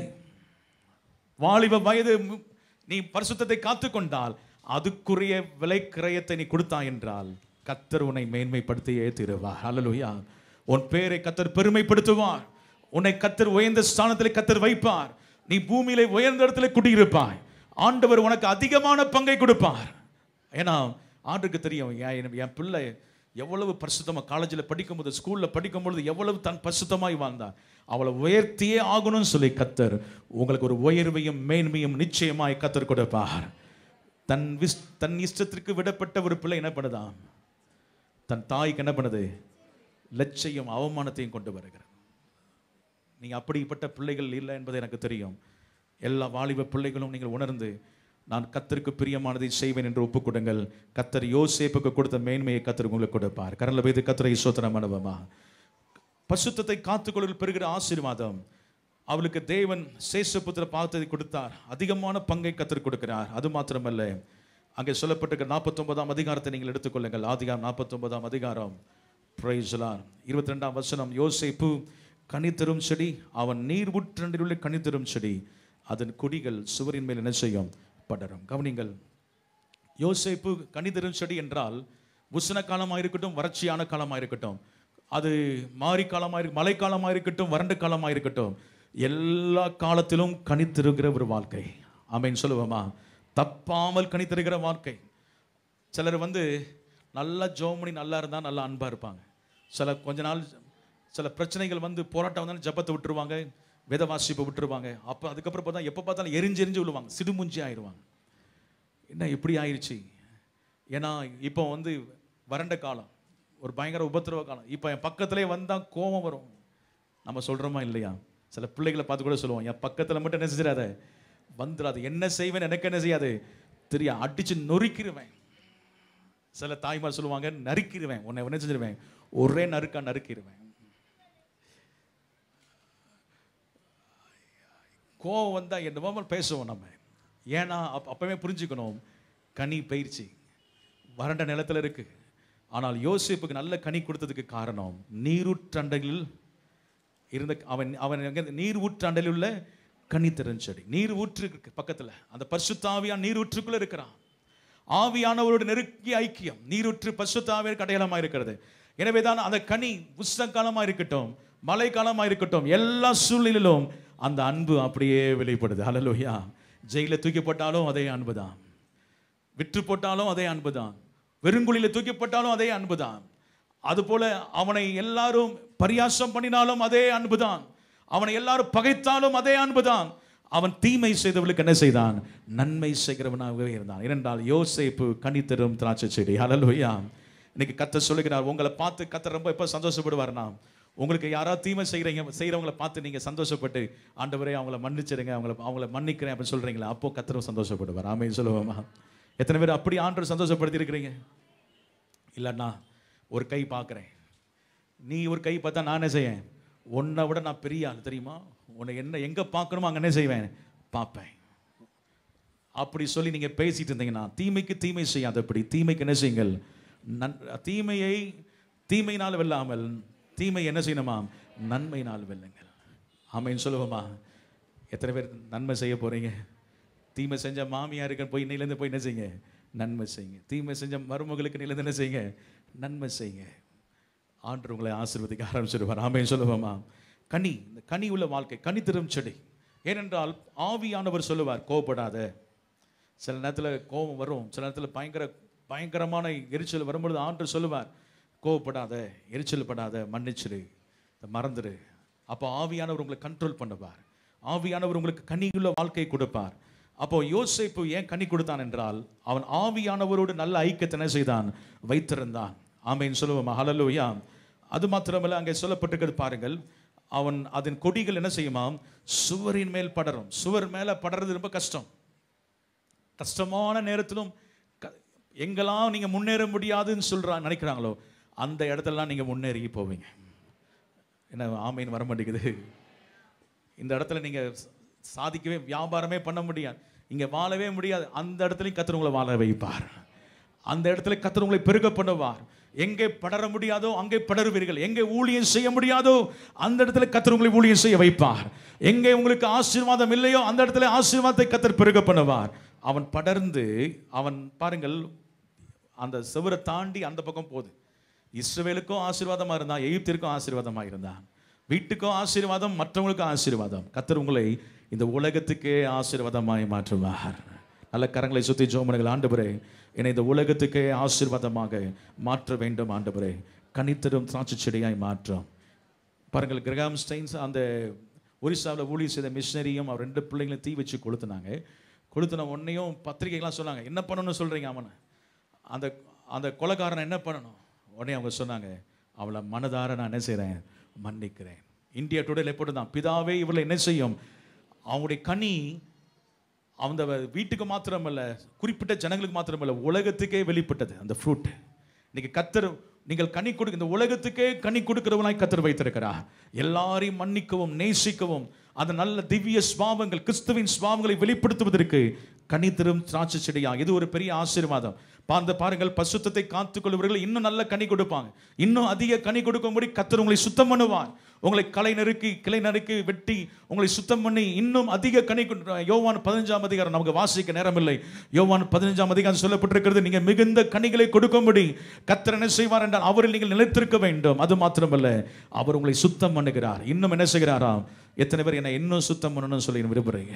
வாலிப வயது மு- நீ பரிசுத்தத்தை காத்துக்கொண்டால் அதுக்குரிய விலை கிரயத்தை நீ கொடுத்தாய் என்றால் கத்தர் உன்னை மேன்மைப்படுத்தியே தீருவார் அல்லலுயா உன் பேரை கத்தர் பெருமைப்படுத்துவார் உன்னை கத்தர் உயர்ந்த ஸ்தானத்திலே கத்தர் வைப்பார் நீ பூமியிலே உயர்ந்த இடத்துல குடியிருப்பாய் ஆண்டவர் உனக்கு அதிகமான பங்கை கொடுப்பார் ஏன்னா ஆண்டுக்கு தெரியும் என் என் பிள்ளை எவ்வளவு பரிசுத்தமா காலேஜில் படிக்கும்போது ஸ்கூல்ல படிக்கும்பொழுது எவ்வளவு தன் பரிசுத்தமாய் வாழ்ந்தார் அவளை உயர்த்தியே ஆகணும்னு சொல்லி கத்தர் உங்களுக்கு ஒரு உயர்வையும் மேன்மையும் நிச்சயமாய் கத்தர் கொடுப்பார் தன் விஸ் தன் இஷ்டத்திற்கு விடப்பட்ட ஒரு பிள்ளை என்ன பண்ணுதான் தன் தாய்க்கு என்ன பண்ணுது லட்சையும் அவமானத்தையும் கொண்டு வருகிறது நீங்க அப்படிப்பட்ட பிள்ளைகள் இல்லை என்பது எனக்கு தெரியும் எல்லா வாலிப பிள்ளைகளும் நீங்கள் உணர்ந்து நான் கத்தருக்கு பிரியமானதை செய்வேன் என்று ஒப்புக்கொடுங்கள் கத்தர் யோசேப்புக்கு கொடுத்த மேன்மையை கத்தர் உங்களுக்கு கொடுப்பார் கரல வைத்து கத்தரை சோதனம் அனுபவமா பசுத்தத்தை காத்துக்கொள்ள பெறுகிற ஆசீர்வாதம் அவளுக்கு தேவன் சேஷபுத்திர பார்த்ததை கொடுத்தார் அதிகமான பங்கை கத்தர் கொடுக்கிறார் அது மாத்திரமல்ல அங்கே சொல்லப்பட்டிருக்க நாற்பத்தொன்பதாம் அதிகாரத்தை நீங்கள் எடுத்துக்கொள்ளுங்கள் ஆதிகாரம் நாற்பத்தொன்பதாம் அதிகாரம் பிரைஸ்லான் இருபத்தி ரெண்டாம் வசனம் யோசேப்பு கனித்தரும் செடி அவன் நீர் உள்ள கனித்தரும் செடி அதன் கொடிகள் சுவரின் மேல் என்ன செய்யும் படரும் கவனிங்கள் யோசேப்பு கனிதரும் செடி என்றால் உஷ்ண காலமாக இருக்கட்டும் வறட்சியான காலமாக இருக்கட்டும் அது மாரி காலமாக இருக்கு மழைக்காலமாக இருக்கட்டும் வறண்ட காலமாக இருக்கட்டும் எல்லா காலத்திலும் கனித்திருக்கிற ஒரு வாழ்க்கை ஆமென் சொல்லுவோமா தப்பாமல் கனித்திருக்கிற வாழ்க்கை சிலர் வந்து நல்லா ஜோமணி நல்லா இருந்தால் நல்லா அன்பாக இருப்பாங்க சில கொஞ்ச நாள் சில பிரச்சனைகள் வந்து போராட்டம் வந்தாலும் ஜபத்தை விட்டுருவாங்க வேத வாசிப்பை விட்டுருவாங்க அப்போ அதுக்கப்புறம் பார்த்தா எப்போ பார்த்தாலும் எரிஞ்சு எரிஞ்சு விழுவாங்க சிடுமுஞ்சி ஆயிடுவாங்க என்ன இப்படி ஆயிடுச்சு ஏன்னா இப்போ வந்து வறண்ட காலம் ஒரு பயங்கர உபத்திரவ காலம் இப்போ என் பக்கத்திலே வந்தால் கோபம் வரும் நம்ம சொல்கிறோமா இல்லையா சில பிள்ளைகளை பார்த்து கூட சொல்லுவோம் என் பக்கத்தில் மட்டும் என்ன செஞ்சிடாத வந்துடாது என்ன செய்வேன் எனக்கு என்ன செய்யாது தெரியா அடிச்சு நொறுக்கிடுவேன் சில தாய்மார் சொல்லுவாங்க நறுக்கிடுவேன் உன்னை என்ன செஞ்சிருவேன் ஒரே நறுக்கா நறுக்கிடுவேன் கோவம் வந்தா என்னமோ பேசுவோம் நம்ம ஏன்னா அப் அப்பவே புரிஞ்சுக்கணும் கனி பயிற்சி வறண்ட நிலத்துல இருக்கு ஆனால் யோசேப்புக்கு நல்ல கனி கொடுத்ததுக்கு காரணம் நீரூற்றண்டையில் இருந்த அவன் அவன் எங்க நீர் ஊற்றாண்டலில் உள்ள கனி செடி நீர் ஊற்று இருக்கு பக்கத்துல அந்த பரிசுத்தாவியான் நீர் ஊற்றுக்குள்ள இருக்கிறான் ஆவியானவரோட நெருங்கிய ஐக்கியம் நீரூற்று பசுத்தாவியருக்கு அடையாளமாக இருக்கிறது எனவே தான் அந்த கனி உஷ்ண காலமா இருக்கட்டும் மழை காலமா இருக்கட்டும் எல்லா சூழ்நிலையிலும் அந்த அன்பு அப்படியே வெளிப்படுது ஹalleluya ஜெயில தூக்கி போட்டாலும் அதே அன்பு தான் விற்று போட்டாலும் அதே அன்பு தான் வெறுங்குழியில தூக்கி போட்டாலும் அதே அன்பு தான் அதுபோல அவனை எல்லாரும் பரியாசம் பண்ணினாலும் அதே அன்பு தான் அவனை எல்லாரும் பகைத்தாலும் அதே அன்பு தான் அவன் தீமை செய்தவர்களுக்கு என்ன செய்தான் நன்மை செய்கிறவனாகவே இருந்தான் இரண்டால் யோசேப்பு கனி தரும் திராட்சை செடி ஹalleluya இன்னைக்கு கத்த சொல்லுகிறார் உங்களை பார்த்து கத்த ரொம்ப எப்போ சந்தோஷப்படுவார்னா உங்களுக்கு யாராவது தீமை செய்கிறீங்க செய்கிறவங்கள பார்த்து நீங்கள் சந்தோஷப்பட்டு ஆண்டவரே அவங்கள மன்னிச்சிடுங்க அவங்கள அவங்கள மன்னிக்கிறேன் அப்படின்னு சொல்கிறீங்களா அப்போ கத்தரும் சந்தோஷப்படுவார் ஆமே சொல்லுவோமா எத்தனை பேர் அப்படி ஆண்டவர் சந்தோஷப்படுத்தி இருக்கிறீங்க இல்லைண்ணா ஒரு கை பார்க்குறேன் நீ ஒரு கை பார்த்தா நான் என்ன செய்வேன் உன்னை விட நான் பெரிய ஆள் தெரியுமா உன்னை என்ன எங்கே பார்க்கணுமோ அங்கே என்ன செய்வேன் பார்ப்பேன் அப்படி சொல்லி நீங்கள் பேசிட்டு இருந்தீங்கன்னா தீமைக்கு தீமை செய்யாதபடி தீமைக்கு என்ன செய்யுங்கள் நன் தீமையை தீமையினால் வெல்லாமல் தீமை என்ன செய்யணுமா நன்மையினால் வெல்லுங்கள் ஆமைன்னு சொல்லுவோமா எத்தனை பேர் நன்மை செய்ய போறீங்க தீமை செஞ்ச மாமியாருக்கு போய் இன்னையிலேருந்து போய் என்ன செய்யுங்க நன்மை செய்யுங்க தீமை செஞ்ச மருமகளுக்கு இன்னையிலேருந்து என்ன செய்யுங்க நன்மை செய்யுங்க ஆண்டு உங்களை ஆசீர்வதிக்க ஆரம்பிச்சிருவார் ஆமைன்னு சொல்லுவோமா கனி இந்த கனி உள்ள வாழ்க்கை கனி தரும் செடி ஏனென்றால் ஆவியானவர் சொல்லுவார் கோபப்படாத சில நேரத்தில் கோபம் வரும் சில நேரத்தில் பயங்கர பயங்கரமான எரிச்சல் வரும்பொழுது ஆண்டு சொல்லுவார் கோவப்படாத எரிச்சல் படாத மன்னிச்சிரு இதை மறந்துடு அப்போ ஆவியானவர் உங்களை கண்ட்ரோல் பண்ணுவார் ஆவியானவர் உங்களுக்கு கனியுள்ள வாழ்க்கையை கொடுப்பார் அப்போ யோசேப்பு ஏன் கனி கொடுத்தான் என்றால் அவன் ஆவியானவரோடு நல்ல ஐக்கியத்தை என்ன செய்தான் வைத்திருந்தான் ஆமைன்னு சொல்லுவோம் ஹalleluya அது மாத்திரமல்ல அங்கே சொல்லப்பட்டிருக்கிறது பாருங்கள் அவன் அதன் கொடிகள் என்ன செய்யுமாம் சுவரின் மேல் படரும் சுவர் மேலே படறது ரொம்ப கஷ்டம் கஷ்டமான நேரத்திலும் க- எங்கெல்லாம் நீங்கள் முன்னேற முடியாதுன்னு சொல்றா நினைக்கிறாங்களோ அந்த இடத்துலலாம் நீங்கள் முன்னேறி போவீங்க என்ன ஆமைன்னு வர மாட்டேங்குது இந்த இடத்துல நீங்கள் சாதிக்கவே வியாபாரமே பண்ண முடியாது இங்கே வாழவே முடியாது அந்த இடத்துலையும் கத்தர் உங்களை வாழ வைப்பார் அந்த இடத்துல கத்தர் உங்களை பெருக பண்ணுவார் எங்கே படர முடியாதோ அங்கே படருவீர்கள் எங்கே ஊழியம் செய்ய முடியாதோ அந்த இடத்துல கத்தர் உங்களை ஊழியம் செய்ய வைப்பார் எங்கே உங்களுக்கு ஆசீர்வாதம் இல்லையோ அந்த இடத்துல ஆசீர்வாதத்தை கத்தர் பெருக பண்ணுவார் அவன் படர்ந்து அவன் பாருங்கள் அந்த செவரை தாண்டி அந்த பக்கம் போகுது இஸ்ரவேலுக்கும் ஆசீர்வாதமா இருந்தான் எகிப்திற்கும் ஆசீர்வாதமா இருந்தான் வீட்டுக்கும் ஆசீர்வாதம் மற்றவங்களுக்கும் ஆசீர்வாதம் கத்தர் உங்களை இந்த உலகத்துக்கே ஆசீர்வாதமாய் மாற்றுவார் நல்ல கரங்களை சுத்தி ஜோமனுங்கள் ஆண்டவரே என்னை இந்த உலகத்துக்கே ஆசீர்வாதமாக மாற்ற வேண்டும் ஆண்டவரே கனித்தரும் திராட்சை செடியாய் மாற்றும் பாருங்கள் கிரகாம் ஸ்டைன்ஸ் அந்த ஒரிசாவில் ஊழியர் செய்த மிஷினரியும் அவர் ரெண்டு பிள்ளைங்களும் தீ வச்சு கொளுத்துனாங்க கொளுத்துன உடனேயும் பத்திரிகைலாம் சொன்னாங்க என்ன பண்ணணும்னு சொல்கிறீங்க அவனை அந்த அந்த கொலைக்காரனை என்ன பண்ணணும் உடனே அவங்க சொன்னாங்க அவளை மனதார நான் என்ன செய்கிறேன் மன்னிக்கிறேன் இந்தியா டுடேல எப்படி தான் பிதாவே இவளை என்ன செய்யும் அவங்களுடைய கனி அந்த வீட்டுக்கு மாத்திரமல்ல குறிப்பிட்ட ஜனங்களுக்கு மாத்திரமல்ல உலகத்துக்கே வெளிப்பட்டது அந்த ஃப்ரூட் இன்னைக்கு கத்தர் நீங்கள் கனி கொடுக்க இந்த உலகத்துக்கே கனி கொடுக்கிறவனாய் கத்தர் வைத்திருக்கிறார் எல்லாரையும் மன்னிக்கவும் நேசிக்கவும் அந்த நல்ல திவ்ய ஸ்வாவங்கள் கிறிஸ்துவின் ஸ்வாவங்களை வெளிப்படுத்துவதற்கு கனி தரும் திராட்சை செடியா இது ஒரு பெரிய ஆசீர்வாதம் பார்ந்த பாருங்கள் பசுத்தத்தை காத்துக்கொள்வர்கள் இன்னும் நல்ல கனி கொடுப்பாங்க இன்னும் அதிக கனி கொடுக்கும்படி கத்தர் உங்களை சுத்தம் பண்ணுவார் உங்களை களை நறுக்கி கிளை நறுக்கி வெட்டி உங்களை சுத்தம் பண்ணி இன்னும் அதிக கனி கொண்டு- யோவான் பதினஞ்சாம் அதிகாரம் நமக்கு வாசிக்க நேரமில்லை யோவான் பதினஞ்சாம் அதிகாரம் சொல்லப்பட்டிருக்கிறது நீங்க மிகுந்த கனிகளை கொடுக்கும்படி கத்தர் என்ன செய்வார் என்றால் அவரில் நீங்கள் நிலைத்திருக்க வேண்டும் அது மாத்திரமல்ல அவர் உங்களை சுத்தம் பண்ணுகிறார் இன்னும் என்ன செய்கிறாராம் எத்தனை பேர் என்னை இன்னும் சுத்தம் பண்ணணும்னு சொல்லி விரும்புறீங்க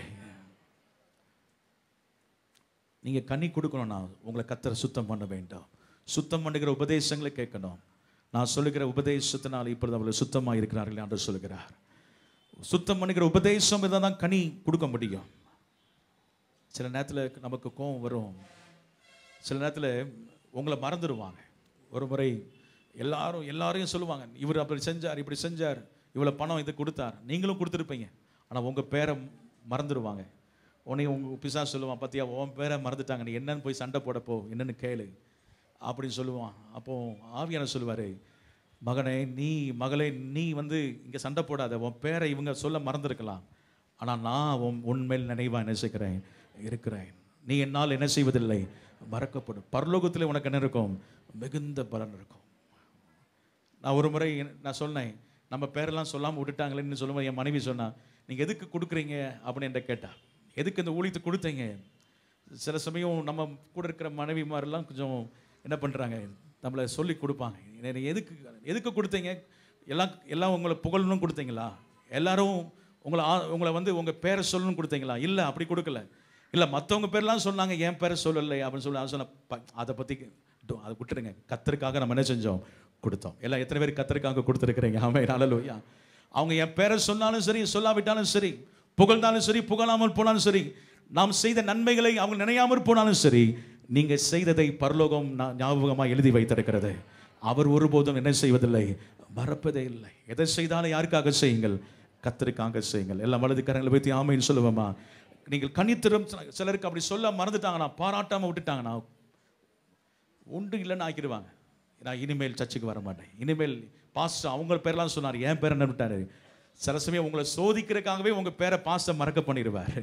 நீங்க கனி கொடுக்கணும்னா உங்களை கத்தரை சுத்தம் பண்ண வேண்டும் சுத்தம் பண்ணுகிற உபதேசங்களை கேட்கணும் நான் சொல்லுகிற உபதேசத்தினால் இப்பொழுது அவர்கள் சுத்தமாக இருக்கிறார்கள் என்று சொல்கிறார் சுத்தம் பண்ணுகிற உபதேசம் இருந்தால் தான் கனி கொடுக்க முடியும் சில நேரத்தில் நமக்கு கோபம் வரும் சில நேரத்தில் உங்களை மறந்துடுவாங்க ஒரு முறை எல்லாரும் எல்லாரையும் சொல்லுவாங்க இவர் அப்படி செஞ்சார் இப்படி செஞ்சார் இவ்வளோ பணம் இது கொடுத்தார் நீங்களும் கொடுத்துருப்பீங்க ஆனால் உங்கள் பேரை மறந்துடுவாங்க உன்னை உங்கள் பிசா சொல்லுவான் பார்த்தியா உன் பேரை மறந்துட்டாங்க நீ என்னன்னு போய் சண்டை போட போ என்னன்னு கேளு அப்படின்னு சொல்லுவான் அப்போ ஆவியான சொல்லுவார் மகனே நீ மகளே நீ வந்து இங்கே சண்டை போடாத உன் பேரை இவங்க சொல்ல மறந்துருக்கலாம் ஆனால் நான் உன் உன்மேல் நினைவாக என்ன செய்கிறேன் இருக்கிறேன் நீ என்னால் என்ன செய்வதில்லை மறக்கப்படும் பரலோகத்தில் உனக்கு என்ன இருக்கும் மிகுந்த பலன் இருக்கும் நான் ஒரு முறை என்ன- நான் சொன்னேன் நம்ம பேரெல்லாம் சொல்லாமல் விட்டுட்டாங்களேன்னு சொல்லும்போது என் மனைவி சொன்னா நீங்கள் எதுக்கு கொடுக்குறீங்க அப்படின்னு என்கிட்ட கேட்டா எதுக்கு இந்த ஊழியத்தை கொடுத்தீங்க சில சமயம் நம்ம கூட இருக்கிற மனைவிமாரெல்லாம் கொஞ்சம் என்ன பண்ணுறாங்க நம்மளை சொல்லி கொடுப்பாங்க என்னை எதுக்கு எதுக்கு கொடுத்தீங்க எல்லாம் எல்லாம் உங்களை புகழணும் கொடுத்தீங்களா எல்லாரும் உங்களை ஆ- உங்களை வந்து உங்கள் பேரை சொல்லணும்னு கொடுத்தீங்களா இல்லை அப்படி கொடுக்கல இல்லை மற்றவங்க பேர்லாம் சொன்னாங்க என் பேரை சொல்லலை அப்படின்னு சொல்லி அதை சொன்ன ப- அதை பற்றி அதை விட்டுருங்க கத்தருக்காக நம்ம என்ன செஞ்சோம் கொடுத்தோம் எல்லாம் எத்தனை பேர் கத்தருக்காக கொடுத்துருக்குறீங்க ஆமே நல்லலூயா அவங்க என் பேரை சொன்னாலும் சரி சொல்லாவிட்டாலும் சரி புகழ்ந்தாலும் சரி புகழாமல் போனாலும் சரி நாம் செய்த நன்மைகளை அவங்க நினையாமற் போனாலும் சரி நீங்க செய்ததை பரலோகம் ஞா- ஞாபகமா எழுதி வைத்திருக்கிறது அவர் ஒருபோதும் என்ன செய்வதில்லை மறப்பதே இல்லை எதை செய்தாலும் யாருக்காக செய்யுங்கள் கத்தருக்காக செய்யுங்கள் எல்லாம் வலது கரங்களை வைத்து ஆமைன்னு சொல்லுவோமா நீங்கள் கனித்திரம் சிலருக்கு அப்படி சொல்ல மறந்துட்டாங்கன்னா பாராட்டாம விட்டுட்டாங்கன்னா உண்டு இல்லைன்னு ஆக்கிடுவாங்க நான் இனிமேல் சர்ச்சுக்கு வர மாட்டேன் இனிமேல் பாஸ்டர் அவங்க பேரெல்லாம் சொன்னார் என் பேரை என்ன விட்டாரு சில சமயம் உங்களை சோதிக்கிறதுக்காகவே உங்கள் பேரை பாஸ்டர் மறக்க பண்ணிடுவார்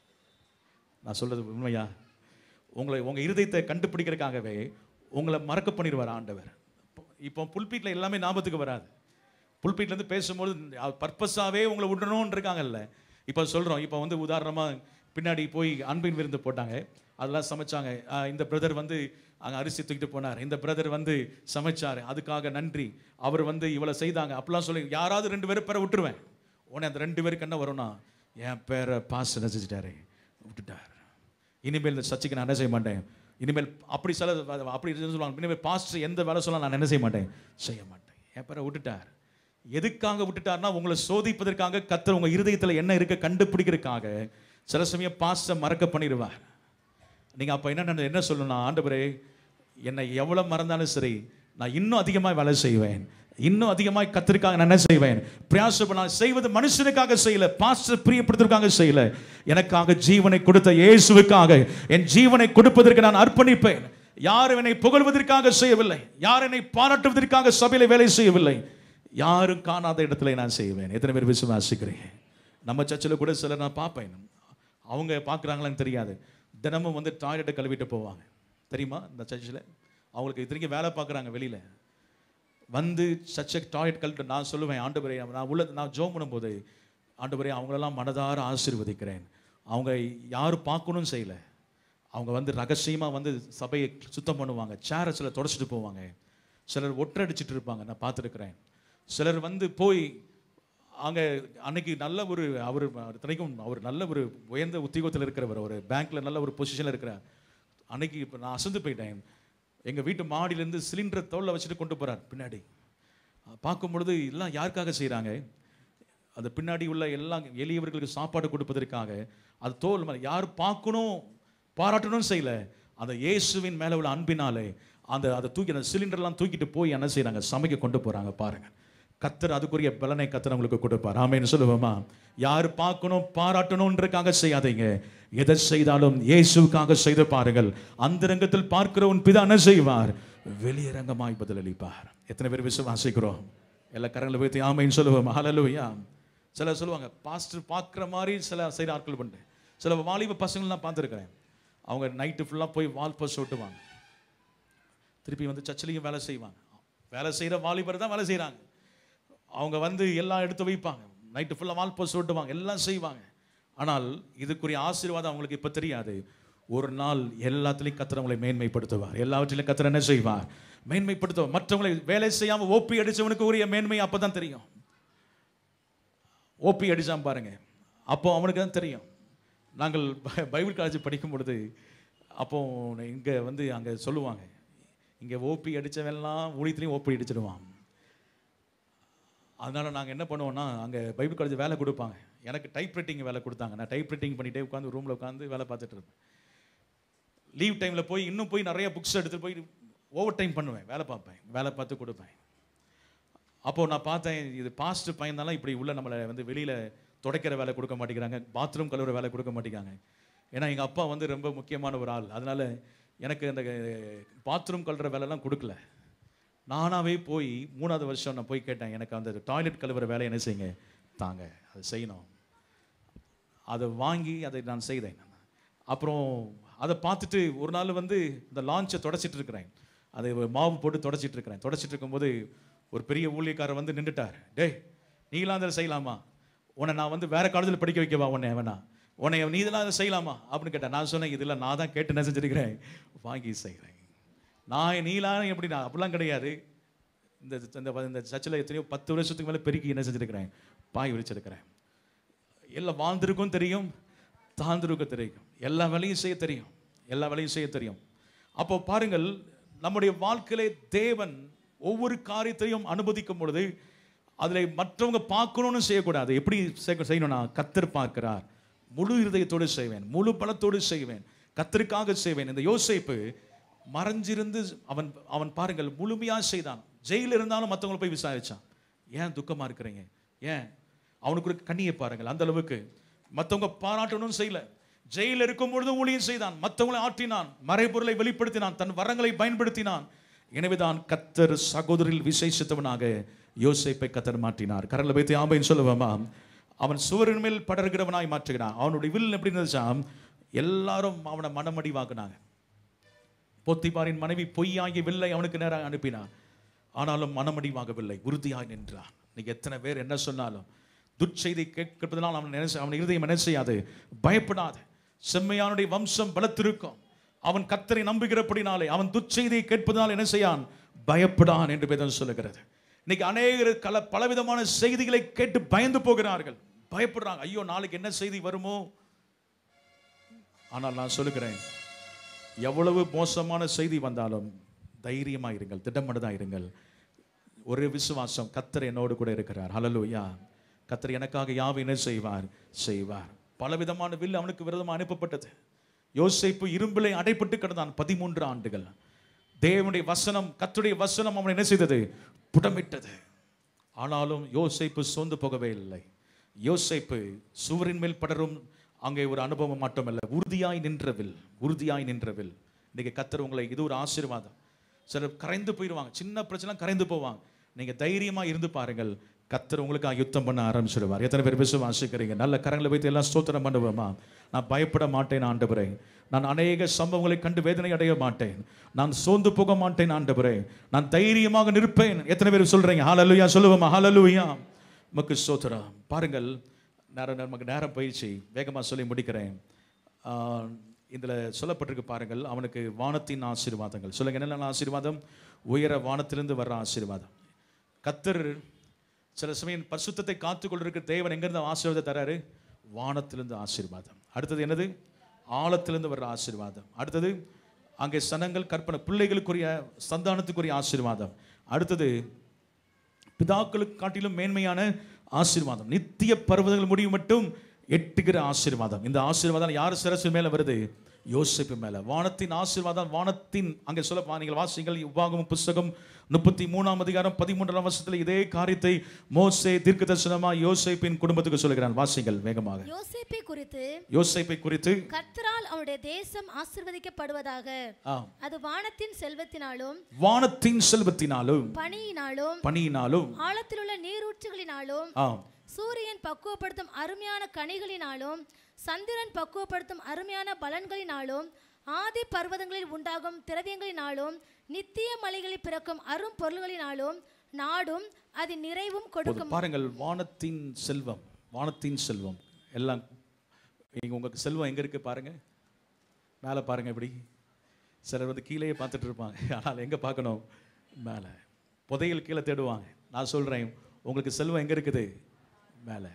நான் சொல்றது உண்மையா உங்களை உங்கள் இருதயத்தை கண்டுபிடிக்கிறதுக்காகவே உங்களை மறக்க பண்ணிடுவார் ஆண்டவர் இப்போ புல்பீட்டில் எல்லாமே ஞாபகத்துக்கு வராது புல்பீட்லேருந்து பேசும்போது பர்பஸாகவே உங்களை விடணும்னு இருக்காங்கல்ல இப்போ சொல்கிறோம் இப்போ வந்து உதாரணமாக பின்னாடி போய் அன்பின் விருந்து போட்டாங்க அதெல்லாம் சமைச்சாங்க ஆஹ் இந்த பிரதர் வந்து அங்கே அரிசி தூக்கிட்டு போனார் இந்த பிரதர் வந்து சமைச்சார் அதுக்காக நன்றி அவர் வந்து இவ்வளோ செய்தாங்க அப்படிலாம் சொல்லி யாராவது ரெண்டு பேரும் பேரை விட்டுருவேன் உடனே அந்த ரெண்டு பேருக்கு என்ன வரும்னா என் பேரை பாஸ் ரசிச்சிட்டாரு விட்டுட்டார் இனிமேல் இந்த சர்ச்சுக்கு நான் என்ன செய்ய மாட்டேன் இனிமேல் அப்படி சில அப்படி சொல்லுவாங்க இனிமேல் பாஸ்டர் எந்த வேலை சொல்ல நான் என்ன செய்ய மாட்டேன் செய்ய மாட்டேன் என் பேரை விட்டுட்டார் எதுக்காக விட்டுட்டார்னா உங்களை சோதிப்பதற்காக கத்தர் உங்க இருதயத்தில் என்ன இருக்க கண்டுபிடிக்கிறதுக்காக சில சமயம் பாஸ்டர் மறக்க பண்ணிடுவார் நீங்க அப்ப என்ன நினை- என்ன சொல்லணும் ஆண்டவரே என்னை எவ்வளவு மறந்தாலும் சரி நான் இன்னும் அதிகமாக வேலை செய்வேன் இன்னும் அதிகமாக கத்திற்காக நான் என்ன செய்வேன் பிரயாசப்ப நான் செய்வது மனுஷனுக்காக செய்யல பாஸ்டர் பிரியப்படுத்துறதுக்காக செய்யல எனக்காக ஜீவனை கொடுத்த இயேசுவுக்காக என் ஜீவனை கொடுப்பதற்கு நான் அர்ப்பணிப்பேன் யாரும் என்னை புகழ்வதற்காக செய்யவில்லை யார் என்னை பாராட்டுவதற்காக சபையில வேலை செய்யவில்லை யாரும் காணாத இடத்துல நான் செய்வேன் எத்தனை பேர் விசுவாசிக்கிறேன் நம்ம சர்ச்சில் கூட சிலர் நான் பார்ப்பேன் அவங்க பார்க்குறாங்களான்னு தெரியாது தினமும் வந்து டாய்லெட்டை கழுவிட்டு போவாங்க தெரியுமா இந்த சர்ச்சில் அவங்களுக்கு இத்தனைக்கும் வேலை பார்க்குறாங்க வெளியில் வந்து சர்ச்சை டாய்லெட் கழுவிட்டு நான் சொல்லுவேன் ஆண்டவரே நான் உள்ள நான் ஜோம் பண்ணும்போது ஆண்டவரே அவங்களெல்லாம் மனதார ஆசீர்வதிக்கிறேன் அவங்க யாரும் பார்க்கணும்னு செய்யல அவங்க வந்து ரகசியமாக வந்து சபையை சுத்தம் பண்ணுவாங்க சேரை சிலர் தொடச்சிட்டு போவாங்க சிலர் ஒற்றடிச்சிட்டு இருப்பாங்க நான் பார்த்துருக்கிறேன் சிலர் வந்து போய் அங்கே அன்னைக்கு நல்ல ஒரு அவர் இத்தனைக்கும் அவர் நல்ல ஒரு உயர்ந்த உத்தியோகத்தில் இருக்கிறவர் ஒரு பேங்க்ல நல்ல ஒரு பொசிஷனில் இருக்கிறார் அன்னைக்கு இப்போ நான் அசந்து போயிட்டேன் எங்கள் வீட்டு மாடியிலேருந்து சிலிண்டரை தோல்ல வச்சுட்டு கொண்டு போகிறார் பின்னாடி பார்க்கும் பொழுது எல்லாம் யாருக்காக செய்கிறாங்க அது பின்னாடி உள்ள எல்லாம் எளியவர்களுக்கு சாப்பாடு கொடுப்பதற்காக அது தோல் மேல யார் பார்க்கணும் பாராட்டணும் செய்யல அந்த இயேசுவின் மேலே உள்ள அன்பினாலே அந்த அதை தூக்கி அந்த சிலிண்டர்லாம் தூக்கிட்டு போய் என்ன செய்றாங்க சமைக்க கொண்டு போறாங்க பாருங்க கத்தர் அதுக்குரிய பலனை கத்தர் உங்களுக்கு கொடுப்பார் ஆமேன்னு சொல்லுவோமா யார் பார்க்கணும் பாராட்டணுன்றக்காக செய்யாதீங்க எதை செய்தாலும் இயேசுவுக்காக செய்து பாருங்கள் அந்தரங்கத்தில் பார்க்கிற உன் பிதா என்ன செய்வார் வெளியரங்கமாய் பதிலளிப்பார் எத்தனை பேர் விசுவாசிக்கிறோம் எல்லா கரங்களை வைத்து ஆமைன்னு சொல்லுவோம் ஹalleluya சிலர் சொல்லுவாங்க பாஸ்டர் பார்க்குற மாதிரி சில செய்கிற ஆட்கள் உண்டு சில வாலிப பசங்கள்லாம் பார்த்துருக்கிறேன் அவங்க நைட்டு ஃபுல்லாக போய் வால் பஸ் ஓட்டுவாங்க திருப்பி வந்து சர்ச்சிலையும் வேலை செய்வாங்க வேலை செய்கிற வாலிபர் தான் வேலை செய்கிறாங்க அவங்க வந்து எல்லாம் எடுத்து வைப்பாங்க நைட்டு ஃபுல்லாக வால் பஸ் ஓட்டுவாங்க எல்லாம் செய்வாங்க ஆனால் இதுக்குரிய ஆசீர்வாதம் அவங்களுக்கு இப்போ தெரியாது ஒரு நாள் எல்லாத்துலேயும் கத்திரவங்களை மேன்மைப்படுத்துவார் எல்லாவற்றிலும் கத்திர என்ன செய்வார் மேன்மைப்படுத்துவார் மற்றவங்களை வேலை செய்யாமல் ஓப்பி அடிச்சவனுக்கு உரிய மேன்மை அப்போ தான் தெரியும் ஓபி அடிச்சான் பாருங்க அப்போ அவனுக்கு தான் தெரியும் நாங்கள் பை- பைபிள் காலேஜ் படிக்கும் பொழுது அப்போ இங்கே வந்து அங்கே சொல்லுவாங்க இங்கே ஓபி அடித்தவெல்லாம் ஊழியத்துலேயும் ஓபி அடிச்சிடுவான் அதனால் நாங்கள் என்ன பண்ணுவோம்னா அங்கே பைபிள் காலேஜ் வேலை கொடுப்பாங்க எனக்கு டைப் ரைட்டிங் வேலை கொடுத்தாங்க நான் டைப் ரைட்டிங் பண்ணிட்டே உட்காந்து ரூமில் உட்காந்து வேலை பார்த்துட்டு இருப்பேன் லீவ் டைமில் போய் இன்னும் போய் நிறைய புக்ஸ் எடுத்துகிட்டு போய் ஓவர் டைம் பண்ணுவேன் வேலை பார்ப்பேன் வேலை பார்த்து கொடுப்பேன் அப்போ நான் பார்த்தேன் இது பாஸ்ட் பையன் தானே இப்படி உள்ள நம்மளை வந்து வெளியில துடைக்கிற வேலை கொடுக்க மாட்டேங்கிறாங்க பாத்ரூம் கழுவுற வேலை கொடுக்க மாட்டேங்கிறாங்க ஏன்னா எங்க அப்பா வந்து ரொம்ப முக்கியமான ஒரு ஆள் அதனால எனக்கு அந்த பாத்ரூம் கழுவுற வேலைலாம் கொடுக்கல நானாவே போய் மூணாவது வருஷம் நான் போய் கேட்டேன் எனக்கு அந்த டாய்லெட் கழுவுற வேலை என்ன செய்யுங்க தாங்க அதை செய்யணும் அதை வாங்கி அதை நான் செய்தேன் அப்புறம் அதை பார்த்துட்டு ஒரு நாள் வந்து இந்த லான்ச்சை தொடச்சிட்டு இருக்கிறேன் அதை ஒரு மாவு போட்டு தொடச்சிட்டு இருக்கிறேன் தொடச்சிட்டு இருக்கும்போது ஒரு பெரிய ஊழியக்காரர் வந்து நின்றுட்டார் டேய் நீலாம் அதை செய்யலாமா உன்னை நான் வந்து வேற காலேஜில் படிக்க வைக்கவா உன்னை வேணா உன்னை நீ இதெல்லாம் அதை செய்யலாமா அப்படின்னு கேட்டேன் நான் சொன்னேன் இதில் நான் தான் கேட்டு என்ன செஞ்சிருக்கிறேன் வாங்கி செய்கிறேன் நான் நீலாம் எப்படி நான் அப்படிலாம் கிடையாது இந்த இந்த இந்த சர்ச்சில் எத்தனையோ பத்து வருஷத்துக்கு மேலே பெருக்கி என்ன செஞ்சிருக்கிறேன் பாய் விரிச்சிருக்கிறேன் எல்லாம் வாழ்ந்திருக்கும் தெரியும் தாழ்ந்திருக்க தெரியும் எல்லா வேலையும் செய்ய தெரியும் எல்லா வேலையும் செய்ய தெரியும் அப்போ பாருங்கள் நம்முடைய வாழ்க்கையிலே தேவன் ஒவ்வொரு காரியத்தையும் அனுமதிக்கும் பொழுது அதில் மற்றவங்க பார்க்கணும்னு செய்யக்கூடாது எப்படி செய்ய- செய்யணும்னா கத்தர் பார்க்கிறார் முழு இருதயத்தோடு செய்வேன் முழு பலத்தோடு செய்வேன் கத்தருக்காக செய்வேன் இந்த யோசேப்பு மறைஞ்சிருந்து அவன் அவன் பாருங்கள் முழுமையாக செய்தான் ஜெயில இருந்தாலும் மற்றவங்களை போய் விசாரிச்சான் ஏன் துக்கமா இருக்கிறீங்க ஏன் அவனுக்கு ஒரு கண்ணியை பாருங்கள் அந்த அளவுக்கு மற்றவங்க பாராட்டணும் செய்யல ஜெயில இருக்கும் பொழுது ஊழியம் செய்தான் மற்றவங்களை ஆற்றினான் மறைபொருளை வெளிப்படுத்தினான் தன் வரங்களை பயன்படுத்தினான் எனவேதான் கத்தர் சகோதரில் விசேஷித்தவனாக யோசேப்பை கத்தர் மாற்றினார் கரல வைத்து ஆம்பைன்னு சொல்லுவோமா அவன் சுவரின் மேல் படர்கிறவனாய் மாற்றுகிறான் அவனுடைய வில் எப்படி இருந்துச்சாம் எல்லாரும் அவனை மனமடிவாக்குனாங்க போத்திபாரின் மனைவி பொய்யாகிய வில்லை அவனுக்கு நேராக அனுப்பினான் ஆனாலும் மனமடிவாகவில்லை உறுதியாய் நின்றான் நீங்க எத்தனை பேர் என்ன சொன்னாலும் துர்ச்செய்தி கேட்கிறதுனால் அவன் நினைச்சு அவன் இருதயம் என்ன செய்யாது பயப்படாது செம்மையானுடைய வம்சம் பலத்திருக்கும் அவன் கத்தரை நம்புகிறபடினாலே அவன் துர்ச்செய்தியை கேட்பதனால் என்ன செய்யான் பயப்படான் என்று வேதம் சொல்லுகிறது இன்னைக்கு அநேகர் கல பலவிதமான செய்திகளை கேட்டு பயந்து போகிறார்கள் பயப்படுறாங்க ஐயோ நாளைக்கு என்ன செய்தி வருமோ ஆனால் நான் சொல்லுகிறேன் எவ்வளவு மோசமான செய்தி வந்தாலும் தைரியமா இருங்கள் திட்டமனதா இருங்கள் ஒரு விசுவாசம் கத்தர் என்னோடு கூட இருக்கிறார் ஹalleluya கத்தர் எனக்காக யாவை என்ன செய்வார் செய்வார் பலவிதமான வில் அவனுக்கு விரோதமாக அனுப்பப்பட்டது யோசேப்பு இரும்பிலை அடைப்பட்டு கிடந்தான் பதிமூன்று ஆண்டுகள் தேவனுடைய வசனம் கத்துடைய வசனம் அவனை என்ன செய்தது புடமிட்டது ஆனாலும் யோசேப்பு சோர்ந்து போகவே இல்லை யோசேப்பு சுவரின் மேல் படரும் அங்கே ஒரு அனுபவம் மட்டுமல்ல உறுதியாய் நின்றவில் உறுதியாய் நின்றவில் இன்னைக்கு கத்தர் உங்களை இது ஒரு ஆசீர்வாதம் சிலர் கரைந்து போயிடுவாங்க சின்ன பிரச்சனை கரைந்து போவாங்க நீங்க தைரியமா இருந்து பாருங்கள் கத்தர் உங்களுக்காக யுத்தம் பண்ண ஆரம்பிச்சிடுவார் எத்தனை பேர் விசுவாசிக்கிறீங்க நல்ல கரங்களை வைத்து எல்லாம் ஸ்தோத்திரம் பண்ணுவோமா நான் பயப்பட மாட்டேன் ஆண்டவரே நான் அநேக சம்பவங்களை கண்டு வேதனை அடைய மாட்டேன் நான் சோர்ந்து போக மாட்டேன் ஆண்டவரே நான் தைரியமாக நிற்பேன் எத்தனை பேர் சொல்றீங்க ஹalleluya சொல்லுவோமா ஹalleluya மக்கு ஸ்தோத்திரம் பாருங்கள் நேரம் நமக்கு நேரம் பயிற்சி வேகமாக சொல்லி முடிக்கிறேன் இதில் சொல்லப்பட்டிருக்கு பாருங்கள் அவனுக்கு வானத்தின் ஆசீர்வாதங்கள் சொல்லுங்க என்னென்ன ஆசீர்வாதம் உயர வானத்திலிருந்து வர்ற ஆசீர்வாதம் கத்தர் சில சமயம் பரிசுத்தத்தை காத்துக்கொள்றதுக்கு தேவன் எங்கிருந்து ஆசீர்வாதம் தராரு வானத்திலிருந்து ஆசீர்வாதம் அடுத்தது என்னது ஆழத்திலிருந்து வர்ற ஆசீர்வாதம் அடுத்தது அங்கே சனங்கள் கற்பனை பிள்ளைகளுக்குரிய சந்தானத்துக்குரிய ஆசீர்வாதம் அடுத்தது பிதாக்களுக்கு காட்டிலும் மேன்மையான ஆசீர்வாதம் நித்திய பர்வதங்கள் முடிவு மட்டும் எட்டுகிற ஆசீர்வாதம் இந்த ஆசீர்வாதம் யார் சிரசு மேல வருது யோசிப்பு மேல வானத்தின் ஆசீர்வாதம் வானத்தின் அங்கே சொல்ல நீங்கள் வாசிங்கள் உபாகம புஸ்தகம் முப்பத்தி மூணாம் அதிகாரம் பதிமூன்றாம் வருஷத்தில் இதே காரியத்தை மோசே தீர்க்க தரிசனமா யோசேப்பின் குடும்பத்துக்கு சொல்லுகிறான் வாசிங்கள் வேகமாக யோசேப்பை குறித்து யோசேப்பை குறித்து கர்த்தரால் அவனுடைய தேசம் ஆசிர்வதிக்கப்படுவதாக ஆ, அது வானத்தின் செல்வத்தினாலும் வானத்தின் செல்வத்தினாலும் பனியினாலும் பணியினாலும் ஆழத்திலுள்ள நீரூற்றுகளினாலும் ஆ, சூரியன் பக்குவப்படுத்தும் அருமையான கனிகளினாலும் சந்திரன் பக்குவப்படுத்தும் அருமையான பலன்களினாலும் ஆதி பர்வதங்களில் உண்டாகும் திரவியங்களினாலும் நித்திய மலைகளில் பிறக்கும் அரும் பொருள்களினாலும் நாடும் அதன் நிறைவும் கொடுக்கும் போதும். பாருங்கள் வானத்தின் செல்வம் வானத்தின் செல்வம் எல்லாம் நீங்க உங்களுக்கு செல்வம் எங்க இருக்கு பாருங்க மேலே பாருங்க இப்படி சிலர் வந்து கீழேயே பார்த்துட்டு இருப்பாங்க ஆனால் எங்க பார்க்கணும் மேலே புதையல் கீழே தேடுவாங்க நான் சொல்றேன் உங்களுக்கு செல்வம் எங்க இருக்குது மேலே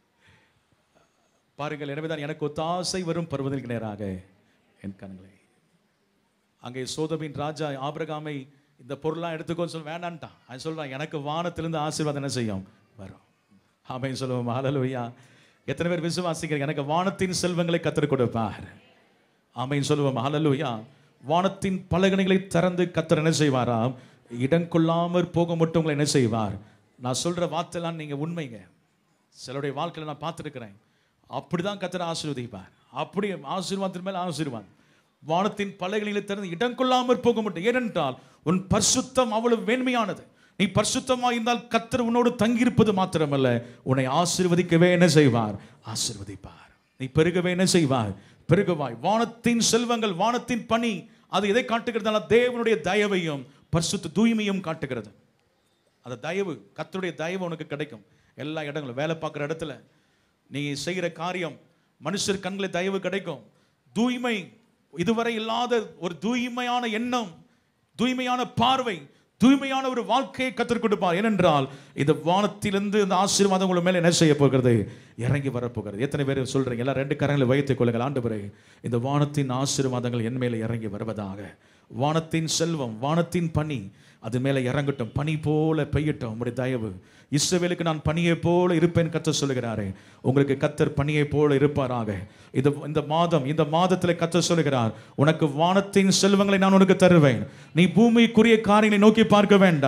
பாருங்கள் எனவேதான் எனக்கு ஒத்தாசை வரும் பருவதற்கு நேராக என் கண்களை அங்கே சோதமின் ராஜா ஆபிரகாமை இந்த பொருளாம் எடுத்துக்கோன்னு சொல்ல வேண்டான்ட்டான் அவன் சொல்றான் எனக்கு வானத்திலிருந்து ஆசீர்வாதம் என்ன செய்யும் வரும் ஆமைன்னு சொல்லுவோம் ஹalleluya எத்தனை பேர் விசுவாசிக்கிறீங்க எனக்கு வானத்தின் செல்வங்களை கத்தர் கொடுப்பார் ஆமைன்னு சொல்லுவோம் ஹalleluya வானத்தின் பலகணிகளை திறந்து கத்தர் என்ன செய்வாராம் இடம் கொள்ளாமற் போக மட்டும் உங்களை என்ன செய்வார் நான் சொல்ற வார்த்தைலாம் நீங்க உண்மைங்க சிலருடைய வாழ்க்கையில நான் பார்த்துருக்கிறேன் அப்படிதான் கத்தர் ஆசீர்வதிப்பார் அப்படி ஆசீர்வாதத்தின் மேல ஆசீர்வாதம் வானத்தின் பலகைகளை திறந்து இடம் கொள்ளாமற் போக மாட்டேன் ஏனென்றால் உன் பரிசுத்தம் அவ்வளவு மேன்மையானது நீ பரிசுத்தமா இருந்தால் கத்தர் உன்னோடு தங்கியிருப்பது மாத்திரமல்ல உன்னை ஆசீர்வதிக்கவே என்ன செய்வார் ஆசீர்வதிப்பார் நீ பெருகவே என்ன செய்வார் பெருகுவாய் வானத்தின் செல்வங்கள் வானத்தின் பணி அது எதை காட்டுகிறதுனால தேவனுடைய தயவையும் பரிசுத்த தூய்மையும் காட்டுகிறது அந்த தயவு கர்த்தருடைய தயவு உனக்கு கிடைக்கும் எல்லா இடங்களும் வேலை பார்க்குற இடத்துல நீ செய்கிற காரியம் மனுஷர் கண்களில் தயவு கிடைக்கும் தூய்மை இதுவரை இல்லாத ஒரு தூய்மையான எண்ணம் தூய்மையான பார்வை தூய்மையான ஒரு வாழ்க்கையை கற்றுக் கொடுப்பார் ஏனென்றால் இந்த வானத்திலிருந்து இந்த ஆசீர்வாதம் உங்கள் மேலே என்ன செய்ய போகிறது இறங்கி வரப்போகிறது எத்தனை பேர் சொல்றீங்க எல்லாம் ரெண்டு கரங்களை வைத்துக் கொள்ளுங்கள் ஆண்டு இந்த வானத்தின் ஆசீர்வாதங்கள் என் மேலே இறங்கி வருவதாக வானத்தின் செல்வம் வானத்தின் பனி அது மேலே இறங்கட்டும் பனி போல பெய்யட்டும் உங்களுடைய தயவு இஸ்ரவேலுக்கு நான் பனியை போல இருப்பேன் கத்தர் சொல்லுகிறாரே உங்களுக்கு கத்தர் பனியை போல இருப்பாராக இது இந்த மாதம் இந்த மாதத்தில் கத்தர் சொல்லுகிறார் உனக்கு வானத்தின் செல்வங்களை நான் உனக்கு தருவேன் நீ பூமிக்குரிய காரியங்களை நோக்கி பார்க்க வேண்டாம்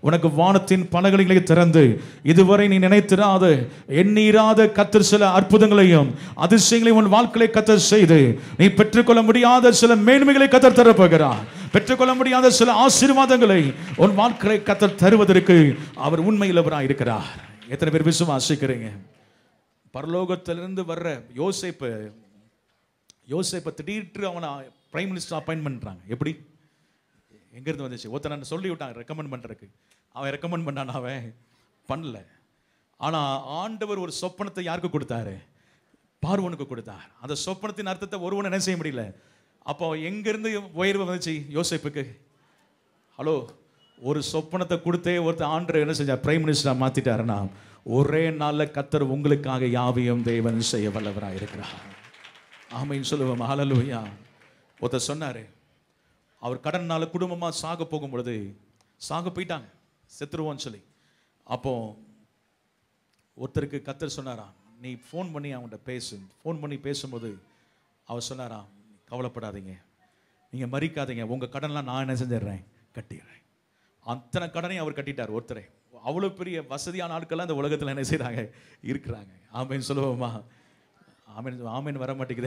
உனக்கு வானத்தின் பலகலிகளை திறந்து இதுவரை நீ நினைத்திராத எண்ணீராத கத்தர் சில அற்புதங்களையும் அதிசயங்களையும் உன் வாழ்க்கையை கத்தர் செய்து நீ பெற்றுக்கொள்ள முடியாத சில மேன்மைகளை கத்தர் தரப்போகிறார் பெற்றுக்கொள்ள முடியாத சில ஆசீர்வாதங்களை உன் வாழ்க்கையை கத்தர் தருவதற்கு அவர் உண்மையிலவராக இருக்கிறார் எத்தனை பேர் விசுவாசிக்கிறீங்க பரலோகத்திலிருந்து வர்ற யோசேப்பு யோசேப்பை திடீர்னு அவனை பிரைம் மினிஸ்டர் அப்பாயின்ட் பண்றாங்க எப்படி எங்கேருந்து வந்துச்சு ஒருத்தன் சொல்லி விட்டாங்க ரெக்கமெண்ட் பண்றதுக்கு அவன் ரெக்கமெண்ட் பண்ணான் அவன் பண்ணல ஆனா ஆண்டவர் ஒரு சொப்பனத்தை யாருக்கு கொடுத்தாரு பார்வனுக்கு கொடுத்தார் அந்த சொப்பனத்தின் அர்த்தத்தை ஒருவன் என்ன செய்ய முடியல அப்போ எங்கிருந்து உயர்வு வந்துச்சு யோசேப்புக்கு ஹலோ ஒரு சொப்பனத்தை கொடுத்தே ஒருத்தர் ஆண்டர் என்ன செஞ்சார் பிரைம் மினிஸ்டரா மாத்திட்டாருன்னா ஒரே நாள்ல கத்தர் உங்களுக்காக யாவையும் தேவன் செய்ய வல்லவராக இருக்கிறார் ஆமைன்னு சொல்லுவோம் ஹalleluya ஒருத்தர் சொன்னாரு அவர் கடன்னால குடும்பமா சாக போகும் பொழுது சாக போயிட்டாங்க செத்துருவோன்னு சொல்லி அப்போ ஒருத்தருக்கு கத்தர் சொன்னாராம் நீ ஃபோன் பண்ணி அவன்கிட்ட பேசு ஃபோன் பண்ணி பேசும்போது அவர் சொன்னாராம் கவலைப்படாதீங்க நீங்கள் மறிக்காதீங்க உங்கள் கடன்லாம் நான் என்ன செஞ்சிடுறேன் கட்டிடுறேன் அத்தனை கடனையும் அவர் கட்டிட்டார் ஒருத்தரை அவ்வளோ பெரிய வசதியான ஆட்கள்லாம் இந்த உலகத்தில் என்ன செய்கிறாங்க இருக்கிறாங்க ஆமேன்னு சொல்லுவோமா ஆமேன் ஆமேன் வர மாட்டேங்குது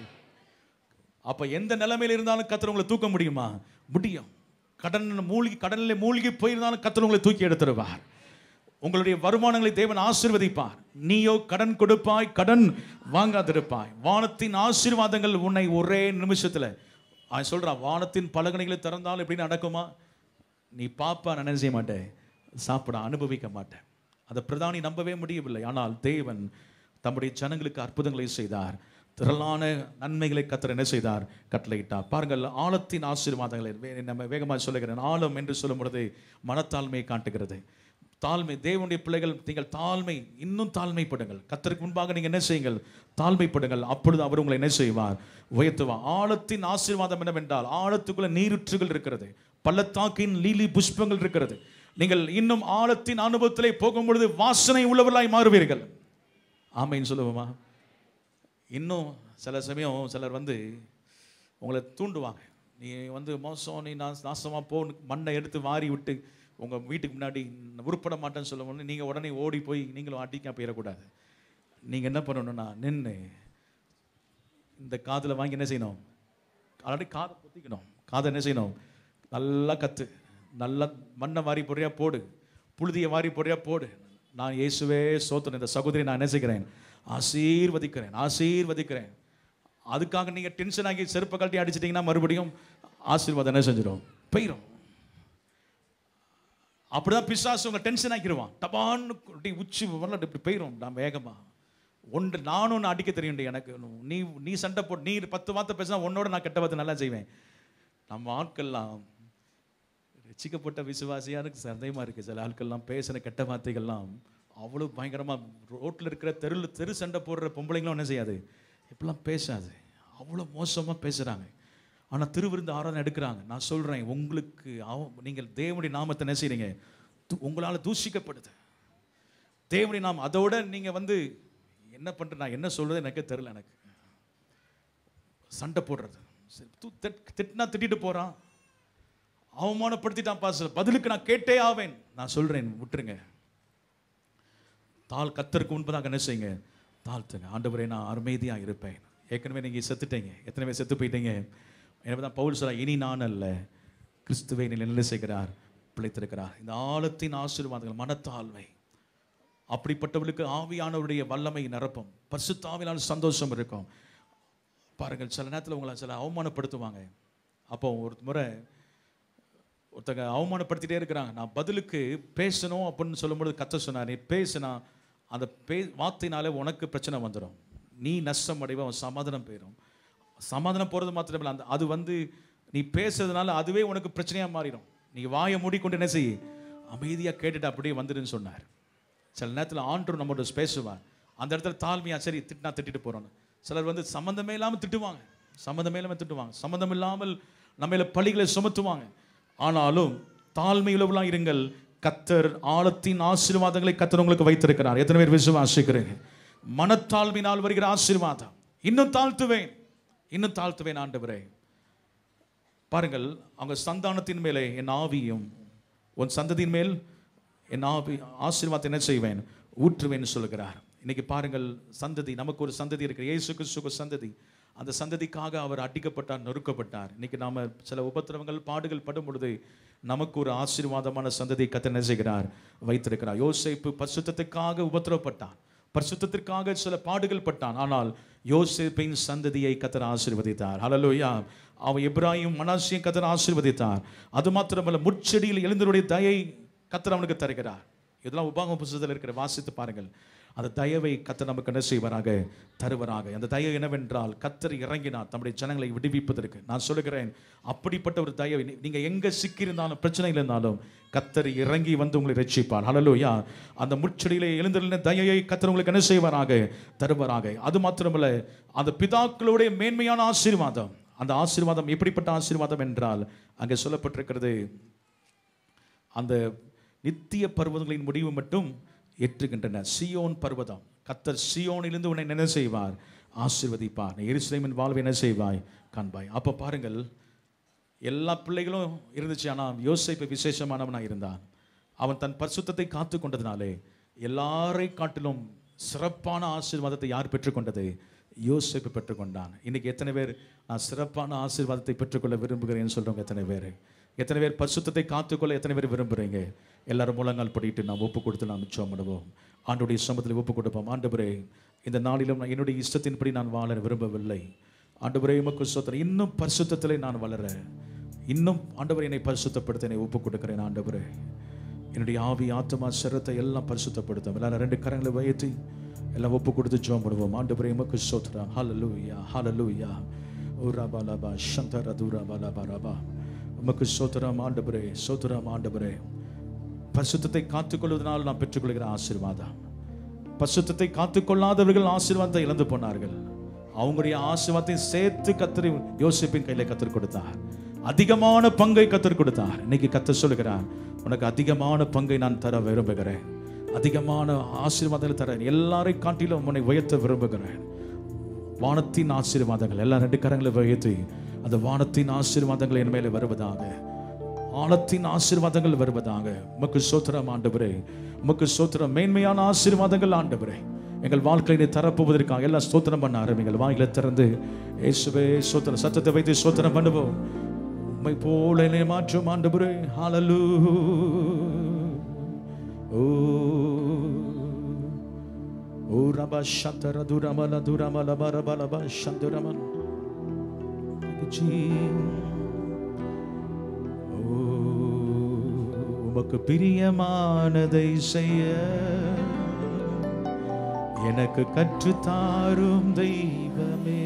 அப்ப எந்த நிலைமையில இருந்தாலும் கத்தர் உங்களை தூக்க முடியுமா முடியும் கடன் மூழ்கி கடனில் மூழ்கி போயிருந்தாலும் கத்தர் உங்களை தூக்கி எடுத்துருவார் உங்களுடைய வருமானங்களை தேவன் ஆசீர்வதிப்பார் நீயோ கடன் கொடுப்பாய் கடன் வாங்காதிருப்பாய் வானத்தின் ஆசீர்வாதங்கள் உன்னை ஒரே நிமிஷத்துல அவன் சொல்றான் வானத்தின் பலகணிகளை திறந்தாலும் எப்படி நடக்குமா நீ பாப்பா நான் என்ன செய்ய மாட்டேன் சாப்பிட அனுபவிக்க மாட்டேன் அதை பிரதானி நம்பவே முடியவில்லை ஆனால் தேவன் தம்முடைய ஜனங்களுக்கு அற்புதங்களை செய்தார் திரளான நன்மைகளை கத்தர் என்ன செய்தார் கட்டளையிட்டார் பாருங்கள் ஆழத்தின் ஆசீர்வாதங்களை வே- நம்ம வேகமாக சொல்லுகிறேன் ஆழம் என்று சொல்லும் பொழுது மனத்தாழ்மையை காட்டுகிறது தாழ்மை தேவனுடைய பிள்ளைகள் நீங்கள் தாழ்மை இன்னும் தாழ்மைப்படுங்கள் கத்தருக்கு முன்பாக நீங்க என்ன செய்யுங்கள் தாழ்மைப்படுங்கள் அப்பொழுது அவர் உங்களை என்ன செய்வார் உயர்த்துவார் ஆழத்தின் ஆசீர்வாதம் என்னவென்றால் ஆழத்துக்குள்ள நீருற்றுகள் இருக்கிறது பள்ளத்தாக்கின் லீலி புஷ்பங்கள் இருக்கிறது நீங்கள் இன்னும் ஆழத்தின் அனுபவத்திலே போகும் பொழுது வாசனை உள்ளவர்களாய் மாறுவீர்கள் ஆமைன்னு சொல்லுவோமா இன்னும் சில சமயம் சிலர் வந்து உங்களை தூண்டுவாங்க நீ வந்து மோசம் நீ நாச- நாசமா போ மண்ணை எடுத்து வாரி விட்டு உங்க வீட்டுக்கு முன்னாடி உருப்பட மாட்டேன்னு சொல்லும் போது நீங்க உடனே ஓடி போய் நீங்களும் அடிக்க போயிடக்கூடாது நீங்க என்ன பண்ணணும்னா நின்று இந்த காதுல வாங்கி என்ன செய்யணும் ஆல்ரெடி காதை பொத்திக்கணும் காதை என்ன செய்யணும் நல்லா கத்து நல்லா மண்ணை வாரி போடுறியா போடு புழுதியை வாரி போடுறியா போடு நான் இயேசுவே சோத்தன் இந்த சகோதரி நான் என்ன செய்கிறேன் ஆசீர்வதிக்கிறேன் ஆசீர்வதிக்கிறேன் அதுக்காக நீங்க டென்ஷன் ஆகி செருப்பை கழட்டி அடிச்சிட்டீங்கன்னா மறுபடியும் ஆசீர்வாதம் என்ன செஞ்சிடும் போயிடும் அப்படிதான் பிசாசு உங்க டென்ஷன் ஆக்கிடுவான் டபான்னு அப்படி உச்சி வரல இப்படி போயிடும் நான் வேகமா ஒன்று நானும் ஒன்று அடிக்க தெரியும்டி எனக்கு நீ நீ சண்டை போட்டு நீ பத்து வார்த்தை பேசினா உன்னோட நான் கெட்ட வார்த்தை நல்லா செய்வேன் நம்ம ஆட்கள்லாம் ரசிக்கப்பட்ட விசுவாசியா இருக்கு சந்தேகமா இருக்கு சில ஆட்கள்லாம் பேசின கெட்ட வார்த்தைகள்லாம் அவ்வளோ பயங்கரமா ரோட்ல இருக்கிற தெருவில் தெரு சண்டை போடுற பொம்பளைங்களும் என்ன செய்யாது இப்படிலாம் பேசாது அவ்வளோ மோசமா பேசுறாங்க ஆனா திருவிருந்து ஆராதனை எடுக்கிறாங்க நான் சொல்றேன் உங்களுக்கு அவ- நீங்கள் தேவனுடைய நாமத்தை என்ன செய்றீங்க து- உங்களால தூஷிக்கப்படுது தேவனுடைய நாம் அதோட நீங்க வந்து என்ன பண்ற நான் என்ன சொல்றது எனக்கே தெரியல எனக்கு சண்டை போடுறது சரி, து- திட்- திட்டினா திட்டிட்டு போறான் அவமானப்படுத்திட்டான் பாச பதிலுக்கு நான் கேட்டே ஆவேன் நான் சொல்றேன் விட்டுருங்க தாள் கத்தருக்கு முன்பதாக என்ன செய்யுங்க தாழ்த்துங்க ஆண்டவரே நான் அமைதியா இருப்பேன் ஏற்கனவே நீங்க செத்துட்டீங்க எத்தனை பேர் செத்து போயிட்டீங்க எனவே தான் பவுல் சொல்ல இனி நான் அல்ல கிறிஸ்துவை நீ என்ன செய்கிறார் பிழைத்திருக்கிறார் இந்த ஆழத்தின் ஆசீர்வாதங்கள் மனத்தாழ்மை அப்படிப்பட்டவர்களுக்கு ஆவியானவருடைய வல்லமை நிரப்பும் பரிசுத்தாவினால் சந்தோஷம் இருக்கும் பாருங்கள் சில நேரத்தில் உங்களை சில அவமானப்படுத்துவாங்க அப்போ ஒரு முறை ஒருத்தங்க அவமானப்படுத்திட்டே இருக்கிறாங்க நான் பதிலுக்கு பேசணும் அப்படின்னு சொல்லும்போது கத்த சொன்னார் நீ பேசினா அந்த பே வார்த்தையினாலே உனக்கு பிரச்சனை வந்துடும் நீ நஷ்டம் அடைவ அவன் சமாதானம் போயிடும் சமாதானம் போகிறது மாத்திரம் இல்லை அந்த அது வந்து நீ பேசுறதுனால அதுவே உனக்கு பிரச்சனையாக மாறிடும் நீ வாயை மூடிக்கொண்டு என்ன செய் அமைதியாக கேட்டுட்டு அப்படியே வந்துடுன்னு சொன்னார் சில நேரத்தில் ஆண்டவர் நம்மளோட பேசுவார் அந்த இடத்துல தாழ்மையா சரி திட்டினா திட்டிட்டு போறோம் சிலர் வந்து சம்மந்தமே இல்லாமல் திட்டுவாங்க சம்மந்தமே இல்லாமல் திட்டுவாங்க சம்மந்தம் இல்லாமல் நம்ம பழிகளை சுமத்துவாங்க ஆனாலும் தாழ்மை உள்ளவர்களாக இருங்கள் கத்தர் ஆழத்தின் ஆசீர்வாதங்களை கத்தர் உங்களுக்கு வைத்திருக்கிறார் எத்தனை பேர் விசுவாசிக்கிறீங்க மனத்தாழ்மையினால் வருகிற ஆசீர்வாதம் இன்னும் தாழ்த்துவேன் இன்னும் தாழ்த்துவேன் ஆண்டவரே பாருங்கள் அவங்க சந்தானத்தின் மேலே என் ஆவியும் உன் சந்ததியின் மேல் என் ஆவி ஆசீர்வாதத்தை என்ன செய்வேன் ஊற்றுவேன் சொல்கிறார் இன்னைக்கு பாருங்கள் சந்ததி நமக்கு ஒரு சந்ததி இருக்கு இயேசு கிறிஸ்துக்கு சந்ததி அந்த சந்ததிக்காக அவர் அடிக்கப்பட்டார் நொறுக்கப்பட்டார் இன்னைக்கு நாம சில உபத்திரவங்கள் பாடுகள் படும் பொழுது நமக்கு ஒரு ஆசீர்வாதமான சந்ததி கத்த என்ன செய்கிறார் வைத்திருக்கிறார் யோசேப்பு பரிசுத்தத்துக்காக உபத்திரவப்பட்டான் பரிசுத்தத்திற்காக சில பாடுகள் பட்டான் ஆனால் யோசேப்பின் சந்ததியை கத்தர் ஆசீர்வதித்தார் ஹalleluya அவன் எப்ராஹிம் மனாசியும் கத்தர் ஆசீர்வதித்தார் அது மாத்திரமல்ல முட்செடியில் எழுந்தருடைய தயை கத்தர் அவனுக்கு தருகிறார் இதெல்லாம் உபாகம புஸ்தகத்தில் இருக்கிற வாசித்து பாருங்கள் அந்த தயவை கத்தர் நமக்கு என்ன செய்வராக தருவராக அந்த தயவு என்னவென்றால் கத்தர் இறங்கினார் தம்முடைய ஜனங்களை விடுவிப்பதற்கு நான் சொல்லுகிறேன் அப்படிப்பட்ட ஒரு தயவை நீ- நீங்க எங்க சிக்கியிருந்தாலும் பிரச்சனையில் இருந்தாலும் கத்தர் இறங்கி வந்து உங்களை ரட்சிப்பார் ஹalleluya அந்த முச்சடியிலே எழுந்திருந்த தயையை கத்தர் உங்களுக்கு என்ன செய்வாராக தருவாராக அது மாத்திரமல்ல அந்த பிதாக்களுடைய மேன்மையான ஆசீர்வாதம் அந்த ஆசீர்வாதம் எப்படிப்பட்ட ஆசீர்வாதம் என்றால் அங்கே சொல்லப்பட்டிருக்கிறது அந்த நித்திய பர்வதங்களின் முடிவு மட்டும் எட்டுகின்றன சியோன் பர்வதம் கத்தர் சியோனிலிருந்து உன்னை என்ன செய்வார் ஆசீர்வதிப்பார் நீ எருசலேமின் வாழ்வை என்ன செய்வாய் காண்பாய் அப்போ பாருங்கள் எல்லா பிள்ளைகளும் இருந்துச்சு ஆனால் யோசேப்பு விசேஷமானவனாக இருந்தான் அவன் தன் பரிசுத்தத்தை காத்து கொண்டதினாலே எல்லாரை காட்டிலும் சிறப்பான ஆசீர்வாதத்தை யார் பெற்றுக்கொண்டது யோசேப்பு பெற்றுக்கொண்டான் இன்னைக்கு எத்தனை பேர் நான் சிறப்பான ஆசீர்வாதத்தை பெற்றுக்கொள்ள விரும்புகிறேன்னு சொல்றவங்க எத்தனை பேர் எத்தனை பேர் பரிசுத்தத்தை காத்துக்கொள்ள எத்தனை பேர் விரும்புறீங்க எல்லாரும் முழங்கால் படிட்டு நாம் ஒப்பு கொடுத்து நாம் மிச்சம் பண்ணுவோம் ஆண்டுடைய சமத்தில் ஒப்பு கொடுப்போம் ஆண்டவரே இந்த நாளிலும் நான் என்னுடைய இஷ்டத்தின்படி நான் வாழ விரும்பவில்லை ஆண்டவரே உமக்கு சோத்திரம் இன்னும் பரிசுத்தத்திலே நான் வளர இன்னும் ஆண்டவர் என்னை பரிசுத்தப்படுத்த என்னை ஒப்பு கொடுக்கிறேன் ஆண்டவரே என்னுடைய ஆவி ஆத்மா சரத்தை எல்லாம் பரிசுத்தப்படுத்தும் எல்லாரும் ரெண்டு கரங்களை வைத்து எல்லாம் ஒப்பு கொடுத்து ஜோம் பண்ணுவோம் ஆண்டவரே உமக்கு சோத்ரா ஹalleluya ஹalleluya ஊராபாலாபா சந்தர தூராபாலாபா ரபா உமக்கு சோத்ரம் ஆண்டவரே சோத்ரம் ஆண்டவரே பரிசுத்தத்தை காத்துக்கொள்வதனால் நான் பெற்றுக்கொள்கிற ஆசீர்வாதம் பரிசுத்தத்தை காத்துக்கொள்ளாதவர்கள் ஆசீர்வாதத்தை இழந்து போனார்கள் அவங்களுடைய ஆசீர்வாதத்தை சேர்த்து கத்தரி யோசிப்பின் கையில கத்தர் கொடுத்தார் அதிகமான பங்கை கத்தர் கொடுத்தார் இன்னைக்கு கத்தர் சொல்லுகிறார் உனக்கு அதிகமான பங்கை நான் தர விரும்புகிறேன் அதிகமான ஆசீர்வாதங்களை தரேன் எல்லாரை காட்டிலும் உன்னை உயர்த்த விரும்புகிறேன் வானத்தின் ஆசீர்வாதங்கள் எல்லா ரெண்டு கரங்களை உயர்த்தி அந்த வானத்தின் ஆசீர்வாதங்கள் என் மேலே வருவதாக ஆழத்தின் ஆசீர்வாதங்கள் வருவதாக உமக்கு சோத்திரம் ஆண்டவரே உமக்கு சோத்திரம் மேன்மையான ஆசீர்வாதங்கள் ஆண்டவரே எங்கள் வாழ்க்கையினை தரப்போவதற்காக எல்லாம் ஸ்தோத்திரம் பண்ண ஆரம்பிங்கள் வாயில திறந்து இயேசுவே சோத்திரம் சத்தத்தை வைத்து சோத்திரம் பண்ணுவோம் உம்மை போல என்னை மாற்றும் ஆண்டவரே ஹalleluya ஓ ஓ ரபா சந்தர துரமல துரமல பரபல சந்தரமன் ஓ, உமக்கு பிரியமானதை செய்ய எனக்கு கற்றுத்தாரும் தெய்வமே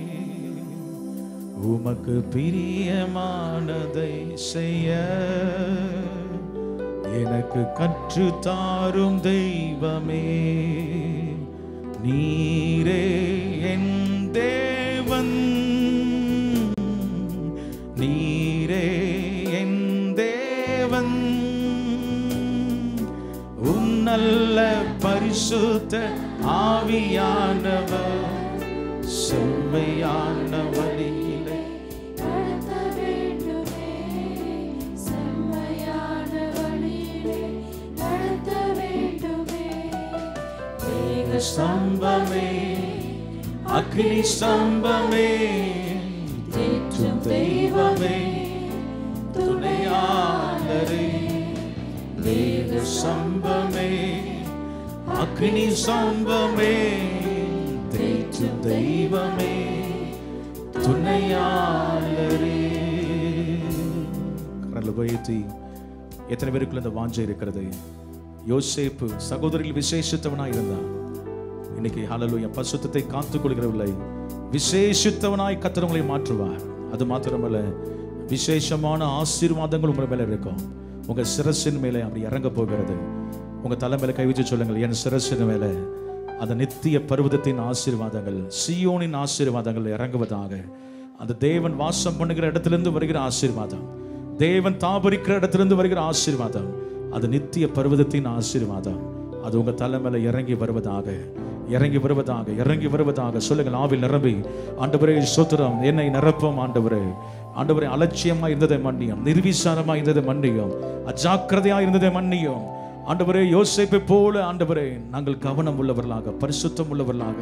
உமக்கு பிரியமானதை செய்ய எனக்கு கற்றுத்தாரும் தெய்வமே நீரே என் தேவன் நீரே என் தேவன் உம் நல்ல பரிசுத்த ஆவியானவர் செம்மையான வழியிலே நடத்த வேண்டுமே செம்மையான வழியிலே நடத்த வேண்டுமே மேக ஸ்தம்பமே அக்னி ஸ்தம்பமே தேற்றும் தெய்வமே துணையாளரே மேக ஸ்தம்பமே அக்னி ஸ்தம்பமே தேற்றும் தெய்வமே துணையாளரே கரங்களை உயர்த்தி எத்தனை பேருக்குள்ள இந்த வாஞ்சை இருக்கிறது யோசேப்பு சகோதரில் விசேஷித்தவனாய் இருந்தான் இன்னைக்கு ஹalleluya பரிசுத்தத்தை காத்துக் கொள்கிறவில்லை விசேஷித்தவனாய் கர்த்தர் உங்களை மாற்றுவார் அது மாத்திரமல்ல விசேஷமான ஆசீர்வாதங்கள் உங்க மேல இருக்கும் உங்க சிரசின் மேலே அப்படி இறங்க போகிறது உங்க தலை மேல கை வச்சு சொல்லுங்கள் என் சிரசின் மேலே அந்த நித்திய பர்வதத்தின் ஆசீர்வாதங்கள் சியோனின் ஆசீர்வாதங்கள் இறங்குவதாக அந்த தேவன் வாசம் பண்ணுகிற இடத்திலிருந்து வருகிற ஆசீர்வாதம் தேவன் தாபரிக்கிற இடத்திலிருந்து வருகிற ஆசீர்வாதம் அது நித்திய பர்வதத்தின் ஆசீர்வாதம் அது உங்க தலை மேல இறங்கி வருவதாக இறங்கி வருவதாக இறங்கி வருவதாக சொல்லுங்கள் ஆவில் நிரம்பி ஆண்டவரே சோத்திரம் என்னை நிரப்பும் ஆண்டவரே ஆண்டவரே அலட்சியமா இருந்ததை மன்னியும் நிர்விசாரமா இருந்ததை மன்னியும் அஜாக்கிரதையா இருந்ததை மன்னியும் ஆண்டவரே யோசேப்பை போல ஆண்டவரே நாங்கள் கவனம் உள்ளவர்களாக பரிசுத்தம் உள்ளவர்களாக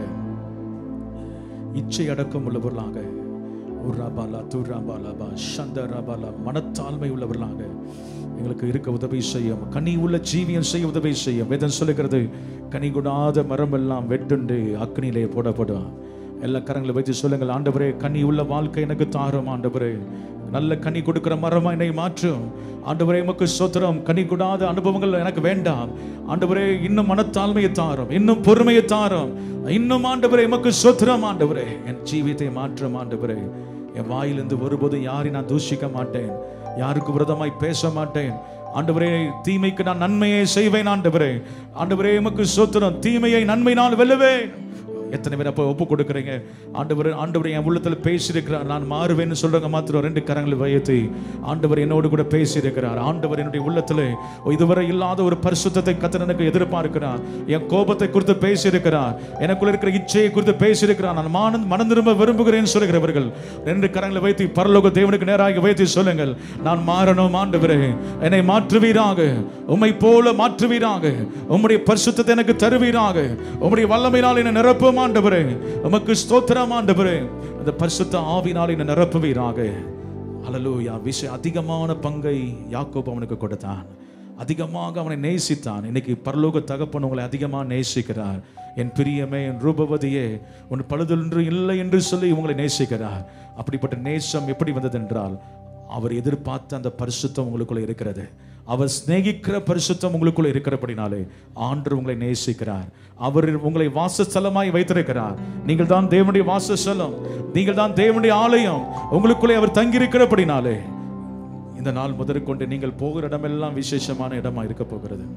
இச்சை அடக்கம் உள்ளவர்களாக உராபாலா துராபாலாபா சந்தராபாலா மனத்தாழ்மை உள்ளவர்களாக எங்களுக்கு இருக்க உதவி செய்யும் கனி உள்ள ஜீவியம் செய்ய உதவி செய்யும் வேதம் சொல்லுகிறது கனி கொடாத மரம் எல்லாம் வெட்டுண்டு அக்னியிலே போடப்படும் எல்லா கரங்களை வைத்து சொல்லுங்கள் ஆண்டவரே கனி உள்ள வாழ்க்கை எனக்கு தாரும் ஆண்டவரே நல்ல கனி கொடுக்கிற மரமா என்னை மாற்றும் ஆண்டவரே உமக்கு சோத்திரம் கனி கொடாத அனுபவங்கள் எனக்கு வேண்டாம் ஆண்டவரே இன்னும் மனத்தாழ்மையை தாரும் இன்னும் பொறுமையை தாரும் இன்னும் ஆண்டவரே உமக்கு சோத்திரம் ஆண்டவரே என் ஜீவியத்தை மாற்றும் ஆண்டவரே என் வாயிலிருந்து ஒருபோதும் யாரை நான் தூஷிக்க மாட்டேன் யாருக்கு விரதமாய் பேச மாட்டேன் ஆண்டவரே தீமைக்கு நான் நன்மையை செய்வேன் ஆண்டவரே ஆண்டவரே உமக்கு சோத்திரம் தீமையை நன்மையினால் வெல்லுவேன் எத்தனை பேர் அப்போ ஒப்பு கொடுக்குறீங்க ஆண்டவர் ஆண்டவர் என் உள்ளத்தில் பேசியிருக்கிறார் நான் மாறுவேன்னு சொல்றவங்க மாத்திரம் ரெண்டு கரங்களை வைத்து ஆண்டவர் என்னோடு கூட பேசியிருக்கிறார் ஆண்டவர் என்னுடைய உள்ளத்தில் இதுவரை இல்லாத ஒரு பரிசுத்தத்தை கத்தர் எனக்கு எதிர்பார்க்கிறார் என் கோபத்தை குறித்து பேசியிருக்கிறார் எனக்குள்ள இருக்கிற இச்சையை குறித்து பேசியிருக்கிறார் நான் மனம் மனம் திரும்ப விரும்புகிறேன்னு சொல்லுகிறவர்கள் ரெண்டு கரங்களை வைத்து பரலோக தேவனுக்கு நேராக வைத்து சொல்லுங்கள் நான் மாறணும் ஆண்டவரே என்னை மாற்றுவீராக உம்மை போல மாற்றுவீராக உம்முடைய பரிசுத்தத்தை எனக்கு தருவீராக உம்முடைய வல்லமையினால் என்னை நிரப்பும் ஆண்டவரே உமக்கு ஸ்தோத்திரம் ஆண்டவரே அந்த பரிசுத்த ஆவினால் என்னை நிரப்புவீராக அல்லலூயா விஷய அதிகமான பங்கை யாக்கோபு அவனுக்கு கொடுத்தான் அதிகமாக அவனை நேசித்தான் இன்னைக்கு பரலோக தகப்பன் உங்களை அதிகமாக நேசிக்கிறார் என் பிரியமே என் ரூபவதியே உன் பழுதொன்று இல்லை என்று சொல்லி உங்களை நேசிக்கிறார் அப்படிப்பட்ட நேசம் எப்படி வந்ததென்றால் அவர் எதிர்பார்த்த அந்த பரிசுத்தம் உங்களுக்குள்ள இருக்கிறது அவர் சிநேகிக்கிற பரிசுத்தம் உங்களுக்குள்ள இருக்கிறபடினாலே ஆண்டு உங்களை நேசிக்கிறார் அவர் உங்களை வாசஸ்தலமாய் வைத்திருக்கிறார் நீங்கள் தான் தேவனுடைய வாசஸ்தலம் நீங்கள் தான் தேவனுடைய ஆலயம் உங்களுக்குள்ளே அவர் தங்கியிருக்கிறபடினாலே இந்த நாள் முதற்கொண்டு நீங்கள் போகிற இடமெல்லாம் விசேஷமான இடமா இருக்க போகிறது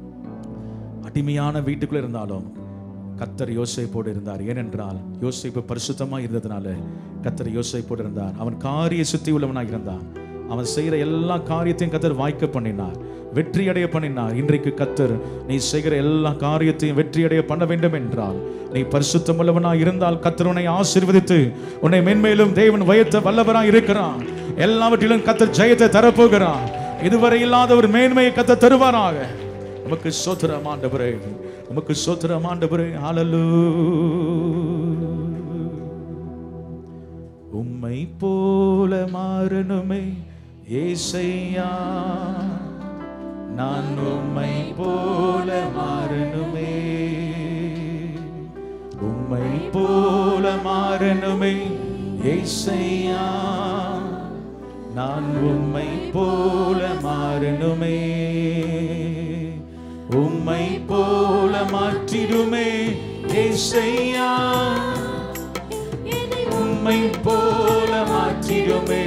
அடிமையான வீட்டுக்குள்ள இருந்தாலும் கத்தர் யோசைப்போடு இருந்தார் ஏனென்றால் யோசைப்பு பரிசுத்தமா இருந்ததுனால கத்தர் யோசைப்போடு இருந்தார் அவன் காரிய சுத்தி உள்ளவனாக இருந்தான் அவன் செய்கிற எல்லா காரியத்தையும் கத்தர் வாய்க்க பண்ணினார் வெற்றி அடைய பண்ணினார் இன்றைக்கு கத்தர் நீ செய்கிற எல்லா காரியத்தையும் வெற்றி அடைய பண்ண வேண்டும் என்றால் நீ பரிசுத்தம் உள்ளவனாய் இருந்தால் கத்தர் உன்னை ஆசீர்வதித்து உன்னை மென்மேலும் தேவன் வயத்த வல்லவராய் இருக்கிறான் எல்லாவற்றிலும் கத்தர் ஜெயத்தை தரப்போகிறான் இதுவரை இல்லாத ஒரு மேன்மையை கத்தர் தருவாராக உமக்கு சோத்திரம் ஆண்டவரே உமக்கு சோத்திரம் ஆண்டவரே ஹalleluya உம்மை போல மாறணுமே ஏசையா நான் உம்மை போல மாறணுமே உம்மை போல மாறணுமே ஏசையா நான் உம்மை போல மாறணுமே உம்மை போல மாற்றிடுமே ஏசையா உம்மை போல மாற்றிடுமே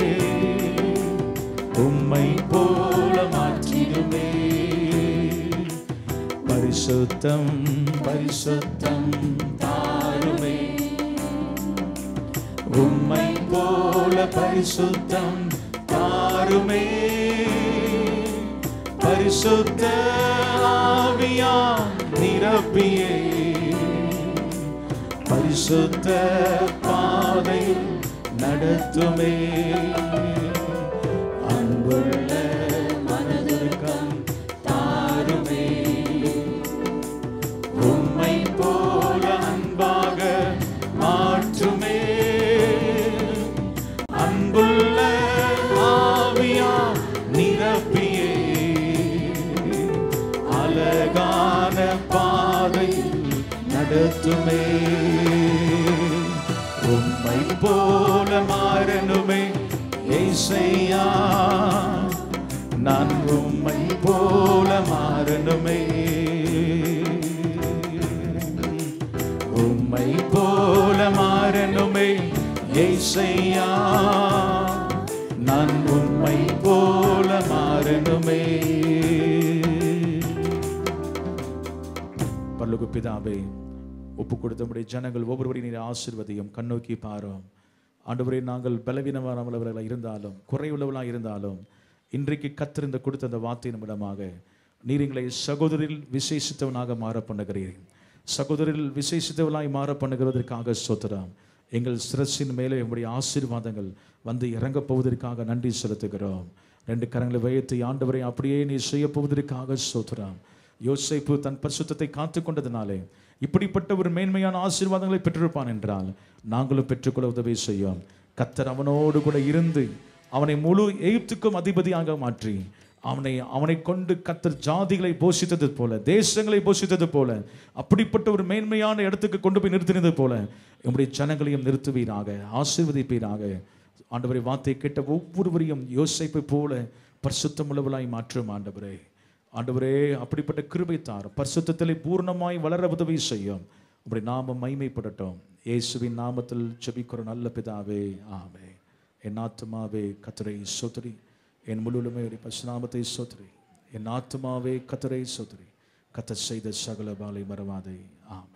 உம்மை போல மாற்றிடுமே பரிசுத்தம் பரிசுத்தம் தாருமே உம்மை போல பரிசுத்தம் தாருமே பரிசுத்த ஆவியா நிரப்பியே பரிசுத்த பாதையில் நடத்துமே அன்புள்ள மனதிற்கம் தாருமே உம்மை போல அன்பாக மாற்றுமே அன்புள்ள ஆவியா நிரப்பியே அழகான பாதையில் நடத்துமே உம்மை போல மாறணுமே ஏசையா நான் உம்மை போல மாறணுமே உம்மை போல மாறணுமே ஏசையா நான் உம்மை போல மாறணுமே பரலோக பிதாவே ஒப்பு கொடுத்தபடிய ஜனங்கள் ஒவ்வொருவரையும் நீர் ஆசிர்வதியும் கண்ணோக்கி பாரும் ஆண்டவரே நாங்கள் பலவீனமானவர்களாக இருந்தாலும் குறையுள்ளவர்களாக இருந்தாலும் இன்றைக்கு கத்திருந்த கொடுத்த அந்த வார்த்தை நிமிடமாக நீர் எங்களை சகோதரில் விசேஷித்தவனாக மாற பண்ணுகிறீர் சகோதரில் விசேஷித்தவளாய் மாற பண்ணுகிறதற்காக ஸ்தோத்திரம் எங்கள் சிரசின் மேலே உங்களுடைய ஆசீர்வாதங்கள் வந்து இறங்கப் போவதற்காக நன்றி செலுத்துகிறோம் ரெண்டு கரங்களை வைத்து ஆண்டவரை அப்படியே நீ செய்ய போவதற்காக ஸ்தோத்திரம் யோசேப்பு தன் பரிசுத்தத்தை காத்து கொண்டதினாலே இப்படிப்பட்ட ஒரு மேன்மையான ஆசீர்வாதங்களை பெற்றிருப்பான் என்றால் நாங்களும் பெற்றுக்கொள்ள உதவி செய்யும் கத்தர் அவனோடு கூட இருந்து அவனை முழு எகிப்துக்கும் அதிபதியாக மாற்றி அவனை அவனை கொண்டு கத்தர் ஜாதிகளை போஷித்தது போல தேசங்களை போஷித்தது போல அப்படிப்பட்ட ஒரு மேன்மையான இடத்துக்கு கொண்டு போய் நிறுத்தினது போல நம்முடைய ஜனங்களையும் நிறுத்துவீராக ஆசீர்வதிப்பீராக ஆண்டவரை வார்த்தை கேட்ட ஒவ்வொருவரையும் யோசிப்பை போல பரிசுத்தமுள்ளவளாய் மாற்றும் ஆண்டவரே ஆண்டவரே அப்படிப்பட்ட கிருபை தார் பரிசுத்தத்திலே பூர்ணமாய் வளர உதவி செய்யும் அப்படி நாம மைமைப்படட்டும் இயேசுவின் நாமத்தில் ஜெபிக்கிற நல்ல பிதாவே ஆமே என் ஆத்துமாவே கத்தரை சோதரி என் முழுலுமே பசுநாமத்தை சோதரி என் ஆத்துமாவே கத்தரை சோதரி கத்தர் செய்த சகல பாலை மறவாதே ஆமே